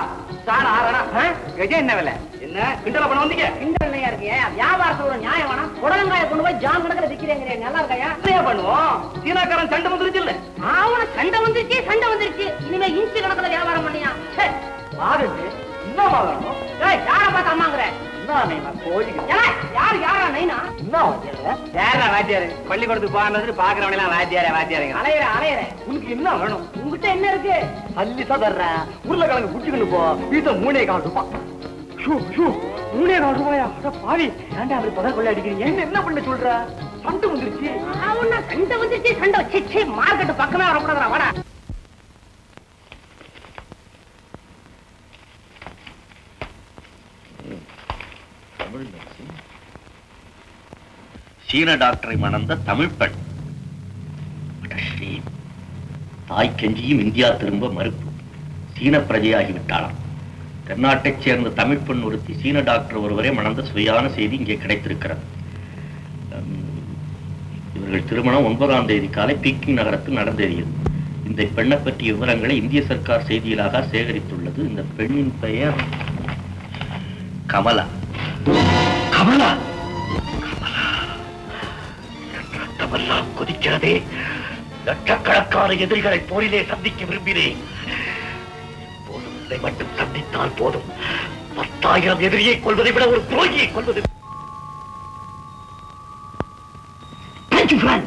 Speaker 1: சார் ஆறனா கஜம் என்ன விலை என்ன கிண்டல பண்ண வந்தீங்க
Speaker 5: கிண்டலையா இருக்கியா வியாபாரத்துல ஒரு நியாயம் வேணாம் புடலங்காய கொண்டு போய் ஜாம் கணக்கில் விக்கிறேங்கிற நல்லா இருக்கையா
Speaker 1: என்ன பண்ணுவோம் சீனாக்காரன் சண்டை வந்துருச்சு இல்ல
Speaker 5: அவன சண்டை வந்துருச்சு சண்டை வந்துருச்சு இனிமே இன்ச்சு கணக்குல வியாபாரம் பண்ணியா ச்சே,
Speaker 1: வாகுது என்ன வாங்கணும்
Speaker 5: ஏய் யார பார்த்து அம்மாங்கிற
Speaker 1: என்ன கோழிக்கு
Speaker 5: ஏய், யாரு யாரா நைனா
Speaker 1: யாரா வாத்தியாரு பள்ளிக்கூடத்துக்கு போகாம பாக்குறவன எல்லாம் வாத்தியாரே வாத்தியாருங்க
Speaker 5: அலையிற அலையிற
Speaker 1: உனக்கு என்ன வேணும்
Speaker 5: உங்ககிட்ட என்ன இருக்கு
Speaker 1: அள்ளி தான் தர்றேன் உருளைக்கிழங்கு குடிச்சுக்கிட்டு போ வீட்டை மூணே கால் ரூபாய் ஷூ, ஷூ, மூணே கால் ரூபாயா அட பாவி ஏன்டா அப்படி பதம் கொள்ள அடிக்கிறீங்க என்ன என்ன பண்ண சொல்ற சண்டை வந்துருச்சு
Speaker 5: அவனா சண்டை வந்துருச்சு சண்டை வச்சு மார்க்கெட் பக்கமே வரக்கூடாதுடா வாடா
Speaker 20: சீன டாக்டரை மணந்த தமிழ் பெண் What a shame. தாய் கெஞ்சியும் இந்தியா திரும்ப மறுப்பு சீன பிரஜையாகிவிட்டாளாம் தென்னாட்டைச் சேர்ந்த தமிழ் பெண் ஒருத்தி சீன டாக்டர் ஒருவரை மணந்த சுவையான செய்தி இங்கே கிடைத்திருக்கிறது உம், இவர்கள் திருமணம் ஒன்பதாம் தேதி காலை பீக்கிங் நகரத்தில் நடந்தேறியது இந்த பெண்ணை பற்றிய விவரங்களை இந்திய சர்க்கார் செய்தியிலாக சேகரித்துள்ளது இந்த பெண்ணின் பெயர் கமலா கமலா ரத்தமெல்லாம் கொதிக்கிறதே லட்சக்கணக்கான எதிரிகளை போரிலே சந்திக்க விரும்பினேன் போதும் இதை மட்டும் சந்தித்தால் போதும் பத்தாயிரம் எதிரியை கொள்வதை விட ஒரு துரோகியை கொள்வது Thank you, friend.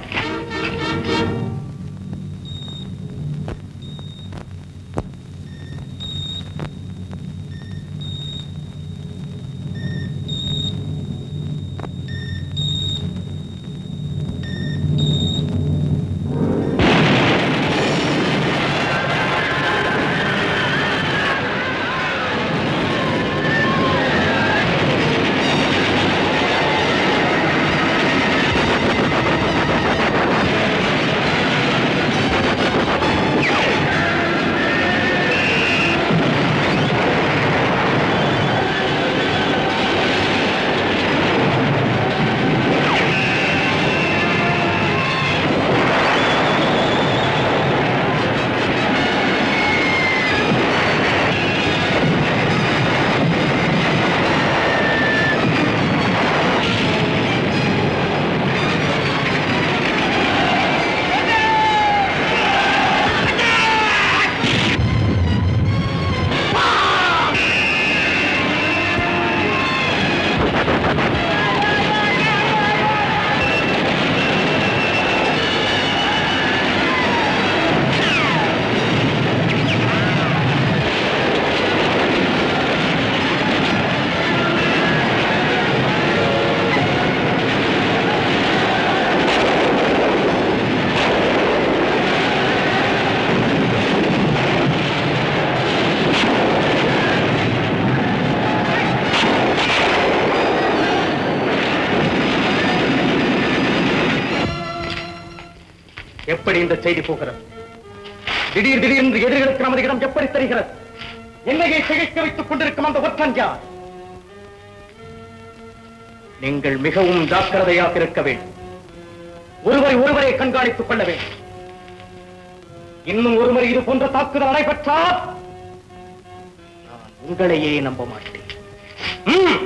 Speaker 1: எப்படி இந்த செய்தி போகிறது திடீர் திடீரென்று எதிரிகளுக்கு நமது இடம் எப்படி தெரிகிறது என்னையை திகைக்க வைத்துக் கொண்டிருக்கும் அந்த ஒற்றன் யார் நீங்கள் மிகவும் ஜாக்கிரதையாக இருக்க வேண்டும் ஒருவரை ஒருவரை கண்காணித்துக் கொள்ள வேண்டும் இன்னும் ஒருமுறை இது போன்ற தாக்குதல் நடைபெற்றால் நான் உங்களையே நம்ப மாட்டேன் ம்.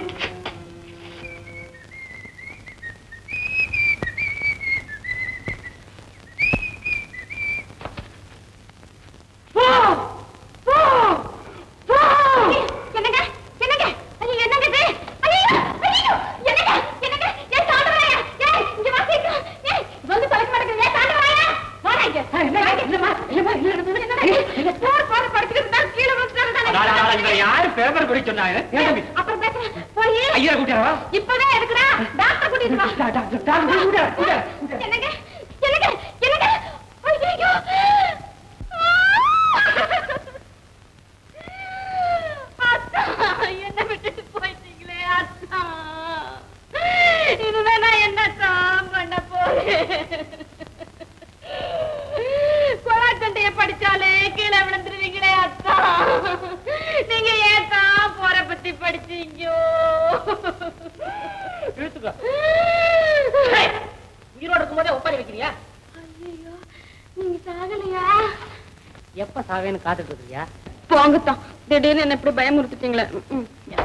Speaker 3: என்னங்க என்னங்க ஐயோ என்னங்க இது ஐயோ ஐயோ என்னங்க என்னங்க ஏன் தாண்டவராயா ஏய் இங்க வா சீக்கிரம் ஏய் வந்து தொலைக்க மாட்டேங்குது ஏன் தாண்டவராயா வாடா இங்க இல்லம்மா இல்லம்மா இல்லம்மா இல்ல போர் போர் படிச்சுட்டு இருந்தா கீழே வந்து
Speaker 1: யாரு பேப்பர் படி சொன்னாங்க
Speaker 3: அப்புறம் பேசுறேன் போய்
Speaker 1: ஐயா கூட்டியா
Speaker 3: இப்பவே எடுக்கடா டாக்டர் கூட்டிட்டு வா என்னங்க என்னங்க என்னங்க ஐயோ அத்தா என்ன விட்டுட்டு போயிட்டீங்களே அத்தா இதுவே நான் என்னத்தான் பண்ண போறேன் கொலாச்சண்டைய படிச்சாலே கீழே விழுந்துருவீங்களே அத்தா நீங்க ஏன் தான் போற பத்தி படிச்சீங்கோ
Speaker 5: உயிரோட இருக்கும்போதே ஒப்பாரி வைக்கிறியா
Speaker 3: ஐயோ நீங்க சாகலையா
Speaker 5: எப்ப சாவேன்னு காத்துட்டு இருக்கியா
Speaker 3: போங்கத்தான் திடீர்னு என்ன இப்படி பயமுறுத்திட்டீங்களே ம், ம்.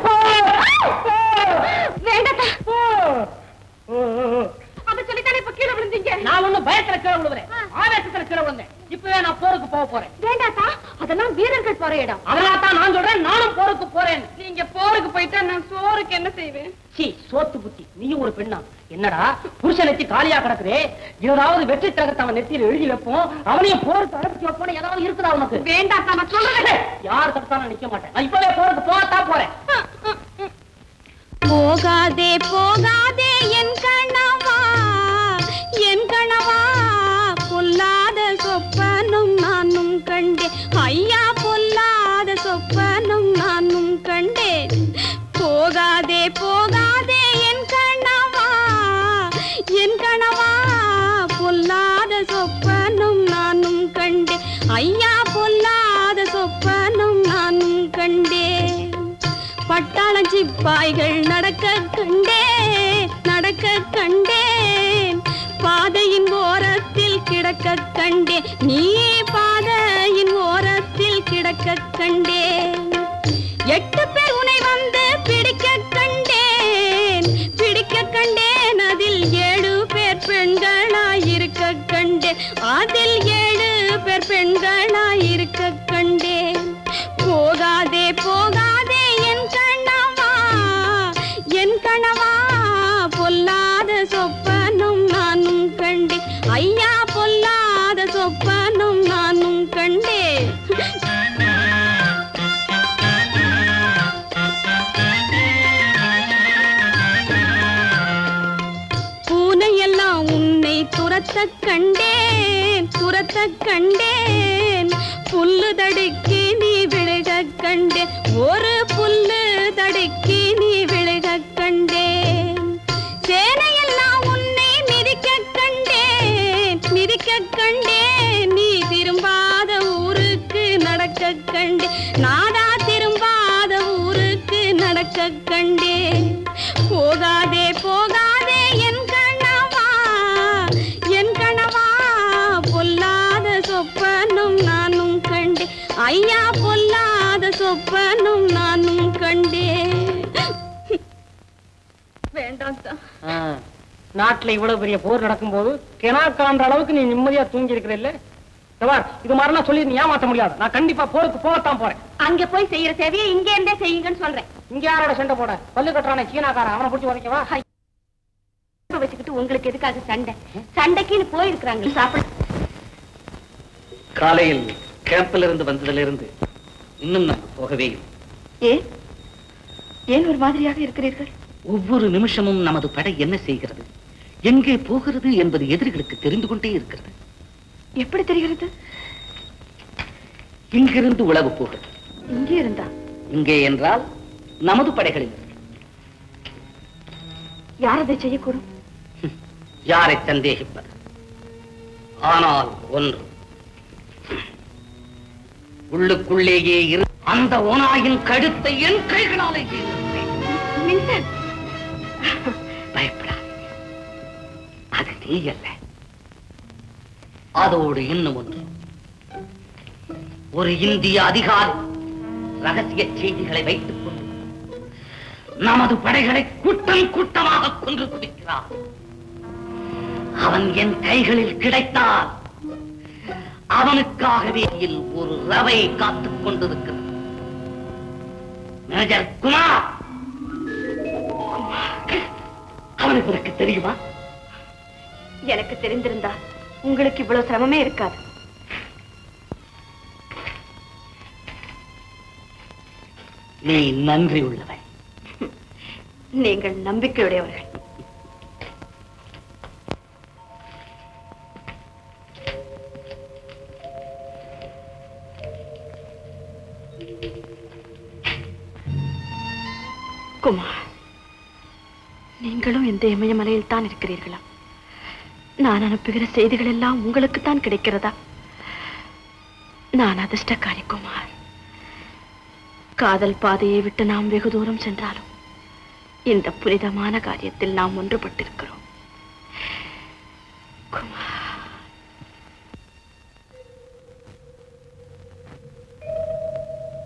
Speaker 3: வேண்டாத்தா அத சொல்லித்தானே இப்ப கீழே விழுந்தீங்க
Speaker 5: நான் ஒண்ணும் பயத்துல கீழே விழுவுறேன் ஆவேசத்துல கீழே விழுந்தேன் இப்பவே நான் போருக்கு போக போறேன்
Speaker 3: வேண்டாத்தா அதெல்லாம் வீரர்கள் போற இடம்
Speaker 5: அதனால தான் நான் சொல்றேன் நானும் போருக்கு போறேன்
Speaker 3: நீங்க போருக்கு போயிட்டா நான் சோறுக்கு என்ன செய்வேன்
Speaker 5: சீ சோத்து புத்தி நீயும் ஒரு பெண்ணா என்னடா புருஷன் நெத்தி காலியா கிடக்குதே ஏதாவது வெற்றி திலகத்தை அவன் நெத்தியில எழுதி வைப்போம் அவனையும் போருக்கு அனுப்பிச்சு வைப்போம் ஏதாவது இருக்குதா உனக்கு
Speaker 3: வேண்டாத்தா நான் சொல்றேன்
Speaker 5: யார் தடுத்தாலும் நிக்க மாட்டேன் நான் இப்பவே போருக்கு போகத்தான் போறேன்
Speaker 6: போகாதே போகாதே என் கணவா என் கணவா பொல்லாத சொப்பனும் நானும் கண்டேன் ஐயா பொல்லாத சொப்பனும் நானும் கண்டேன் போகாதே போகாதே என் கணவா என் கணவா பொல்லாத சொப்பனும் நானும் கண்டேன் ஐயா பொல்லாத சொப்பனும் நானும் கண்டேன் பட்டாள சிப்பாய்கள் நடக்க கண்டேன் நடக்க கண்டேன் பாதையின் ஓரத்தில் கிடக்க கண்டேன் நீ பாதையின் ஓரத்தில் கிடக்க கண்டேன் எட்டு பேர் உனை வந்து பிடிக்க கண்டேன் பிடிக்க கண்டேன் அதில் ஏழு பேர் பெண்களாயிருக்க கண்டேன் அதில் ஏழு பேர் பெண்களாயிருக்க கண்டேன் போகாதே போகாதே என் கணவா என் கணவா பொல்லாத சொப்பனும் நானும் கண்டேன் ஐயா பொல்லாத சொப்பனும் நானும் கண்டேன் பூனையெல்லாம் உன்னை துரத்த கண்டேன் துரத்த கண்டேன் புல்லு தடுக்கி நீ விழுக கண்டேன் ஒரு புல்லு தடுக்கி நீ விழுக கண்டேன் சேனையெல்லாம் உன்னை மிதிக்க கண்டேன் மிதிக்க கண்டேன் நீ திரும்பாத ஊருக்கு நடக்க கண்டேன் நாடா திரும்பாத ஊருக்கு நடக்க கண்டேன் போகாதே போகாதே என் கணவா என் கணவா பொல்லாத சொப்பனும் நானும் கண்டேன் ஐயா பொல்லாத சொப்பனும் நானும் கண்டேன்
Speaker 3: வேண்டாம் தா
Speaker 5: ஆ, நாட்டுல இவ்வளவு பெரிய போர் நடக்கும்போது கிணா காண்ற அளவுக்கு நீ நிம்மதியா தூங்கி இருக்கிற இல்ல இது மாதிரிலாம் சொல்லி நீ ஏமாத்த முடியாது நான் கண்டிப்பா போருக்கு போகத்தான் போறேன்
Speaker 3: அங்க போய் செய்யற சேவையை இங்க இருந்தே செய்யுங்கன்னு சொல்றேன்
Speaker 5: இங்க யாரோட சண்டை போட பல்லு கட்டுறானே சீனாக்காரன் அவனை பிடிச்சி உதைக்கவா
Speaker 3: இப்ப வச்சுக்கிட்டு உங்களுக்கு எதுக்காக சண்டை சண்டைக்குன்னு போயிருக்கிறாங்க சாப்பிட
Speaker 11: காலையில் கேம்ப்ல இருந்து வந்ததுல இருந்து இன்னும் நம்ம போகவே இல்லை
Speaker 19: ஏன் ஏன் ஒரு மாதிரியாக இருக்கிறீர்கள்
Speaker 11: ஒவ்வொரு நிமிஷமும் நமது படை என்ன செய்கிறது எங்கே போகிறது என்பது எதிரிகளுக்கு தெரிந்து கொண்டே இருக்கிறது
Speaker 19: எப்படி தெரிகிறது
Speaker 11: இங்கிருந்து உளவு போகிறது
Speaker 19: இங்கே இருந்தா
Speaker 11: இங்கே என்றால் நமது படைகளில்
Speaker 19: யார் அதை செய்யக்கூடும்
Speaker 11: யாரை சந்தேகிப்பது ஆனால் ஒன்று உள்ளுக்குள்ளேயே இரு அந்த ஓனாயின் கழுத்தை என் கைகளாலேயே
Speaker 19: மின்சன்
Speaker 11: பயப்படாது அது நீ அல்ல அதோடு இன்னும் ஒன்று ஒரு இந்திய அதிகாரி ரகசிய செய்திகளை வைத்துக் கொண்டு நமது படைகளை கூட்டம் கூட்டமாக கொன்று குவிக்கிறான் அவன் என் கைகளில் கிடைத்தால் அவனுக்காகவே இல் ஒரு ரவை காத்துக் கொண்டிருக்கிறது மேஜர் குமார் அவனுக்கு உனக்கு தெரியுமா
Speaker 19: எனக்கு தெரிந்திருந்தா உங்களுக்கு இவ்வளவு சிரமமே இருக்காது
Speaker 11: நீ நன்றி உள்ளவன்
Speaker 19: நீங்கள் நம்பிக்கையுடையவர்கள் குமார் நீங்களும் இந்த இமயமலையில் தான் இருக்கிறீர்களா நான் அனுப்புகிற செய்திகள் எல்லாம் உங்களுக்குத்தான் கிடைக்கிறதா நான் அதிர்ஷ்டக்காரி குமார் காதல் பாதையை விட்டு நாம் வெகு தூரம் சென்றாலும் இந்த புனிதமான காரியத்தில் நாம் ஒன்றுபட்டிருக்கிறோம் குமார்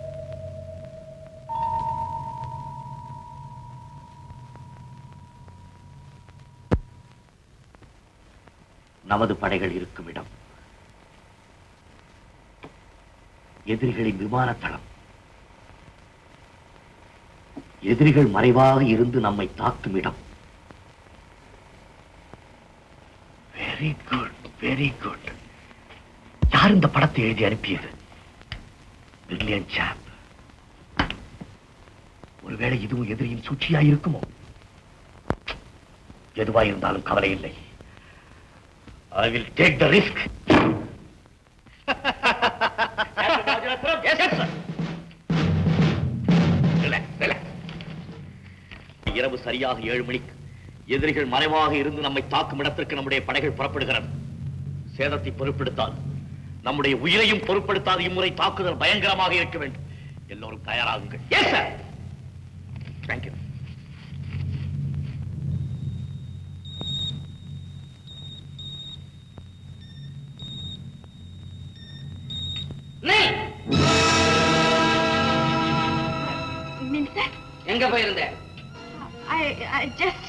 Speaker 20: நமது படைகள் இருக்கும் இடம் எதிரிகளின் விமான தளம் எதிரிகள் மறைவாக இருந்து நம்மை தாக்கும் இடம் வெரி குட் வெரி குட் யார் இந்த படத்தை எழுதி அனுப்பியது பிரில்லியன் சாப் ஒருவேளை இதுவும் எதிரியின் சூழ்ச்சியா இருக்குமோ எதுவா இருந்தாலும் கவலை இல்லை I will take the risk இரவு சரியாக ஏழு மணிக்கு எதிரிகள் மறைவாக இருந்து நம்மை தாக்கும் இடத்திற்கு நம்முடைய படைகள் புறப்படுகிறது சேதத்தை பொருட்படுத்தாது நம்முடைய உயிரையும் பொருட்படுத்தாது இம்முறை தாக்குதல் பயங்கரமாக இருக்க வேண்டும் எல்லோரும் தயாராகுங்கள் எஸ் சார் தேங்க்யூ
Speaker 3: மினிஸ்டர்
Speaker 14: எங்க போயிருந்த
Speaker 3: I, I just...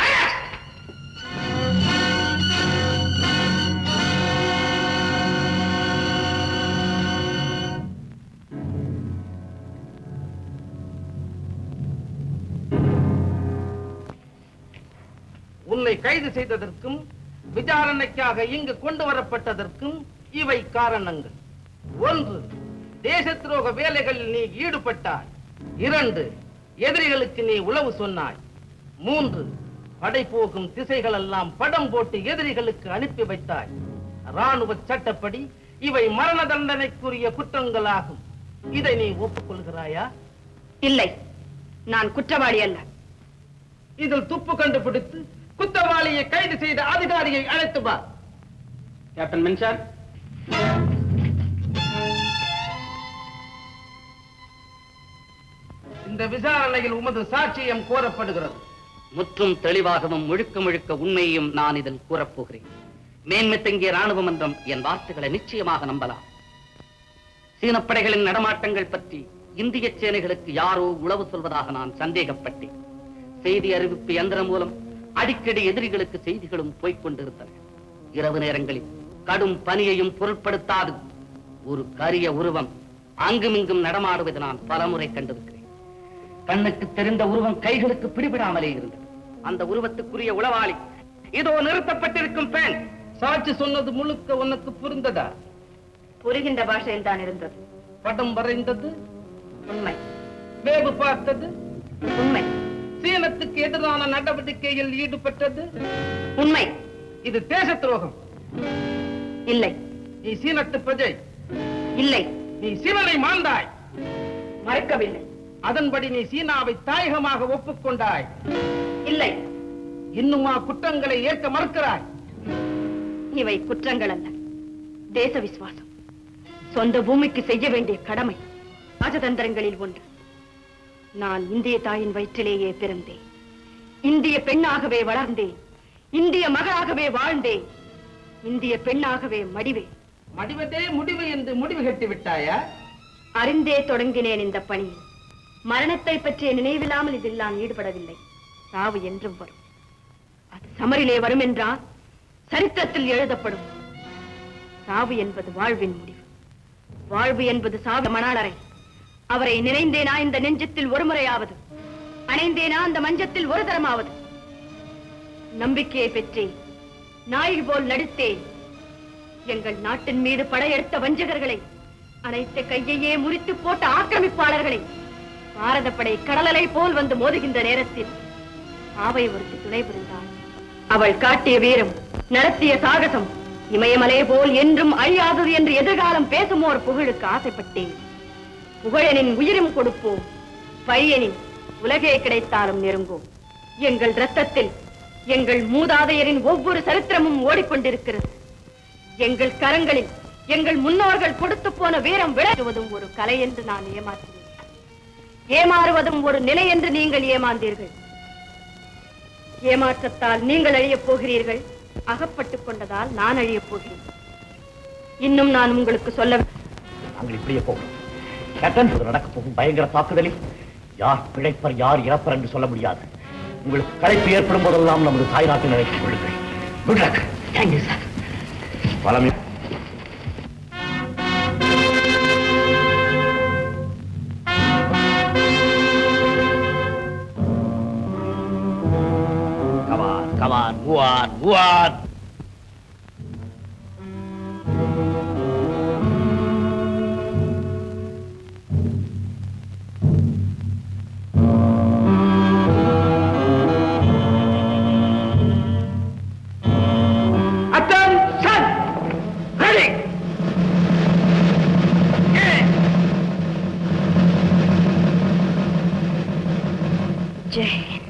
Speaker 14: உன்னை கைது செய்ததற்கும் விசாரணைக்காக இங்கு கொண்டு வரப்பட்டதற்கும் இவை காரணங்கள் ஒன்று தேச துரோக வேலைகளில் நீ ஈடுபட்டாய் இரண்டு எதிரிகளுக்கு நீ உளவு சொன்னாய் மூன்று படை போகும் திசைகள் எல்லாம் படம் போட்டு எதிரிகளுக்கு அனுப்பி வைத்தாய் ராணுவ சட்டப்படி இவை மரண தண்டனைக்குரிய குற்றங்களாகும் இதை நீ ஒப்புக்கொள்கிறாயா
Speaker 10: இல்லை நான் குற்றவாளி அல்ல
Speaker 14: இதில் துப்பு கண்டுபிடித்து குற்றவாளியை கைது செய்த அதிகாரியை அழைத்து வா
Speaker 7: கேப்டன் மென்சார்
Speaker 14: இந்த விசாரணையில் உமது சாட்சியம் கோரப்படுகிறது
Speaker 11: முற்றும் தெளிவாகவும் முழுக்க முழுக்க உண்மையையும் நான் இதில் கூறப்போகிறேன் மேன்மை தங்கிய ராணுவ மன்றம் என் வார்த்தைகளை நிச்சயமாக நம்பலாம் சீனப்படைகளின் நடமாட்டங்கள் பற்றி இந்திய சேனைகளுக்கு யாரோ உளவு சொல்வதாக நான் சந்தேகப்பட்டேன் செய்தி அறிவிப்பு எந்திரம் மூலம் அடிக்கடி எதிரிகளுக்கு செய்திகளும் போய்க் கொண்டிருந்தன இரவு நேரங்களில் கடும் பனியையும் பொருட்படுத்தாது ஒரு கரிய உருவம் அங்குமிங்கும் நடமாடுவதை நான் பலமுறை கண்டிருக்கிறேன் கண்ணுக்கு தெரிந்த உருவம் கைகளுக்கு பிடிபடாமலே இருந்தது அந்த உருவத்துக்குரிய உளவாளி இதோ நிறுத்தப்பட்டிருக்கும் பெண்
Speaker 14: சாட்சி சொன்னது முழுக்க உனக்கு புரிந்ததா
Speaker 10: புரிகின்ற பாஷையில் தான் இருந்தது
Speaker 14: படம் வரைந்தது
Speaker 10: உண்மை
Speaker 14: வேவு பார்த்தது
Speaker 10: உண்மை
Speaker 14: சீனத்துக்கு எதிரான நடவடிக்கையில் ஈடுபட்டது
Speaker 10: உண்மை
Speaker 14: இது தேச துரோகம்
Speaker 10: இல்லை
Speaker 14: நீ சீனத்து பிரஜை
Speaker 10: இல்லை
Speaker 14: நீ சீனனை மாண்டாய்
Speaker 10: மறக்கவில்லை
Speaker 14: அதன்படி நீ சீனாவை தாயகமாக ஒப்புக்கொண்டாய்
Speaker 10: இல்லை
Speaker 14: இன்னுமா குற்றங்களை ஏற்க மறுக்கிறாய்
Speaker 10: இவை குற்றங்கள் அல்ல தேச விசுவாசம் சொந்த பூமிக்கு செய்ய வேண்டிய கடமை ராஜதந்திரங்களில் ஒன்று நான் இந்திய தாயின் வயிற்றிலேயே பிறந்தேன் இந்திய பெண்ணாகவே வளர்ந்தேன் இந்திய மகளாகவே வாழ்ந்தேன் இந்திய பெண்ணாகவே மடிவேன்
Speaker 14: மடிவதே முடிவு என்று முடிவு கட்டி விட்டாயா
Speaker 10: அறிந்தே தொடங்கினேன் இந்த பணியை மரணத்தை பற்றிய நினைவில்லாமல் இதில் நான் ஈடுபடவில்லை சாவு என்றும் வரும் அது சமரிலே வரும் என்றால் சரித்திரத்தில் எழுதப்படும் சாவு என்பது வாழ்வின் முடிவு வாழ்வு என்பது சாவு மணாளரை அவரை நினைந்தேனா இந்த நெஞ்சத்தில் ஒரு முறையாவது அணைந்தேனா அந்த மஞ்சத்தில் ஒரு தரமாவது நம்பிக்கையை பெற்றேன் நாயகி போல் நடித்தேன் எங்கள் நாட்டின் மீது படையெடுத்த வஞ்சகர்களை அனைத்த கையையே முறித்து போட்ட ஆக்கிரமிப்பாளர்களை பாரத படை கடலலை போல் வந்து மோதுகின்ற நேரத்தில் ஆவை ஒருத்தி துணை புரிந்தாள் அவள் காட்டிய வீரம் நடத்திய சாகசம் இமயமலை போல் என்றும் அழியாதது என்று எதிர்காலம் பேசுமோர் புகழுக்கு ஆசைப்பட்டேன் புகழனின் உயிரும் கொடுப்போம் பையனின் உலகே கிடைத்தாலும் நெருங்கோம் எங்கள் ரத்தத்தில் எங்கள் மூதாதையரின் ஒவ்வொரு சரித்திரமும் ஓடிக்கொண்டிருக்கிறது எங்கள் கரங்களில் எங்கள் முன்னோர்கள் கொடுத்து போன வீரம் விளக்குவதும் ஒரு கலை என்று நான் ஏமாற்றினேன் ஏமாறுவதும் ஒரு நிலை என்று நீங்கள் ஏமாந்தீர்கள் ஏமாற்றத்தால் நீங்கள் அழியப் போகிறீர்கள் அகப்பட்டுக் கொண்டதால் நான் அழியப் போகிறேன் இன்னும் நான் உங்களுக்கு சொல்ல
Speaker 20: நாங்கள் இப்படியே போகிறோம் கேப்டன் இது நடக்க போகும் பயங்கர தாக்குதலில் யார் பிழைப்பர் யார் இறப்பர் என்று சொல்ல முடியாது உங்களுக்கு களைப்பு ஏற்படும் போதெல்லாம் நமது தாய்நாட்டை நினைத்துக் கொள்ளுங்கள் good luck thank you sir Follow me. Come on, come on, move on, move on.
Speaker 14: Attention! Ready!
Speaker 10: Jane.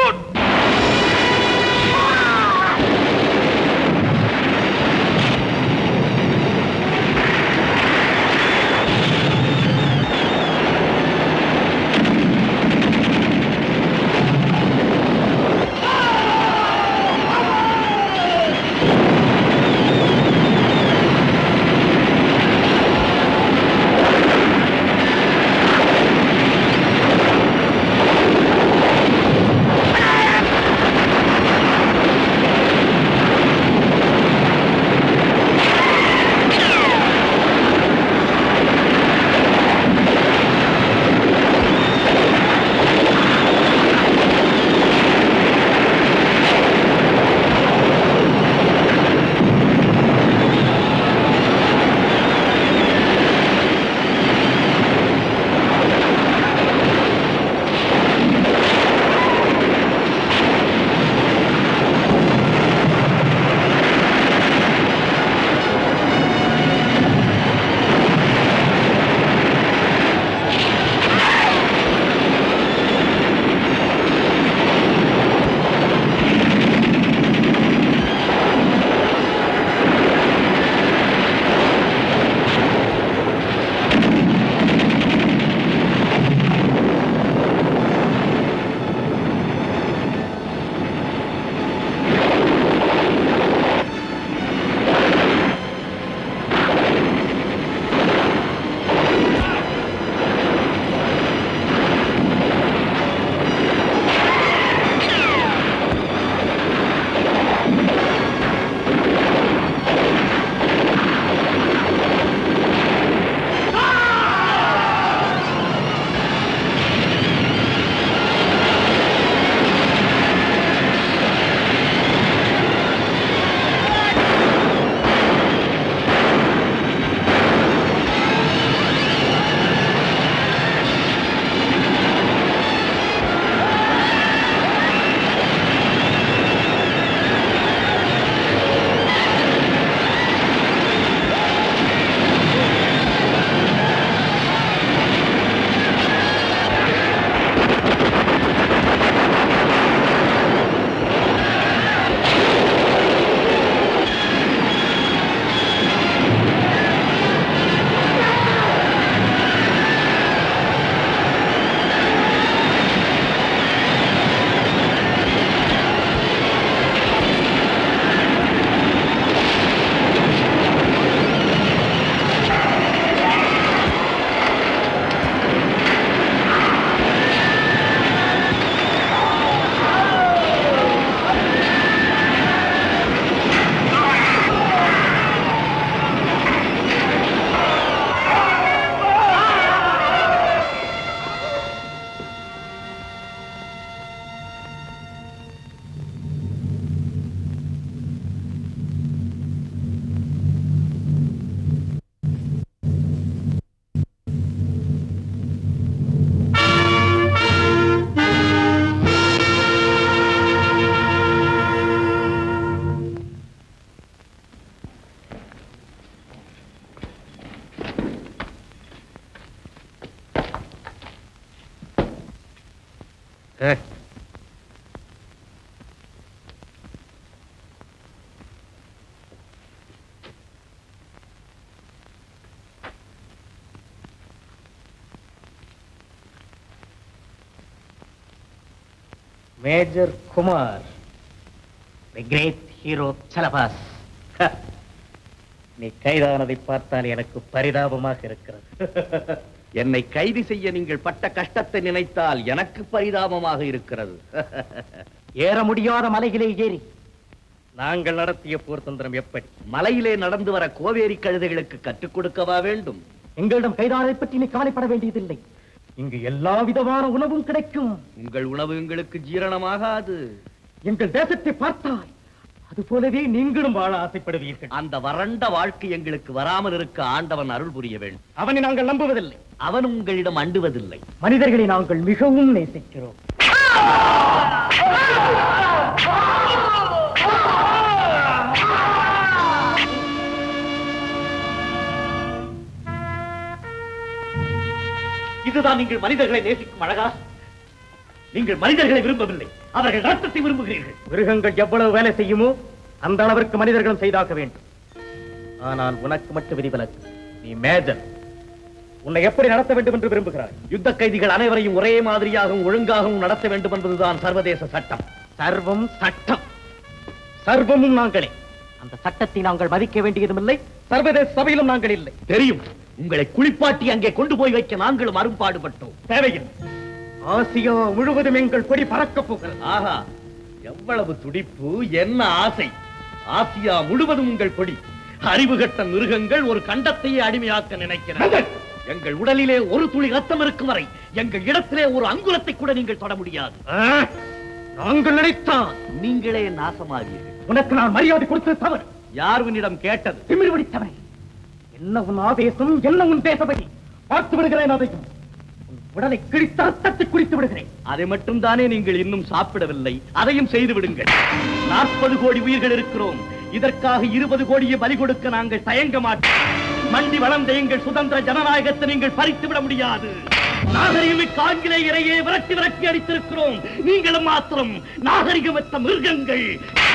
Speaker 2: Major Kumar the great hero சலபாஸ் நீ கைதானதை பார்த்தால் எனக்கு பரிதாபமாக இருக்கிறது
Speaker 20: என்னை கைது செய்ய நீங்கள் பட்ட கஷ்டத்தை நினைத்தால் எனக்கு பரிதாபமாக இருக்கிறது
Speaker 2: ஏற முடியாத மலைகளை ஏறி நாங்கள் நடத்திய போர் தந்திரம் எப்படி
Speaker 20: மலையிலே நடந்து வர கோவேரி கழுதைகளுக்கு கற்றுக் கொடுக்கவா வேண்டும்
Speaker 5: எங்களிடம் கைதாரை பற்றி நீ கவலைப்பட வேண்டியதில்லை இங்கு எல்லா விதமான உணவும் கிடைக்கும்
Speaker 20: உங்கள் உணவு எங்களுக்கு ஜீரணமாகாது
Speaker 5: எங்கள் தேசத்தை பார்த்தால் அது போலவே நீங்களும் வாழ ஆசைப்படுவீர்கள்
Speaker 20: அந்த வறண்ட வாழ்க்கை எங்களுக்கு வராமல் இருக்க ஆண்டவன் அருள் புரிய வேண்டும்
Speaker 5: அவனை நாங்கள் நம்புவதில்லை
Speaker 20: அவன் உங்களிடம் அண்டுவதில்லை
Speaker 5: மனிதர்களை நாங்கள் மிகவும் நேசிக்கிறோம்
Speaker 20: இதுதான் நீங்கள் மனிதர்களை நேசிக்கும் அழகா நீங்கள் மனிதர்களை விரும்பவில்லை அவர்கள் ரத்தத்தை விரும்புகிறீர்கள்
Speaker 5: மிருகங்கள் எவ்வளவு வேலை செய்யுமோ அந்த அளவிற்கு மனிதர்களும் செய்தாக்க வேண்டும் ஆனால் உனக்கு மட்டும் விதிவிலக்கு நீ மேஜர் உன்னை எப்படி நடத்த வேண்டும் என்று விரும்புகிறாய்
Speaker 20: யுத்த கைதிகள் அனைவரையும் ஒரே மாதிரியாகவும் ஒழுங்காகவும் நடத்த வேண்டும் என்பதுதான் சர்வதேச சட்டம்
Speaker 5: சர்வம் சட்டம் சர்வமும் நாங்களே அந்த சட்டத்தை நாங்கள் மதிக்க வேண்டியதும் இல்லை சர்வதேச சபையிலும் நாங்கள் இல்லை
Speaker 20: தெரியும் உங்களை குளிப்பாட்டி அங்கே கொண்டு போய் வைக்க நாங்களும் அரும்பாடுபட்டோம்
Speaker 5: தேவையில்லை ஆசியா முழுவதும் எங்கள் கொடி பறக்கப் போகிறது
Speaker 20: ஆஹா எவ்வளவு துடிப்பு என்ன ஆசை ஆசியா முழுவதும் உங்கள் கொடி அறிவுகட்ட மிருகங்கள் ஒரு கண்டத்தையே அடிமையாக்க நினைக்கிறார்கள் எங்கள் உடலிலே ஒரு துளி ரத்தம் இருக்கும் வரை எங்கள் இடத்திலே ஒரு அங்குலத்தை கூட நீங்கள் தொட முடியாது
Speaker 5: நாங்கள் நினைத்தான்
Speaker 20: நீங்களே நாசமாவீர்கள்
Speaker 5: உனக்கு நான் மரியாதை கொடுத்தது தவறு
Speaker 20: யார் உன்னிடம் கேட்டது
Speaker 5: திமிர் பிடித்தவன் என்ன உன் ஆவேசம் என்ன உன் தேசபதி பார்த்து விடுகிறேன் அதையும் உன் உடலை கிழித்து ரத்தத்தை குடித்து விடுகிறேன்
Speaker 20: அதை மட்டும் தானே நீங்கள் இன்னும் சாப்பிடவில்லை அதையும் செய்து விடுங்கள் நாற்பது கோடி உயிர்கள் இருக்கிறோம் இதற்காக இருபது கோடியை பலி கொடுக்க நாங்கள் தயங்க மாட்டோம் மண்டி வளர்ந்த எங்கள் சுதந்திர ஜனநாயகத்தை நீங்கள் பறித்து விட முடியாது நாகரிகமிக்க ஆங்கிலேயரையே விரட்டி விரட்டி அடித்திருக்கிறோம் நீங்களும் மாத்திரம் நாகரிகமற்ற மிருகங்கள்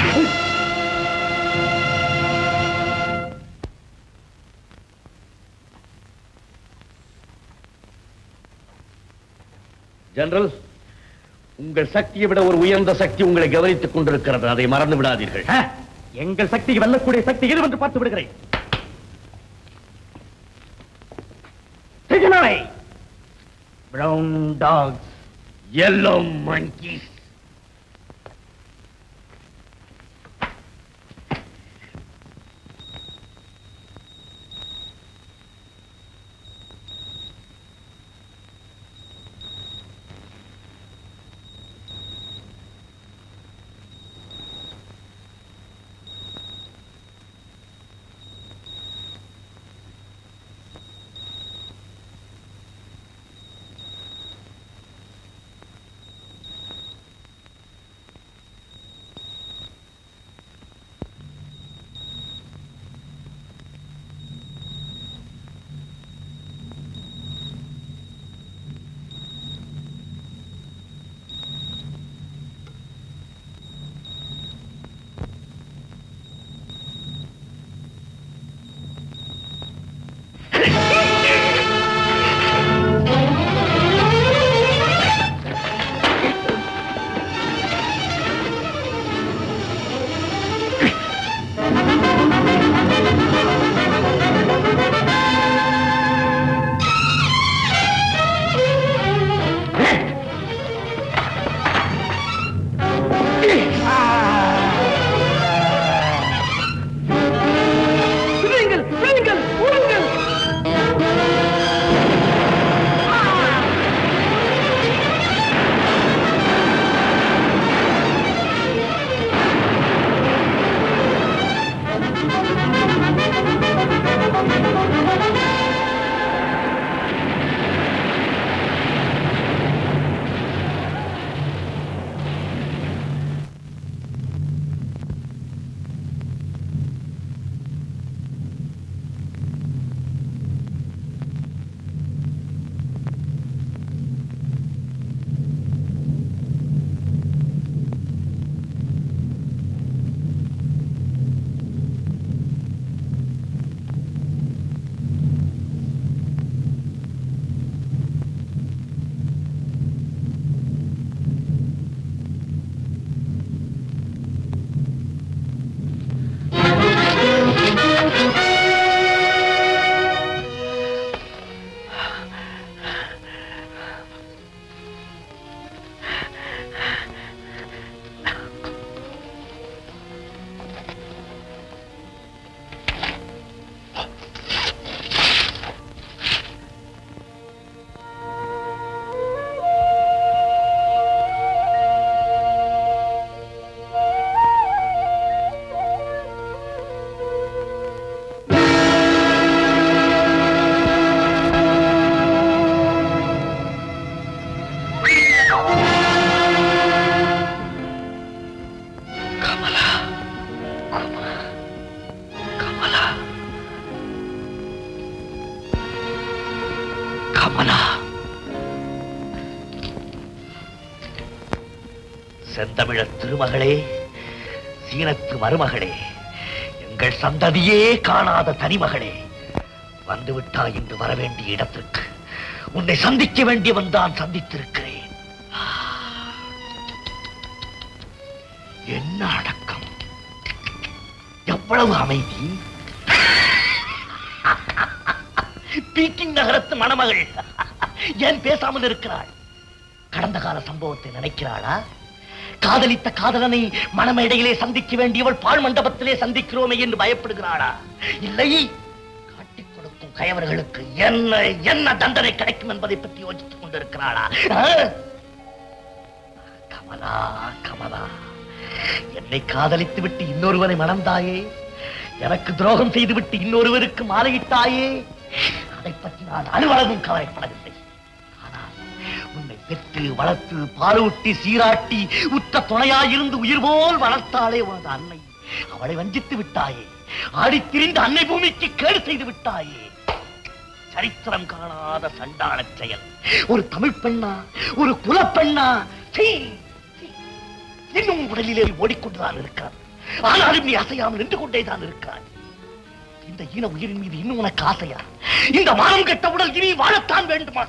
Speaker 20: ஜெனரல் உங்கள் சக்தியை விட ஒரு உயர்ந்த சக்தி உங்களை கவனித்துக் கொண்டிருக்கிறது அதை மறந்து விடாதீர்கள்
Speaker 5: எங்கள் சக்தியை வெல்லக்கூடிய சக்தி எதுவென்று பார்த்து விடுகிறேன் சிக்னலை பிரவுன் டாக்ஸ்
Speaker 20: எல்லோ monkeys
Speaker 5: விடுங்கள் விடுங்கள் விடுங்கள்
Speaker 20: கமலா செந்தமிழ திருமகளே சீனத்து மருமகளே எங்கள் சந்ததியே காணாத தனிமகளே வந்துவிட்டாய் என்று வரவேண்டிய இடத்திற்கு உன்னை சந்திக்க வேண்டியவன் தான் சந்தித்திருக்கிறேன் என்ன அடக்கம் எவ்வளவு அமைதி பீக்கிங் நகரத்து மணமகள் ஏன் பேசாமல் இருக்கிறாள் கடந்த கால சம்பவத்தை நினைக்கிறாளா காதலித்த காதலனை மணமேடையிலே சந்திக்க வேண்டியவள் பாழ் மண்டபத்திலே சந்திக்கிறோமே என்று பயப்படுகிறாளா இல்லை காட்டிக் கொடுக்கும் கயவர்களுக்கு என்ன என்ன தண்டனை கிடைக்கும் என்பதை பற்றி யோசித்துக் கொண்டிருக்கிறாளா ஆ? கமலா கமலா என்னை காதலித்து விட்டு இன்னொருவனை மணந்தாயே எனக்கு துரோகம் செய்துவிட்டு இன்னொருவருக்கு மாலையிட்டாயே அதை பற்றி நான் அலுவலகம் கவலைப்படவில்லை ஆனால் உன்னை பெற்று வளர்த்து பாலூட்டி சீராட்டி உற்ற துணையாயிருந்து உயிர் போல் வளர்த்தாளே உனது அன்னை அவளை வஞ்சித்து விட்டாயே ஆடித் திரிந்து அன்னை பூமிக்கு கேடு செய்து விட்டாயே சரித்திரம் காணாத சண்டாளச் செயல் ஒரு தமிழ் பெண்ணா ஒரு குலப்பெண்ணா சீ, சீ. இன்னும் உடலிலே ஓடிக்கொண்டுதான் இருக்கிறார் ஆனாலும் நீ அசையாமல் நின்று கொண்டே தான் இருக்கிறாய் இந்த ஈன உயிரின் மீது இன்னும் உனக்கு ஆசையா இந்த மானம் கெட்ட உடல் இனி வாழத்தான் வேண்டுமா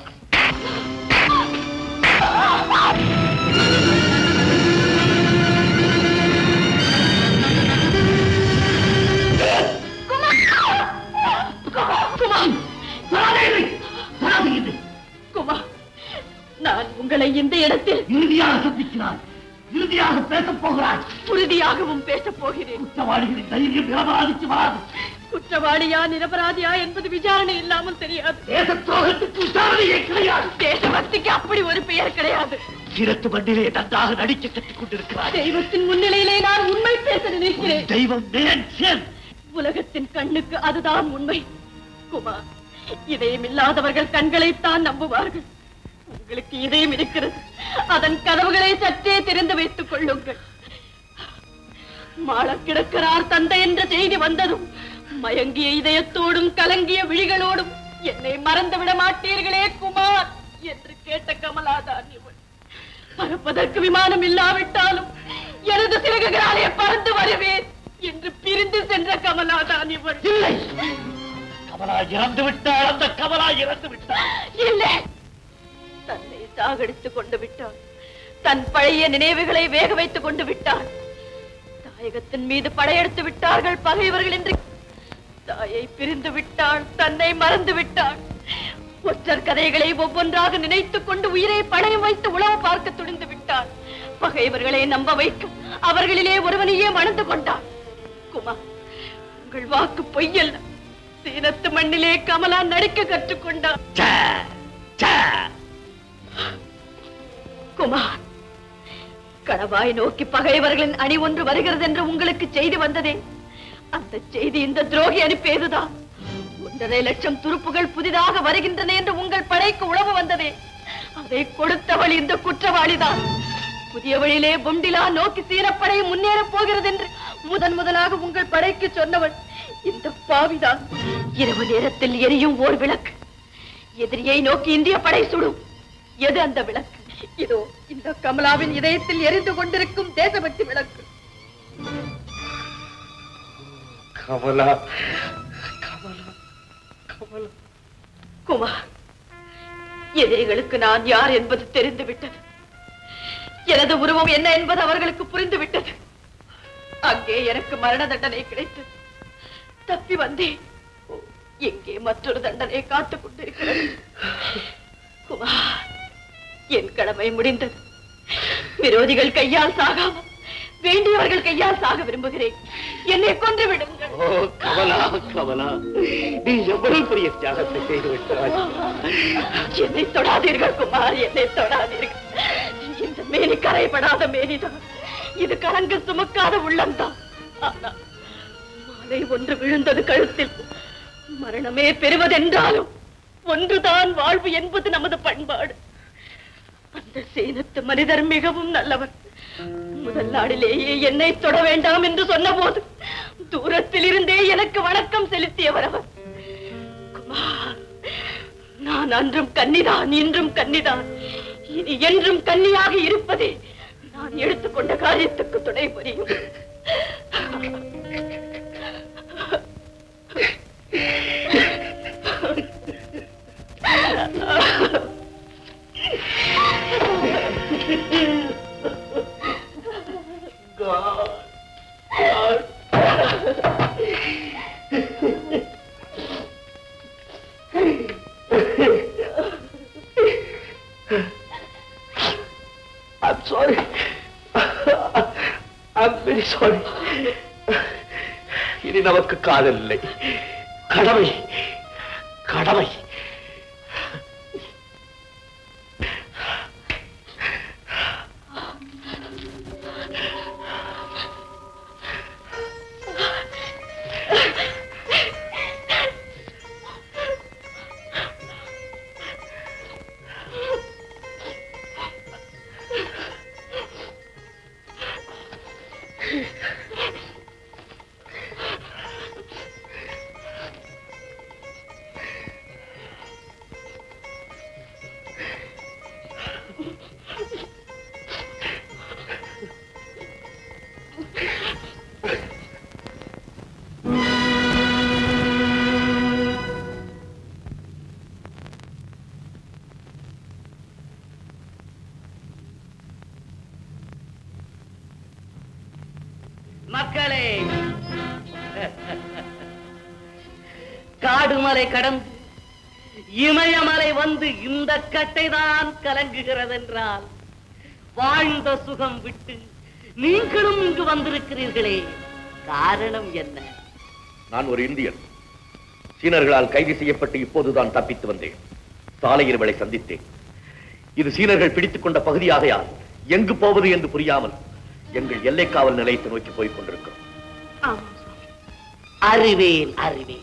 Speaker 10: குமா நான் உங்களை இந்த இடத்தில்
Speaker 20: இறுதியாக சந்திக்கிறார் இறுதியாக பேசப் போகிறார்
Speaker 10: உறுதியாகவும் பேசப் போகிறேன்
Speaker 20: குற்றவாளிகளின் தைரியம் நிரபராதிக்கு வராது
Speaker 10: குற்றவாளியா நிரபராதியா என்பது விசாரணை இல்லாமல் தெரியாது
Speaker 20: தேச துரோகத்துக்கு விசாரணையே கிடையாது
Speaker 10: தேசபக்திக்கு அப்படி ஒரு பெயர் கிடையாது
Speaker 20: சிரத்து மண்ணிலே நன்றாக நடிக்க கற்றுக் கொண்டிருக்கிறார்
Speaker 10: தெய்வத்தின் முன்னிலையிலே நான் உண்மை பேச நினைக்கிறேன்
Speaker 20: தெய்வம் நேன் சேன்
Speaker 10: உலகத்தின் கண்ணுக்கு அதுதான் உண்மை குமார் இதயம் இல்லாதவர்கள் கண்களைத்தான் நம்புவார்கள் உங்களுக்கு இதயம் இருக்கிறது அதன் கதவுகளை சற்றே திறந்து வைத்துக் கொள்ளுங்கள் மாள கிடக்கிறார் தந்தை என்ற செய்தி வந்ததும் மயங்கிய இதயத்தோடும் கலங்கிய விழிகளோடும் என்னை மறந்து விட மாட்டீர்களே குமார் என்று கேட்ட கமலாதான் இவள் பறப்பதற்கு விமானம் இல்லாவிட்டாலும் எனது சிறகுகளாலே பறந்து வருவேன் என்று பிரிந்து சென்ற கமலாதான் இவள்
Speaker 20: இல்லை கமலா இறந்து விட்டாள் அந்த கமலா இறந்து விட்டாள்
Speaker 10: இல்லை தன்னை சாகடித்துக் கொண்டு விட்டாள் தன் பழைய நினைவுகளை வேக வைத்துக் கொண்டு விட்டாள் தாயகத்தின் மீது படையெடுத்து விட்டார்கள் பகைவர்கள் என்று தாயை பிரிந்து விட்டாள் தன்னை மறந்து விட்டாள் ஒற்றர் கதைகளை ஒவ்வொன்றாக நினைத்துக் கொண்டு உயிரை பணயம் வைத்து உழவு பார்க்க துணிந்து விட்டாள் பகைவர்களை நம்ப வைக்க அவர்களிலே ஒருவனையே மணந்து கொண்டாள் குமார் உங்கள் வாக்கு பொய்யல்ல சீனத்து மண்ணிலே கமலா நடிக்க கற்றுக்கொண்டாள் குமார் கணவாய் நோக்கி பகைவர்களின் அணி ஒன்று வருகிறது என்று உங்களுக்கு செய்தி வந்ததே அந்த செய்தி இந்த துரோகி அனுப்பியதுதான் ஒன்றரை லட்சம் துருப்புகள் புதிதாக வருகின்றன என்று உங்கள் படைக்கு உழவு வந்ததே அதை கொடுத்தவள் இந்த குற்றவாளிதான் புதிய வழியிலே பொண்டிலா நோக்கி சீனப்படை முன்னேறப் போகிறது என்று முதன் முதலாக உங்கள் படைக்கு சொன்னவள் இந்த பாவிதான் இரவு நேரத்தில் எரியும் ஓர் விளக்கு எதிரியை நோக்கி இந்திய படை சுடும் எது அந்த விளக்கு இதோ இந்த கமலாவின் இதயத்தில் எரிந்து கொண்டிருக்கும் தேசபக்தி விளக்கு
Speaker 20: கமலா
Speaker 10: குமார் எதிரிகளுக்கு நான் யார் என்பது தெரிந்து விட்டது எனது உருவம் என்ன என்பது அவர்களுக்கு புரிந்து விட்டது அங்கே எனக்கு மரண தண்டனை கிடைத்தது தப்பி வந்தேன் ஓ, எங்கே மற்றொரு தண்டனை காத்துக் கொண்டிருக்கிறது குமார் என் கடமை முடிந்தது விரோதிகள் கையால் சாகாமல் வேண்டியவர்கள் கையால் சாக விரும்புகிறேன் என்னை கொன்று விடுங்கள்
Speaker 20: ஓ கமலா கமலா நீ எவ்வளவு பெரிய தியாகத்தை செய்து விட்டாய்
Speaker 10: என்னை தொடாதீர்கள் குமார் என்னை தொடாதீர்கள் இந்த மேனி கரைபடாத மேனிதான் இது கலங்கு சுமக்காத உள்ளம்தான் ஆனா மாலை ஒன்று விழுந்தது கழுத்தில் மரணமே பெறுவதென்றாலும் ஒன்றுதான் வாழ்வு என்பது நமது பண்பாடு அந்த சேனத்து மனிதர் மிகவும் நல்லவர் முதல் நாளிலேயே என்னை தொட வேண்டாம் என்று சொன்னபோது தூரத்தில் இருந்தே எனக்கு வணக்கம் செலுத்தியவர் அவர் குமார் நான் நான் அன்றும் கன்னிதான் இன்றும் கன்னிதான் இனி என்றும் கன்னியாக இருப்பதே நான் எடுத்துக்கொண்ட காரியத்துக்கு துணை புரியும்
Speaker 20: I'm sorry. I'm very sorry. இனி நமக்கு காதல் இல்லை கடமை கடமை
Speaker 11: மக்களே காடுமலை கடந்து இமயமலை வந்து இந்த கட்டை தான் கலங்குகிறதென்றால் வாழ்ந்த சுகம் விட்டு நீங்களும் இங்கு வந்திருக்கிறீர்களே காரணம் என்ன
Speaker 20: நான் ஒரு இந்தியன் சீனர்களால் கைது செய்யப்பட்டு இப்போதுதான் தப்பித்து வந்தேன் சாலையில் இவளை சந்தித்தேன் இது சீனர்கள் பிடித்துக் கொண்ட பகுதியாகையால் எங்கு போவது என்று புரியாமல் எங்கள் எல்லை காவல் நிலையத்தை நோக்கி போய்க் கொண்டிருக்கிறோம்
Speaker 11: ஆமாம் சுவாமி. அறிவேன் அறிவேன்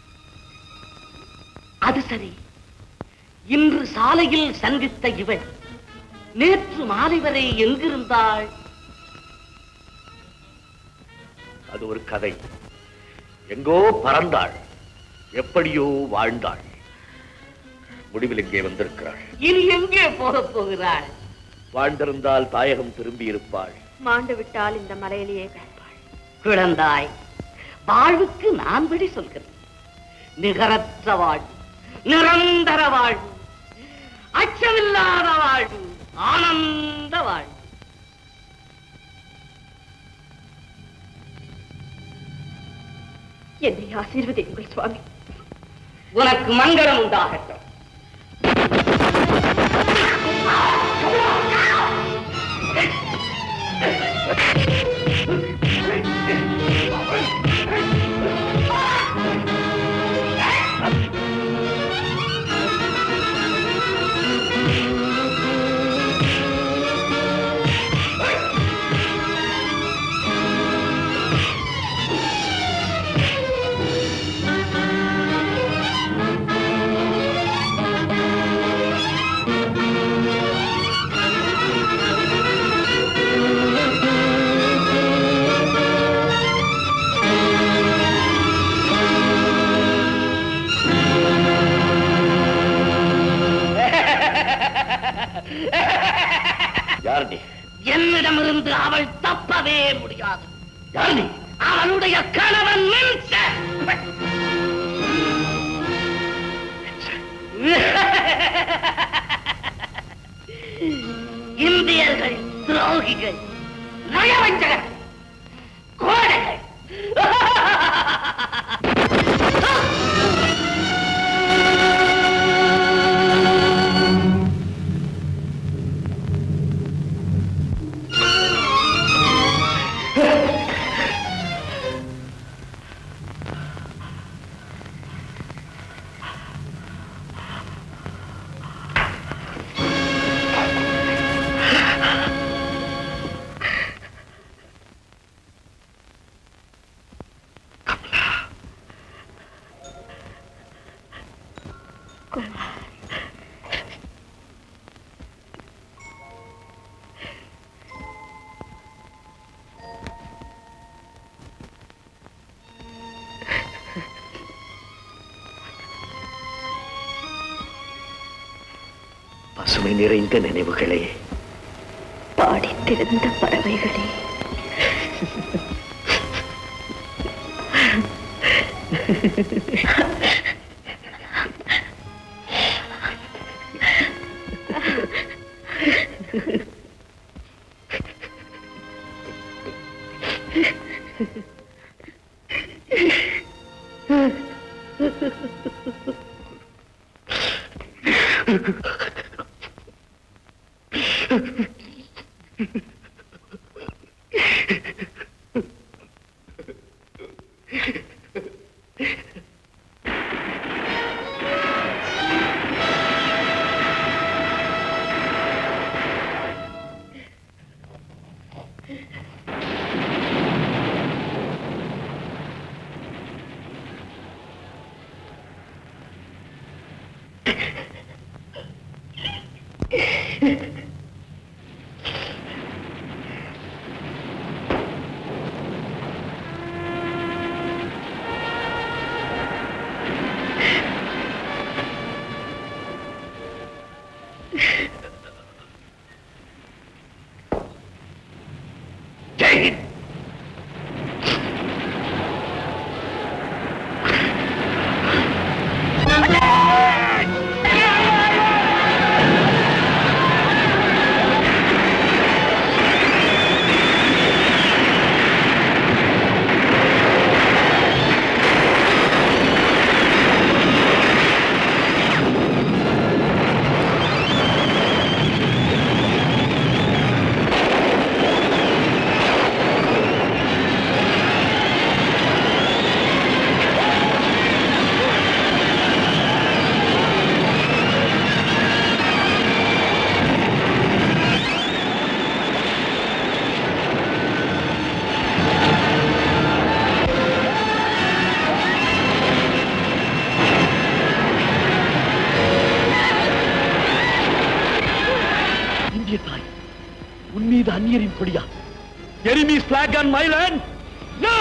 Speaker 11: அது சரி இன்று சாலையில் சந்தித்த இவள் நேற்று மாலை வரை எங்கிருந்தாள்
Speaker 20: அது ஒரு கதை எங்கோ பறந்தாள் எப்படியோ வாழ்ந்தாள் முடிவில் இங்கே வந்திருக்கிறாள்
Speaker 11: இனி எங்கே போகப் போகிறாள்
Speaker 20: வாழ்ந்திருந்தால் தாயகம் திரும்பி இருப்பாள்
Speaker 10: மாண்டு விட்டால் இந்த மலையிலேயே கிடப்பாள்
Speaker 11: குழந்தாய் வாழ்வுக்கு நான் விடி சொல்கிறேன் நிகரற்ற வாழ்வு நிரந்தர வாழ்வு அச்சமில்லாத வாழ்வு ஆனந்த வாழ்வு
Speaker 10: என்னை ஆசீர்வதியுங்கள் சுவாமி
Speaker 11: உனக்கு மங்களம் உண்டாகட்டும்
Speaker 20: யார் நீ
Speaker 11: என்னிடமிருந்து அவள் தப்பவே முடியாது
Speaker 20: யார் நீ
Speaker 11: அவளுடைய கணவன் மின்ச இந்தியர்கள் துரோகிகள் நயவஞ்சகர் கோடைகள்
Speaker 20: பசுமை நிறைந்த நினைவுகளே
Speaker 10: பாடித்திருந்த பறவைகளே
Speaker 20: இந்திய தாய் உன் மீது அந்நியரின் கொடியா enemy's flag on my land no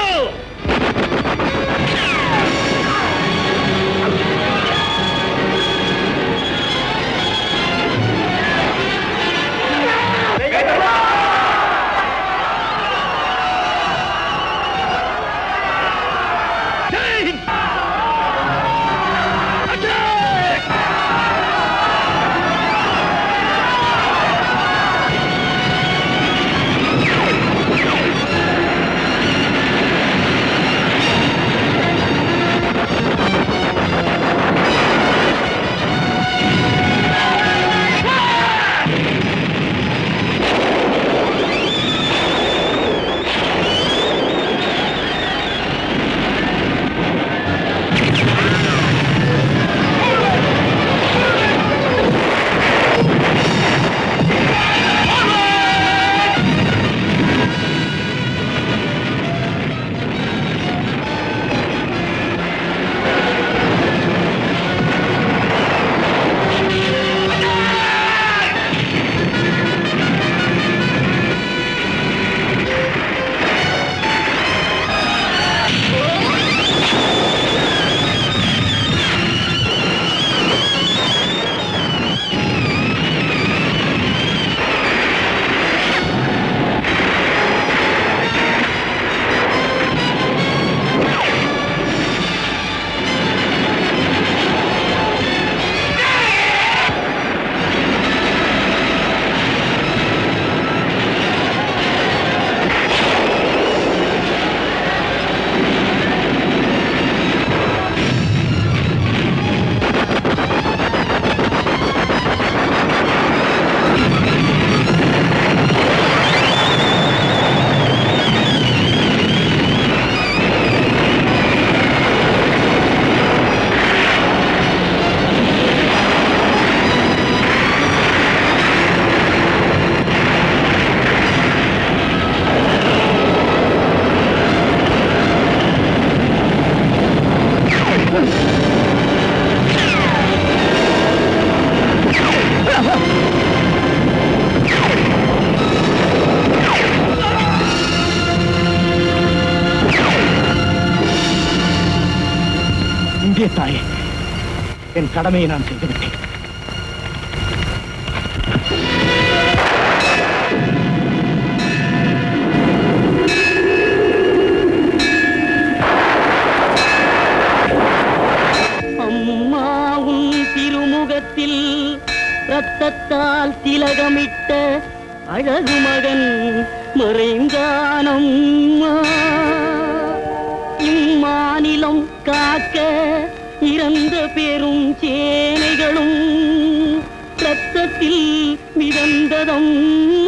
Speaker 15: இந்திய தாயே என் கடமையை நான் செய்துவிட்டேன்
Speaker 21: அம்மா உன் திருமுகத்தில் ரத்தத்தால் திலகமிட்ட அழகு மகன் மறைந்தானம்மா இம்மாநிலம் காக்க இறந்த பெரும் சேனைகளும் ரத்தத்தில் மிதந்ததம்மா